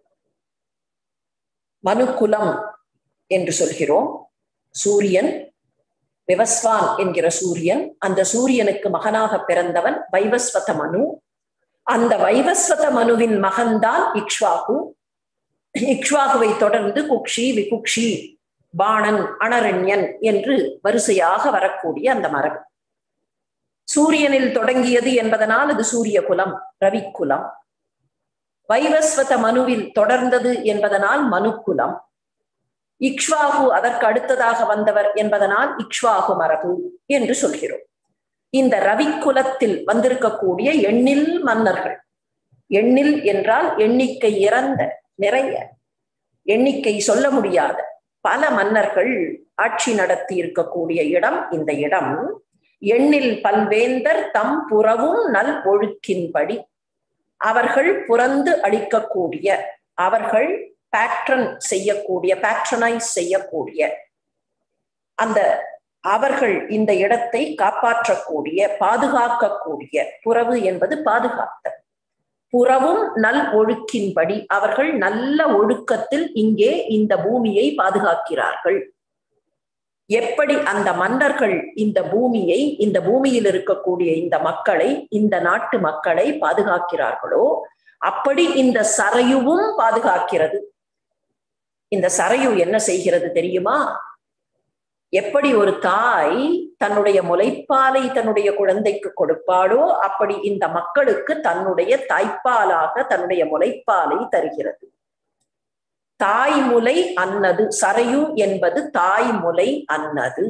மனுக்குலம் என்று சொல்கிறோம் சூரியன் விவஸ்வான் என்கிற சூரியன் அந்த சூரியனுக்கு மகனாக பிறந்தவன் வைவஸ்வத மனு அந்த வைவஸ்வத மனுவின் மகன்தான் இக்ஷ்வாகு இக்ஷ்வாகுவை தொடர்ந்து குக்ஷி விகுக்ஷி பாணன் அனரண்யன் என்று வரிசையாக வரக்கூடிய அந்த மரபு சூரியனில் தொடங்கியது என்பதனால் அது சூரிய குலம் ரவிக்குலம் வைவஸ்வத மனுவில் தொடர்ந்தது என்பதனால் மனுக்குலம் இக்ஷ்வாகு அதற்கு அடுத்ததாக வந்தவர் என்பதனால் இக்ஷ்வாகு மரபு என்று சொல்கிறோம் இந்த ரவிக்குலத்தில் வந்திருக்கக்கூடிய எண்ணில் மன்னர்கள் எண்ணில் என்றால் எண்ணிக்கை இறந்த நிறைய எண்ணிக்கை சொல்ல முடியாத பல மன்னர்கள் ஆட்சி நடத்தி இருக்கக்கூடிய இடம் இந்த இடம் எண்ணில் பல்வேந்தர் தம் புறவும் நல் ஒழுக்கின்படி அவர்கள் புறந்து அளிக்கக்கூடிய அவர்கள் பேட்ரன் செய்யக்கூடிய பேட்ரனைஸ் செய்யக்கூடிய அந்த அவர்கள் இந்த இடத்தை காப்பாற்றக்கூடிய பாதுகாக்கக்கூடிய புறவு என்பது பாதுகாத்தல் புறவும் நல் ஒழுக்கின்படி அவர்கள் நல்ல ஒழுக்கத்தில் இங்கே இந்த பூமியை பாதுகாக்கிறார்கள் எப்படி அந்த மன்னர்கள் இந்த பூமியை இந்த பூமியில் இருக்கக்கூடிய இந்த மக்களை இந்த நாட்டு மக்களை பாதுகாக்கிறார்களோ அப்படி இந்த சரையுவும் பாதுகாக்கிறது இந்த சரையு என்ன செய்கிறது தெரியுமா எப்படி ஒரு தாய் தன்னுடைய முளைப்பாலை தன்னுடைய குழந்தைக்கு கொடுப்பாளோ அப்படி இந்த மக்களுக்கு தன்னுடைய தாய்ப்பாலாக தன்னுடைய முளைப்பாலை தருகிறது தாய்முலை அன்னது சரையு என்பது தாய்முலை அன்னது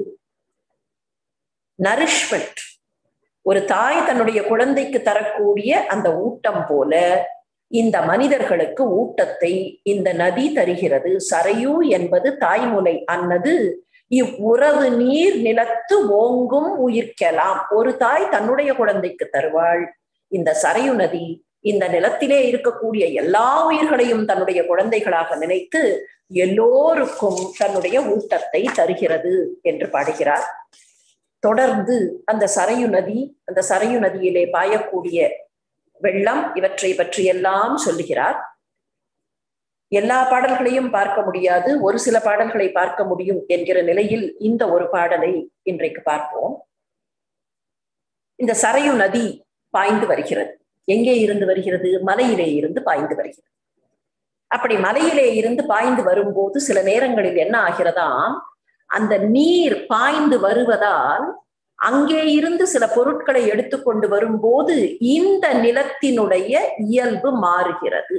நரிஷ்மெண்ட் ஒரு தாய் தன்னுடைய குழந்தைக்கு தரக்கூடிய அந்த ஊட்டம் போல இந்த மனிதர்களுக்கு ஊட்டத்தை இந்த நதி தருகிறது சரையு என்பது தாய்முலை அன்னது இவ்வுறவு நீர் நிலத்து ஓங்கும் உயிர்க்கலாம் ஒரு தாய் தன்னுடைய குழந்தைக்கு தருவாள் இந்த சரையு நதி இந்த நிலத்திலே இருக்கக்கூடிய எல்லா உயிர்களையும் தன்னுடைய குழந்தைகளாக நினைத்து எல்லோருக்கும் தன்னுடைய ஊட்டத்தை தருகிறது என்று பாடுகிறார் தொடர்ந்து அந்த சரையு நதி அந்த சரையு நதியிலே பாயக்கூடிய வெள்ளம் இவற்றை பற்றியெல்லாம் சொல்லுகிறார் எல்லா பாடல்களையும் பார்க்க முடியாது ஒரு சில பாடல்களை பார்க்க முடியும் என்கிற நிலையில் இந்த ஒரு பாடலை இன்றைக்கு பார்ப்போம் இந்த சரையு நதி பாய்ந்து வருகிறது எங்கே இருந்து வருகிறது மலையிலே இருந்து பாய்ந்து வருகிறது அப்படி மலையிலே இருந்து பாய்ந்து வரும்போது சில நேரங்களில் என்ன ஆகிறதாம் அந்த நீர் பாய்ந்து வருவதால் அங்கே இருந்து சில பொருட்களை எடுத்துக்கொண்டு வரும்போது இந்த நிலத்தினுடைய இயல்பு மாறுகிறது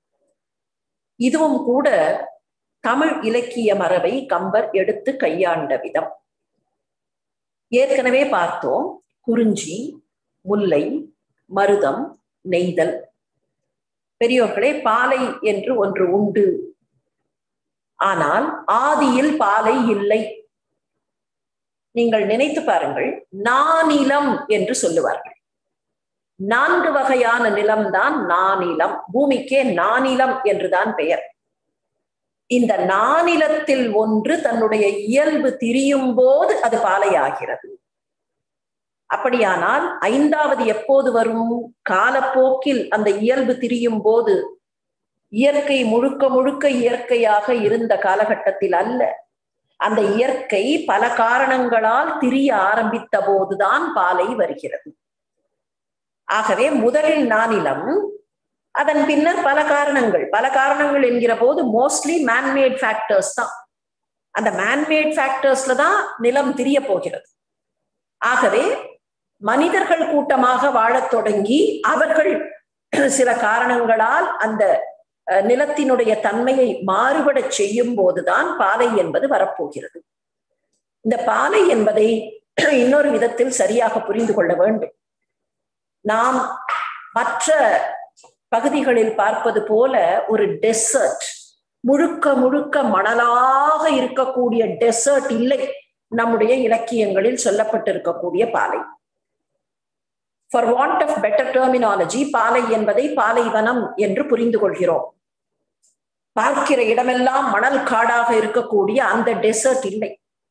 இதுவும் கூட தமிழ் இலக்கிய மரபை கம்பர் எடுத்து கையாண்ட விதம் ஏற்கனவே பார்த்தோம் குறிஞ்சி முல்லை மருதம் நெய்தல் பெரியோர்களே பாலை என்று ஒன்று உண்டு ஆனால் ஆதியில் பாலை இல்லை நீங்கள் நினைத்து பாருங்கள் நானிலம் என்று சொல்லுவார்கள் நான்கு வகையான நிலம்தான் நானிலம் பூமிக்கே நானிலம் என்றுதான் பெயர் இந்த நானிலத்தில் ஒன்று தன்னுடைய இயல்பு திரியும் போது அது பாலையாகிறது அப்படியானால் ஐந்தாவது எப்போது வரும் காலப்போக்கில் அந்த இயல்பு திரியும் போது இயற்கை முழுக்க முழுக்க இயற்கையாக இருந்த காலகட்டத்தில் அல்ல அந்த இயற்கை பல காரணங்களால் திரிய ஆரம்பித்த போதுதான் பாலை வருகிறது ஆகவே முதலில் நானிலம் அதன் பின்னர் பல காரணங்கள் பல காரணங்கள் என்கிற போது மோஸ்ட்லி மேன்மேட் ஃபேக்டர்ஸ் தான் அந்த மேன்மேட் ஃபேக்டர்ஸ்ல தான் நிலம் திரிய போகிறது ஆகவே மனிதர்கள் கூட்டமாக வாழத் தொடங்கி அவர்கள் சில காரணங்களால் அந்த நிலத்தினுடைய தன்மையை மாறுபடச் செய்யும் போதுதான் பாலை என்பது வரப்போகிறது இந்த பாலை என்பதை இன்னொரு விதத்தில் சரியாக புரிந்து கொள்ள வேண்டும் நாம் மற்ற பகுதிகளில் பார்ப்பது போல ஒரு டெசர்ட் முழுக்க முழுக்க மணலாக இருக்கக்கூடிய டெசர்ட் இல்லை நம்முடைய இலக்கியங்களில் சொல்லப்பட்டிருக்கக்கூடிய பாலை for want of better terminology பாலை என்பதை பாலைவனம் என்று புரிந்து கொள்கிறோம் பார்க்கிற இடமெல்லாம் மணல் காடாக இருக்கக்கூடிய அந்த டெசர்ட் இல்லை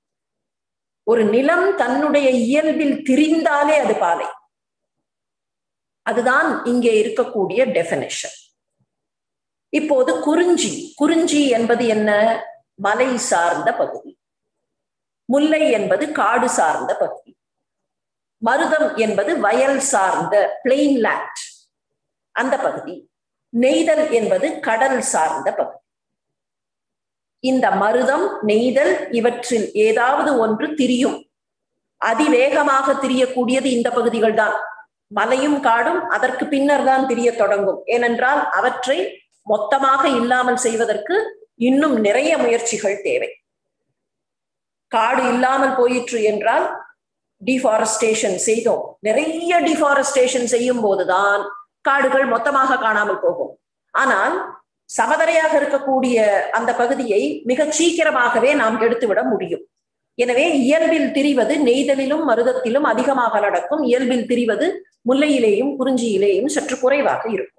ஒரு நிலம் தன்னுடைய இயல்பில் திரிந்தாலே அது பாலை அதுதான் இங்கே இருக்கக்கூடிய டெபினேஷன் இப்போது குறிஞ்சி குறிஞ்சி என்பது என்ன மலை சார்ந்த பகுதி முல்லை என்பது காடு சார்ந்த பகுதி மருதம் என்பது வயல் சார்ந்த பிளெயின் லேண்ட் அந்த பகுதி நெய்தல் என்பது கடல் சார்ந்த பகுதி இந்த மருதம் நெய்தல் இவற்றில் ஏதாவது ஒன்று திரியும் அதிவேகமாக திரியக்கூடியது இந்த பகுதிகள் தான் மலையும் காடும் அதற்கு பின்னர் தான் திரிய தொடங்கும் ஏனென்றால் அவற்றை மொத்தமாக இல்லாமல் செய்வதற்கு இன்னும் நிறைய முயற்சிகள் தேவை காடு இல்லாமல் போயிற்று என்றால் டிஃபாரஸ்டேஷன் செய்தோம் நிறைய டிஃபாரஸ்டேஷன் செய்யும் போதுதான் காடுகள் மொத்தமாக காணாமல் போகும் ஆனால் சமதரையாக இருக்கக்கூடிய அந்த பகுதியை மிக சீக்கிரமாகவே நாம் எடுத்துவிட முடியும் எனவே இயல்பில் திரிவது நெய்தலிலும் மருதத்திலும் அதிகமாக நடக்கும் இயல்பில் திரிவது முல்லையிலேயும் குறிஞ்சியிலேயும் சற்று குறைவாக இருக்கும்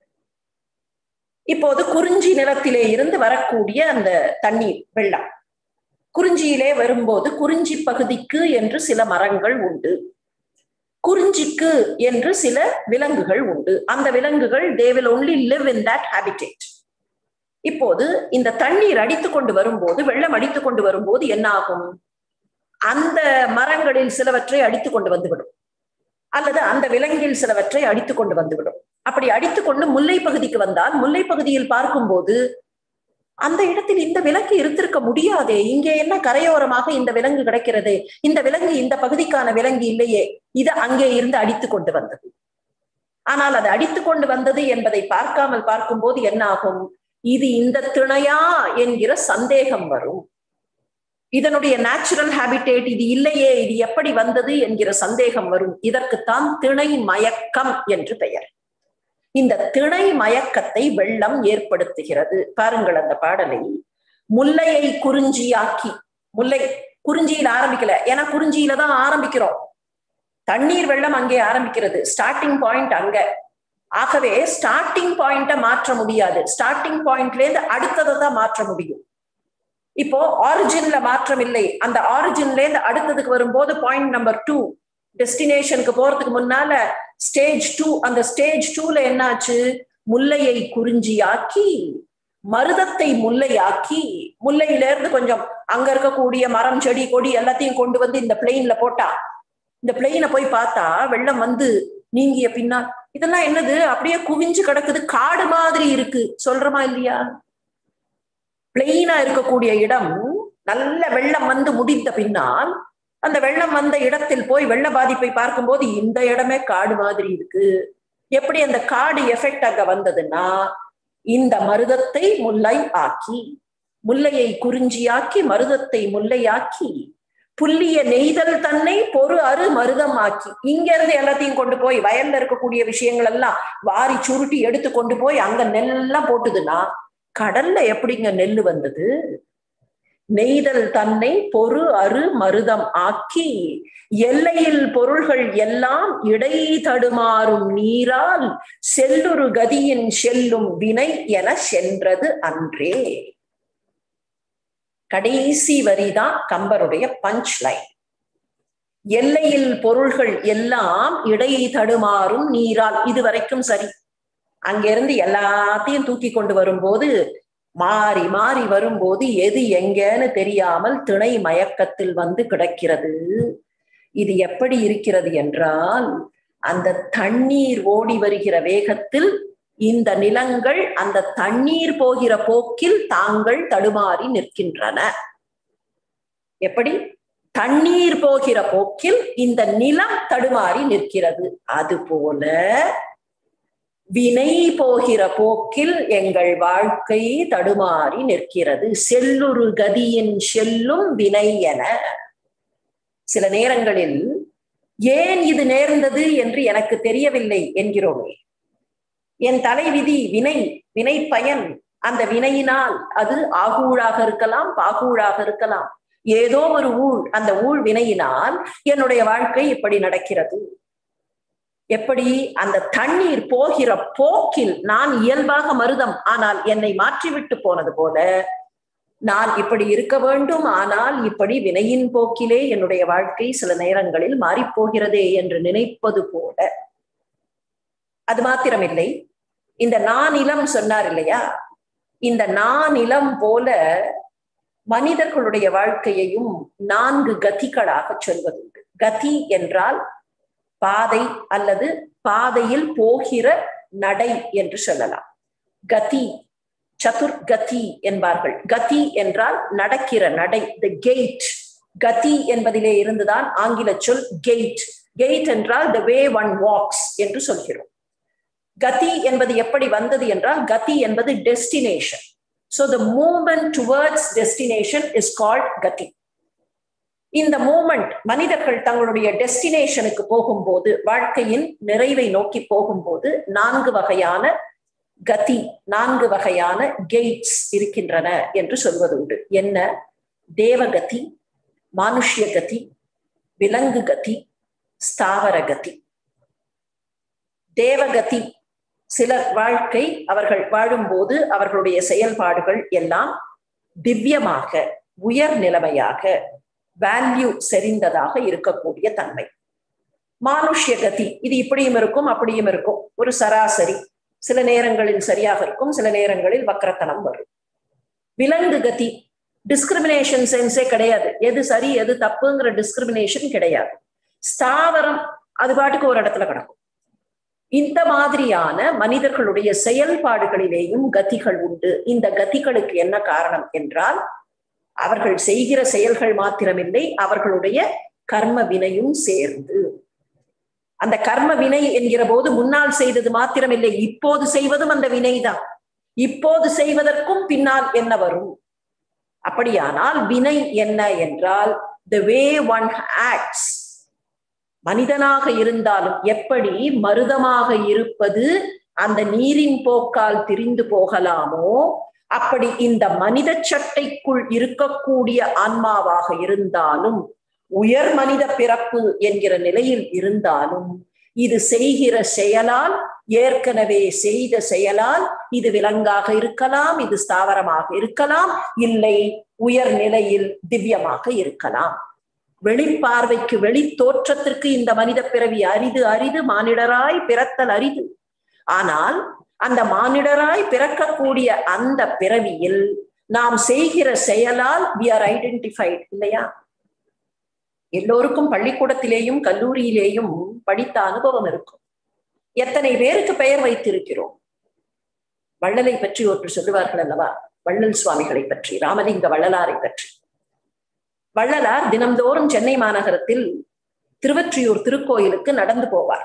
இப்போது குறிஞ்சி நிலத்திலே இருந்து வரக்கூடிய அந்த தண்ணீர் வெள்ளம் குறிஞ்சியிலே வரும்போது குறிஞ்சி பகுதிக்கு என்று சில மரங்கள் உண்டு குறிஞ்சிக்கு என்று சில விலங்குகள் உண்டு அந்த விலங்குகள் they will only live in that habitat இப்போது இந்த தண்ணீர் அடித்து கொண்டு வரும்போது வெள்ளம் அடித்து கொண்டு வரும்போது என்ன ஆகும் அந்த மரங்களில் சிலவற்றை அடித்து கொண்டு வந்துவிடும் அல்லது அந்த விலங்கில் சிலவற்றை அடித்து கொண்டு வந்துவிடும் அப்படி அடித்து கொண்டு முல்லை பகுதிக்கு வந்தால் முல்லை பகுதியில் பார்க்கும்போது அந்த இடத்தில் இந்த விலங்கு இருந்திருக்க முடியாதே இங்கே என்ன கரையோரமாக இந்த விலங்கு கிடைக்கிறது இந்த விலங்கு இந்த பகுதிக்கான விலங்கு இல்லையே இது அங்கே இருந்து அடித்து கொண்டு வந்தது ஆனால் அது அடித்து கொண்டு வந்தது என்பதை பார்க்காமல் பார்க்கும்போது என்ன ஆகும் இது இந்த திணையா என்கிற சந்தேகம் வரும் இதனுடைய நேச்சுரல் ஹேபிடேட் இது இல்லையே இது எப்படி வந்தது என்கிற சந்தேகம் வரும் இதற்குத்தான் திணை மயக்கம் என்று பெயர் இந்த திணை மயக்கத்தை வெள்ளம் ஏற்படுத்துகிறது பாருங்கள் அந்த பாடலை முல்லையை குறிஞ்சியாக்கி முல்லை குறிஞ்சியில் ஆரம்பிக்கல ஏன்னா குறிஞ்சியில தான் ஆரம்பிக்கிறோம் தண்ணீர் வெள்ளம் அங்கே ஆரம்பிக்கிறது ஸ்டார்டிங் பாயிண்ட் அங்க ஆகவே ஸ்டார்டிங் பாயிண்ட மாற்ற முடியாது ஸ்டார்டிங் பாயிண்ட்ல இருந்து அடுத்ததை தான் மாற்ற முடியும் இப்போ ஆரிஜின்ல மாற்றம் இல்லை அந்த ஆரிஜின்ல இருந்து அடுத்ததுக்கு வரும்போது பாயிண்ட் நம்பர் டூ டெஸ்டினேஷனுக்கு போறதுக்கு முன்னால ஸ்டேஜ் டூ அந்த ஸ்டேஜ் டூல என்னாச்சு முல்லையை குறிஞ்சியாக்கி மருதத்தை முல்லையாக்கி முல்லையில இருந்து கொஞ்சம் அங்க இருக்கக்கூடிய மரம் செடி கொடி எல்லாத்தையும் கொண்டு வந்து இந்த பிளெயின்ல போட்டா இந்த பிளெயினை போய் பார்த்தா வெள்ளம் வந்து நீங்கிய பின்னா இதெல்லாம் என்னது அப்படியே குவிஞ்சு கிடக்குது காடு மாதிரி இருக்கு சொல்றமா இல்லையா பிளெயினா இருக்கக்கூடிய இடம் நல்ல வெள்ளம் வந்து முடிந்த பின்னால் அந்த வெள்ளம் வந்த இடத்தில் போய் வெள்ள பாதிப்பை பார்க்கும்போது இந்த இடமே காடு மாதிரி இருக்கு எப்படி அந்த காடு எஃபெக்ட் அங்க வந்ததுன்னா இந்த மருதத்தை முல்லை ஆக்கி முல்லையை குறிஞ்சியாக்கி மருதத்தை முல்லையாக்கி புள்ளிய நெய்தல் தன்னை பொறு அரு மருதமாக்கி இங்க இருந்து எல்லாத்தையும் கொண்டு போய் வயல்ல இருக்கக்கூடிய விஷயங்கள் எல்லாம் வாரி சுருட்டி எடுத்து கொண்டு போய் அங்க நெல்லாம் போட்டுதுன்னா கடல்ல எப்படிங்க நெல்லு வந்தது நெய்தல் தன்னை பொறு அரு மருதம் ஆக்கி எல்லையில் பொருள்கள் எல்லாம் இடை தடுமாறும் நீரால் செல்லுரு கதியின் செல்லும் வினை என சென்றது அன்றே கடைசி வரிதான் கம்பருடைய பஞ்ச் லைன் எல்லையில் பொருள்கள் எல்லாம் இடை தடுமாறும் நீரால் இது வரைக்கும் சரி அங்கிருந்து எல்லாத்தையும் தூக்கி கொண்டு வரும்போது மாறி மாறி வரும்போது எது எங்கன்னு தெரியாமல் திணை மயக்கத்தில் வந்து கிடக்கிறது இது எப்படி இருக்கிறது என்றால் அந்த தண்ணீர் ஓடி வருகிற வேகத்தில் இந்த நிலங்கள் அந்த தண்ணீர் போகிற போக்கில் தாங்கள் தடுமாறி நிற்கின்றன எப்படி தண்ணீர் போகிற போக்கில் இந்த நிலம் தடுமாறி நிற்கிறது அதுபோல வினை போகிற போக்கில் எங்கள் வாழ்க்கை தடுமாறி நிற்கிறது செல்லுரு கதியின் செல்லும் வினை என சில நேரங்களில் ஏன் இது நேர்ந்தது என்று எனக்கு தெரியவில்லை என்கிறோமே என் தலைவிதி வினை வினை பயன் அந்த வினையினால் அது ஆகூழாக இருக்கலாம் பாகூழாக இருக்கலாம் ஏதோ ஒரு ஊழ் அந்த ஊழ் வினையினால் என்னுடைய வாழ்க்கை இப்படி நடக்கிறது எப்படி அந்த தண்ணீர் போகிற போக்கில் நான் இயல்பாக மருதம் ஆனால் என்னை மாற்றிவிட்டு போனது போல நான் இப்படி இருக்க வேண்டும் ஆனால் இப்படி வினையின் போக்கிலே என்னுடைய வாழ்க்கை சில நேரங்களில் மாறிப்போகிறதே என்று நினைப்பது போல அது மாத்திரமில்லை இந்த நானிலம் சொன்னார் இல்லையா இந்த நானிலம் போல மனிதர்களுடைய வாழ்க்கையையும் நான்கு கதிகளாக சொல்வதுண்டு கதி என்றால் பாதை அல்லது பாதையில் போகிற நடை என்று சொல்லலாம் கதி சதுர்கதி என்பார்கள் கதி என்றால் நடக்கிற நடை த கெய்ட் கதி என்பதிலே இருந்துதான் ஆங்கில சொல் கெய்ட் கெய்ட் என்றால் த வே ஒன் வாக்ஸ் என்று சொல்கிறோம் கதி என்பது எப்படி வந்தது என்றால் கதி என்பது destination so the movement towards destination is called gati இந்த மூமெண்ட் மனிதர்கள் தங்களுடைய டெஸ்டினேஷனுக்கு போகும்போது வாழ்க்கையின் நிறைவை நோக்கி போகும்போது நான்கு வகையான கதி நான்கு வகையான கெய்ட்ஸ் இருக்கின்றன என்று சொல்வதுண்டு என்ன தேவகதி மானுஷ்ய கதி விலங்கு கதி ஸ்தாவர கதி தேவகதி சிலர் வாழ்க்கை அவர்கள் வாழும்போது அவர்களுடைய செயல்பாடுகள் எல்லாம் திவ்யமாக உயர் நிலைமையாக வேல்யூ செறிந்ததாக இருக்கக்கூடிய தன்மை மானுஷ்ய கதி இது இப்படியும் இருக்கும் அப்படியும் இருக்கும் ஒரு சராசரி சில நேரங்களில் சரியாக இருக்கும் சில நேரங்களில் வக்கரத்தனம் வரும் விலங்கு கதி டிஸ்கிரிமினேஷன் சென்ஸே கிடையாது எது சரி எது தப்புங்கிற டிஸ்கிரிமினேஷன் கிடையாது ஸ்தாவரம் அது பாட்டுக்கு ஒரு இடத்துல கிடக்கும் இந்த மாதிரியான மனிதர்களுடைய செயல்பாடுகளிலேயும் கதிகள் உண்டு இந்த கதிகளுக்கு என்ன காரணம் என்றால் அவர்கள் செய்கிற செயல்கள் மாத்திரமில்லை அவர்களுடைய கர்ம வினையும் சேர்ந்து அந்த கர்ம வினை என்கிற போது முன்னால் செய்தது மாத்திரமில்லை இப்போது செய்வதும் அந்த வினைதான் இப்போது செய்வதற்கும் பின்னால் என்ன வரும் அப்படியானால் வினை என்ன என்றால் த வே ஒன் ஆக்ட்ஸ் மனிதனாக இருந்தாலும் எப்படி மருதமாக இருப்பது அந்த நீரின் போக்கால் திரிந்து போகலாமோ அப்படி இந்த மனித சட்டைக்குள் இருக்கக்கூடிய ஆன்மாவாக இருந்தாலும் உயர் மனித பிறப்பு என்கிற நிலையில் இருந்தாலும் இது செய்கிற செயலால் ஏற்கனவே செய்த செயலால் இது விலங்காக இருக்கலாம் இது ஸ்தாவரமாக இருக்கலாம் இல்லை உயர் நிலையில் திவ்யமாக இருக்கலாம் வெளிப்பார்வைக்கு வெளி தோற்றத்திற்கு இந்த மனித பிறவி அரிது அரிது மானிடராய் பிறத்தல் அரிது ஆனால் அந்த மானிடராய் பிறக்கக்கூடிய அந்த பிறவியில் நாம் செய்கிற செயலால் வி ஆர் ஐடென்டிஃபைட் இல்லையா எல்லோருக்கும் பள்ளிக்கூடத்திலேயும் கல்லூரியிலேயும் படித்த அனுபவம் இருக்கும் எத்தனை பேருக்கு பெயர் வைத்திருக்கிறோம் வள்ளலை பற்றி ஒன்று சொல்லுவார்கள் அல்லவா வள்ளல் சுவாமிகளை பற்றி ராமலிங்க வள்ளலாரை பற்றி வள்ளலார் தினம்தோறும் சென்னை மாநகரத்தில் திருவற்றியூர் திருக்கோயிலுக்கு நடந்து போவார்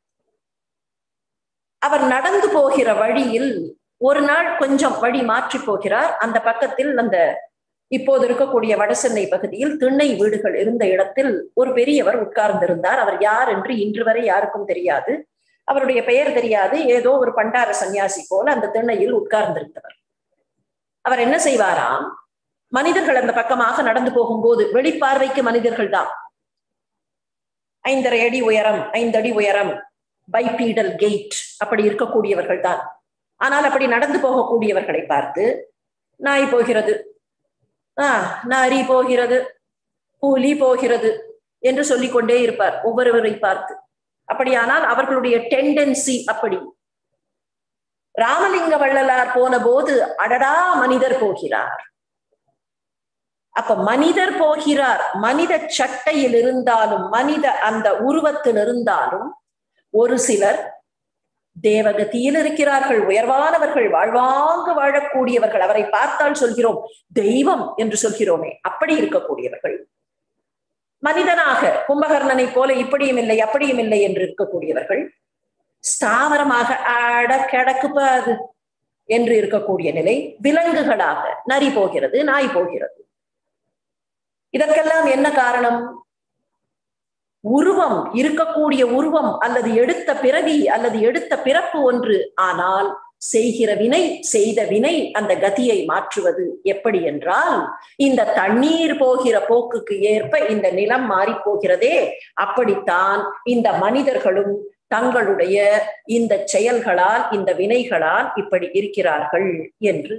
அவர் நடந்து போகிற வழியில் ஒரு நாள் கொஞ்சம் வழி மாற்றி போகிறார் அந்த பக்கத்தில் அந்த இப்போது இருக்கக்கூடிய வடசென்னை பகுதியில் திண்ணை வீடுகள் இருந்த இடத்தில் ஒரு பெரியவர் உட்கார்ந்திருந்தார் அவர் யார் என்று இன்று வரை யாருக்கும் தெரியாது அவருடைய பெயர் தெரியாது ஏதோ ஒரு பண்டார சன்னியாசி போல அந்த திண்ணையில் உட்கார்ந்திருந்தவர் அவர் என்ன செய்வாராம் மனிதர்கள் அந்த பக்கமாக நடந்து போகும்போது வெளிப்பார்வைக்கு மனிதர்கள் தான் ஐந்தரை அடி உயரம் ஐந்தடி உயரம் பைபீடல் கெயிட் அப்படி இருக்கக்கூடியவர்கள் தான் ஆனால் அப்படி நடந்து போகக்கூடியவர்களை பார்த்து நாய் போகிறது ஆஹ் நரி போகிறது புலி போகிறது என்று சொல்லிக்கொண்டே இருப்பார் ஒவ்வொருவரை பார்த்து அப்படியானால் அவர்களுடைய டெண்டன்சி அப்படி ராமலிங்க வள்ளலார் போன போது அடடா மனிதர் போகிறார் அப்ப மனிதர் போகிறார் மனித சட்டையில் இருந்தாலும் மனித அந்த உருவத்தில் இருந்தாலும் ஒரு சிலர் தேவகத்தியில் இருக்கிறார்கள் உயர்வானவர்கள் வாழ்வாங்க வாழக்கூடியவர்கள் அவரை பார்த்தால் சொல்கிறோம் தெய்வம் என்று சொல்கிறோமே அப்படி இருக்கக்கூடியவர்கள் மனிதனாக கும்பகர்ணனை போல இப்படியும் இல்லை அப்படியும் இல்லை என்று இருக்கக்கூடியவர்கள் ஸ்தாவரமாக அட கிடக்குப்ப அது என்று இருக்கக்கூடிய நிலை விலங்குகளாக நரி போகிறது நாய் போகிறது இதற்கெல்லாம் என்ன காரணம் உருவம் இருக்கக்கூடிய உருவம் அல்லது எடுத்த பிறவி அல்லது எடுத்த பிறப்பு ஒன்று ஆனால் செய்கிற வினை செய்த வினை அந்த கதியை மாற்றுவது எப்படி என்றால் இந்த தண்ணீர் போகிற போக்குக்கு ஏற்ப இந்த நிலம் மாறி போகிறதே அப்படித்தான் இந்த மனிதர்களும் தங்களுடைய இந்த செயல்களால் இந்த வினைகளால் இப்படி இருக்கிறார்கள் என்று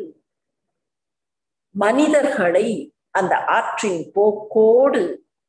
மனிதர்களை அந்த ஆற்றின் போக்கோடு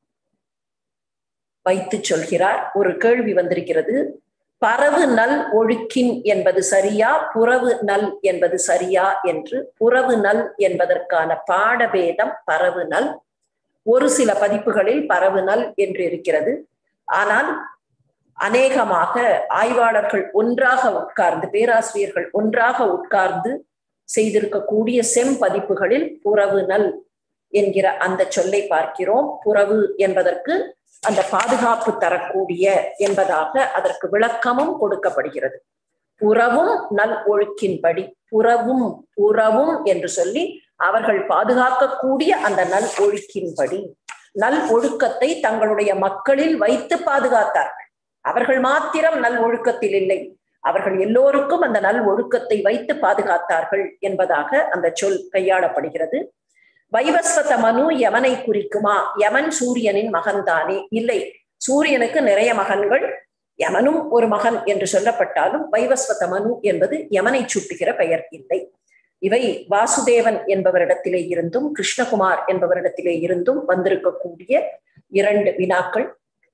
வைத்து சொல்கிறார் ஒரு கேள்வி வந்திருக்கிறது பரவு நல் ஒழுக்கின் என்பது சரியா புறவு நல் என்பது சரியா என்று புறவு நல் என்பதற்கான பாடபேதம் பரவு நல் ஒரு சில பதிப்புகளில் பரவு நல் என்று இருக்கிறது ஆனால் அநேகமாக ஆய்வாளர்கள் ஒன்றாக உட்கார்ந்து பேராசிரியர்கள் ஒன்றாக உட்கார்ந்து செய்திருக்கக்கூடிய செம்பதிப்புகளில் புறவு நல் என்கிற அந்த சொல்லை பார்க்கிறோம் புறவு என்பதற்கு அந்த பாதுகாப்பு தரக்கூடிய என்பதாக அதற்கு விளக்கமும் கொடுக்கப்படுகிறது புறவும் நல் ஒழுக்கின்படி புறவும் புறவும் என்று சொல்லி அவர்கள் பாதுகாக்கக்கூடிய அந்த நல் ஒழுக்கின்படி நல் ஒழுக்கத்தை தங்களுடைய மக்களில் வைத்து பாதுகாத்தார்கள் அவர்கள் மாத்திரம் நல் ஒழுக்கத்தில் இல்லை அவர்கள் எல்லோருக்கும் அந்த நல் ஒழுக்கத்தை வைத்து பாதுகாத்தார்கள் என்பதாக அந்த சொல் கையாளப்படுகிறது வைவஸ்வத மனு யமனை குறிக்குமா யமன் சூரியனின் மகன்தானே இல்லை சூரியனுக்கு நிறைய மகன்கள் யமனும் ஒரு மகன் என்று சொல்லப்பட்டாலும் வைவஸ்வத மனு என்பது யமனை சுட்டுகிற பெயர் இல்லை இவை வாசுதேவன் என்பவரிடத்திலே இருந்தும் கிருஷ்ணகுமார் என்பவரிடத்திலே இருந்தும் வந்திருக்கக்கூடிய இரண்டு வினாக்கள்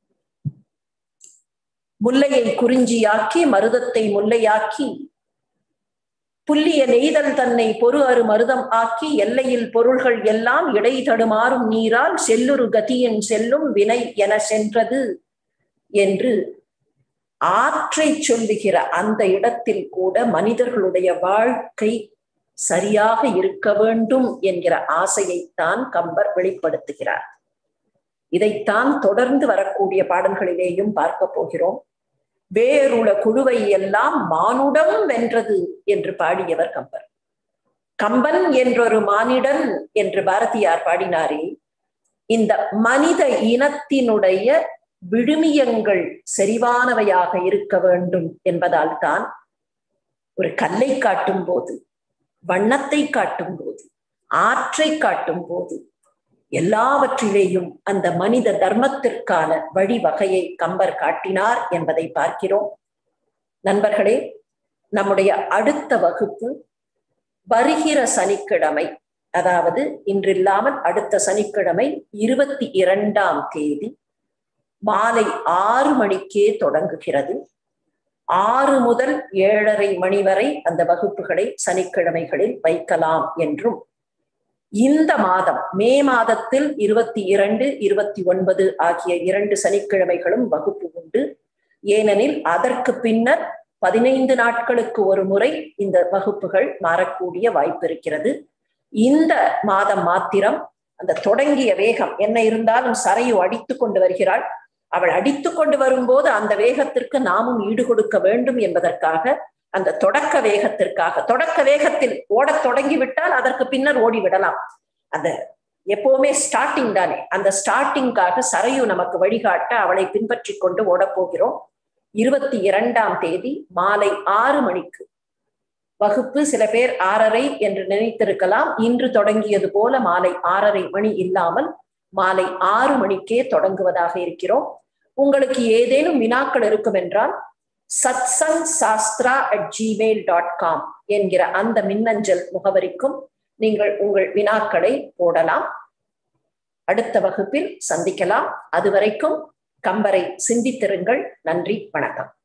முல்லையை குறிஞ்சியாக்கி மருதத்தை முல்லையாக்கி புல்லிய நெய்தல் தன்னை பொறு அரு மருதம் ஆக்கி எல்லையில் பொருள்கள் எல்லாம் இடை தடுமாறும் நீரால் செல்லுரு கதியின் செல்லும் வினை என சென்றது என்று ஆற்றை சொல்லுகிற அந்த இடத்தில் கூட மனிதர்களுடைய வாழ்க்கை சரியாக இருக்க வேண்டும் என்கிற ஆசையைத்தான் கம்பர் வெளிப்படுத்துகிறார் இதைத்தான் தொடர்ந்து வரக்கூடிய பாடல்களிலேயும் பார்க்க போகிறோம் வேறுள குழுவை எல்லாம் மானுடம் வென்றது என்று பாடியவர் கம்பர் கம்பன் என்றொரு மானிடன் என்று பாரதியார் பாடினாரே இந்த மனித இனத்தினுடைய விழுமியங்கள் செறிவானவையாக இருக்க வேண்டும் என்பதால் தான் ஒரு கல்லை காட்டும் போது வண்ணத்தை காட்டும் போது ஆற்றை காட்டும் போது எல்லாவற்றிலேயும் அந்த மனித தர்மத்திற்கான வழிவகையை கம்பர் காட்டினார் என்பதை பார்க்கிறோம் நண்பர்களே நம்முடைய அடுத்த வகுப்பு வருகிற சனிக்கிழமை அதாவது இன்றில்லாமல் அடுத்த சனிக்கிழமை இருபத்தி இரண்டாம் தேதி மாலை ஆறு மணிக்கே தொடங்குகிறது ஆறு முதல் ஏழரை மணி வரை அந்த வகுப்புகளை சனிக்கிழமைகளில் வைக்கலாம் என்றும் இந்த மாதம் மே மாதத்தில் இருபத்தி இரண்டு இருபத்தி ஒன்பது ஆகிய இரண்டு சனிக்கிழமைகளும் வகுப்பு உண்டு ஏனெனில் அதற்கு பின்னர் பதினைந்து நாட்களுக்கு ஒரு முறை இந்த வகுப்புகள் மாறக்கூடிய வாய்ப்பு இருக்கிறது இந்த மாதம் மாத்திரம் அந்த தொடங்கிய வேகம் என்ன இருந்தாலும் சரையு அடித்து கொண்டு வருகிறாள் அவள் அடித்து கொண்டு வரும்போது அந்த வேகத்திற்கு நாமும் ஈடு கொடுக்க வேண்டும் என்பதற்காக அந்த தொடக்க வேகத்திற்காக தொடக்க வேகத்தில் ஓடத் தொடங்கிவிட்டால் அதற்கு பின்னர் ஓடிவிடலாம் அந்த எப்பவுமே ஸ்டார்டிங் தானே அந்த ஸ்டார்டிங்காக சரையு நமக்கு வழிகாட்ட அவளை பின்பற்றி கொண்டு ஓடப்போகிறோம் இருபத்தி இரண்டாம் தேதி மாலை ஆறு மணிக்கு வகுப்பு சில பேர் ஆறரை என்று நினைத்திருக்கலாம் இன்று தொடங்கியது போல மாலை ஆறரை மணி இல்லாமல் மாலை ஆறு மணிக்கே தொடங்குவதாக இருக்கிறோம் உங்களுக்கு ஏதேனும் வினாக்கள் இருக்கும் என்றால் Satsang Shastra at Gmail dot com என்கிற அந்த மின்னஞ்சல் முகவரிக்கும் நீங்கள் உங்கள் வினாக்களை போடலாம் அடுத்த வகுப்பில் சந்திக்கலாம் அதுவரைக்கும் கம்பரை சிந்தித்திருங்கள் நன்றி வணக்கம்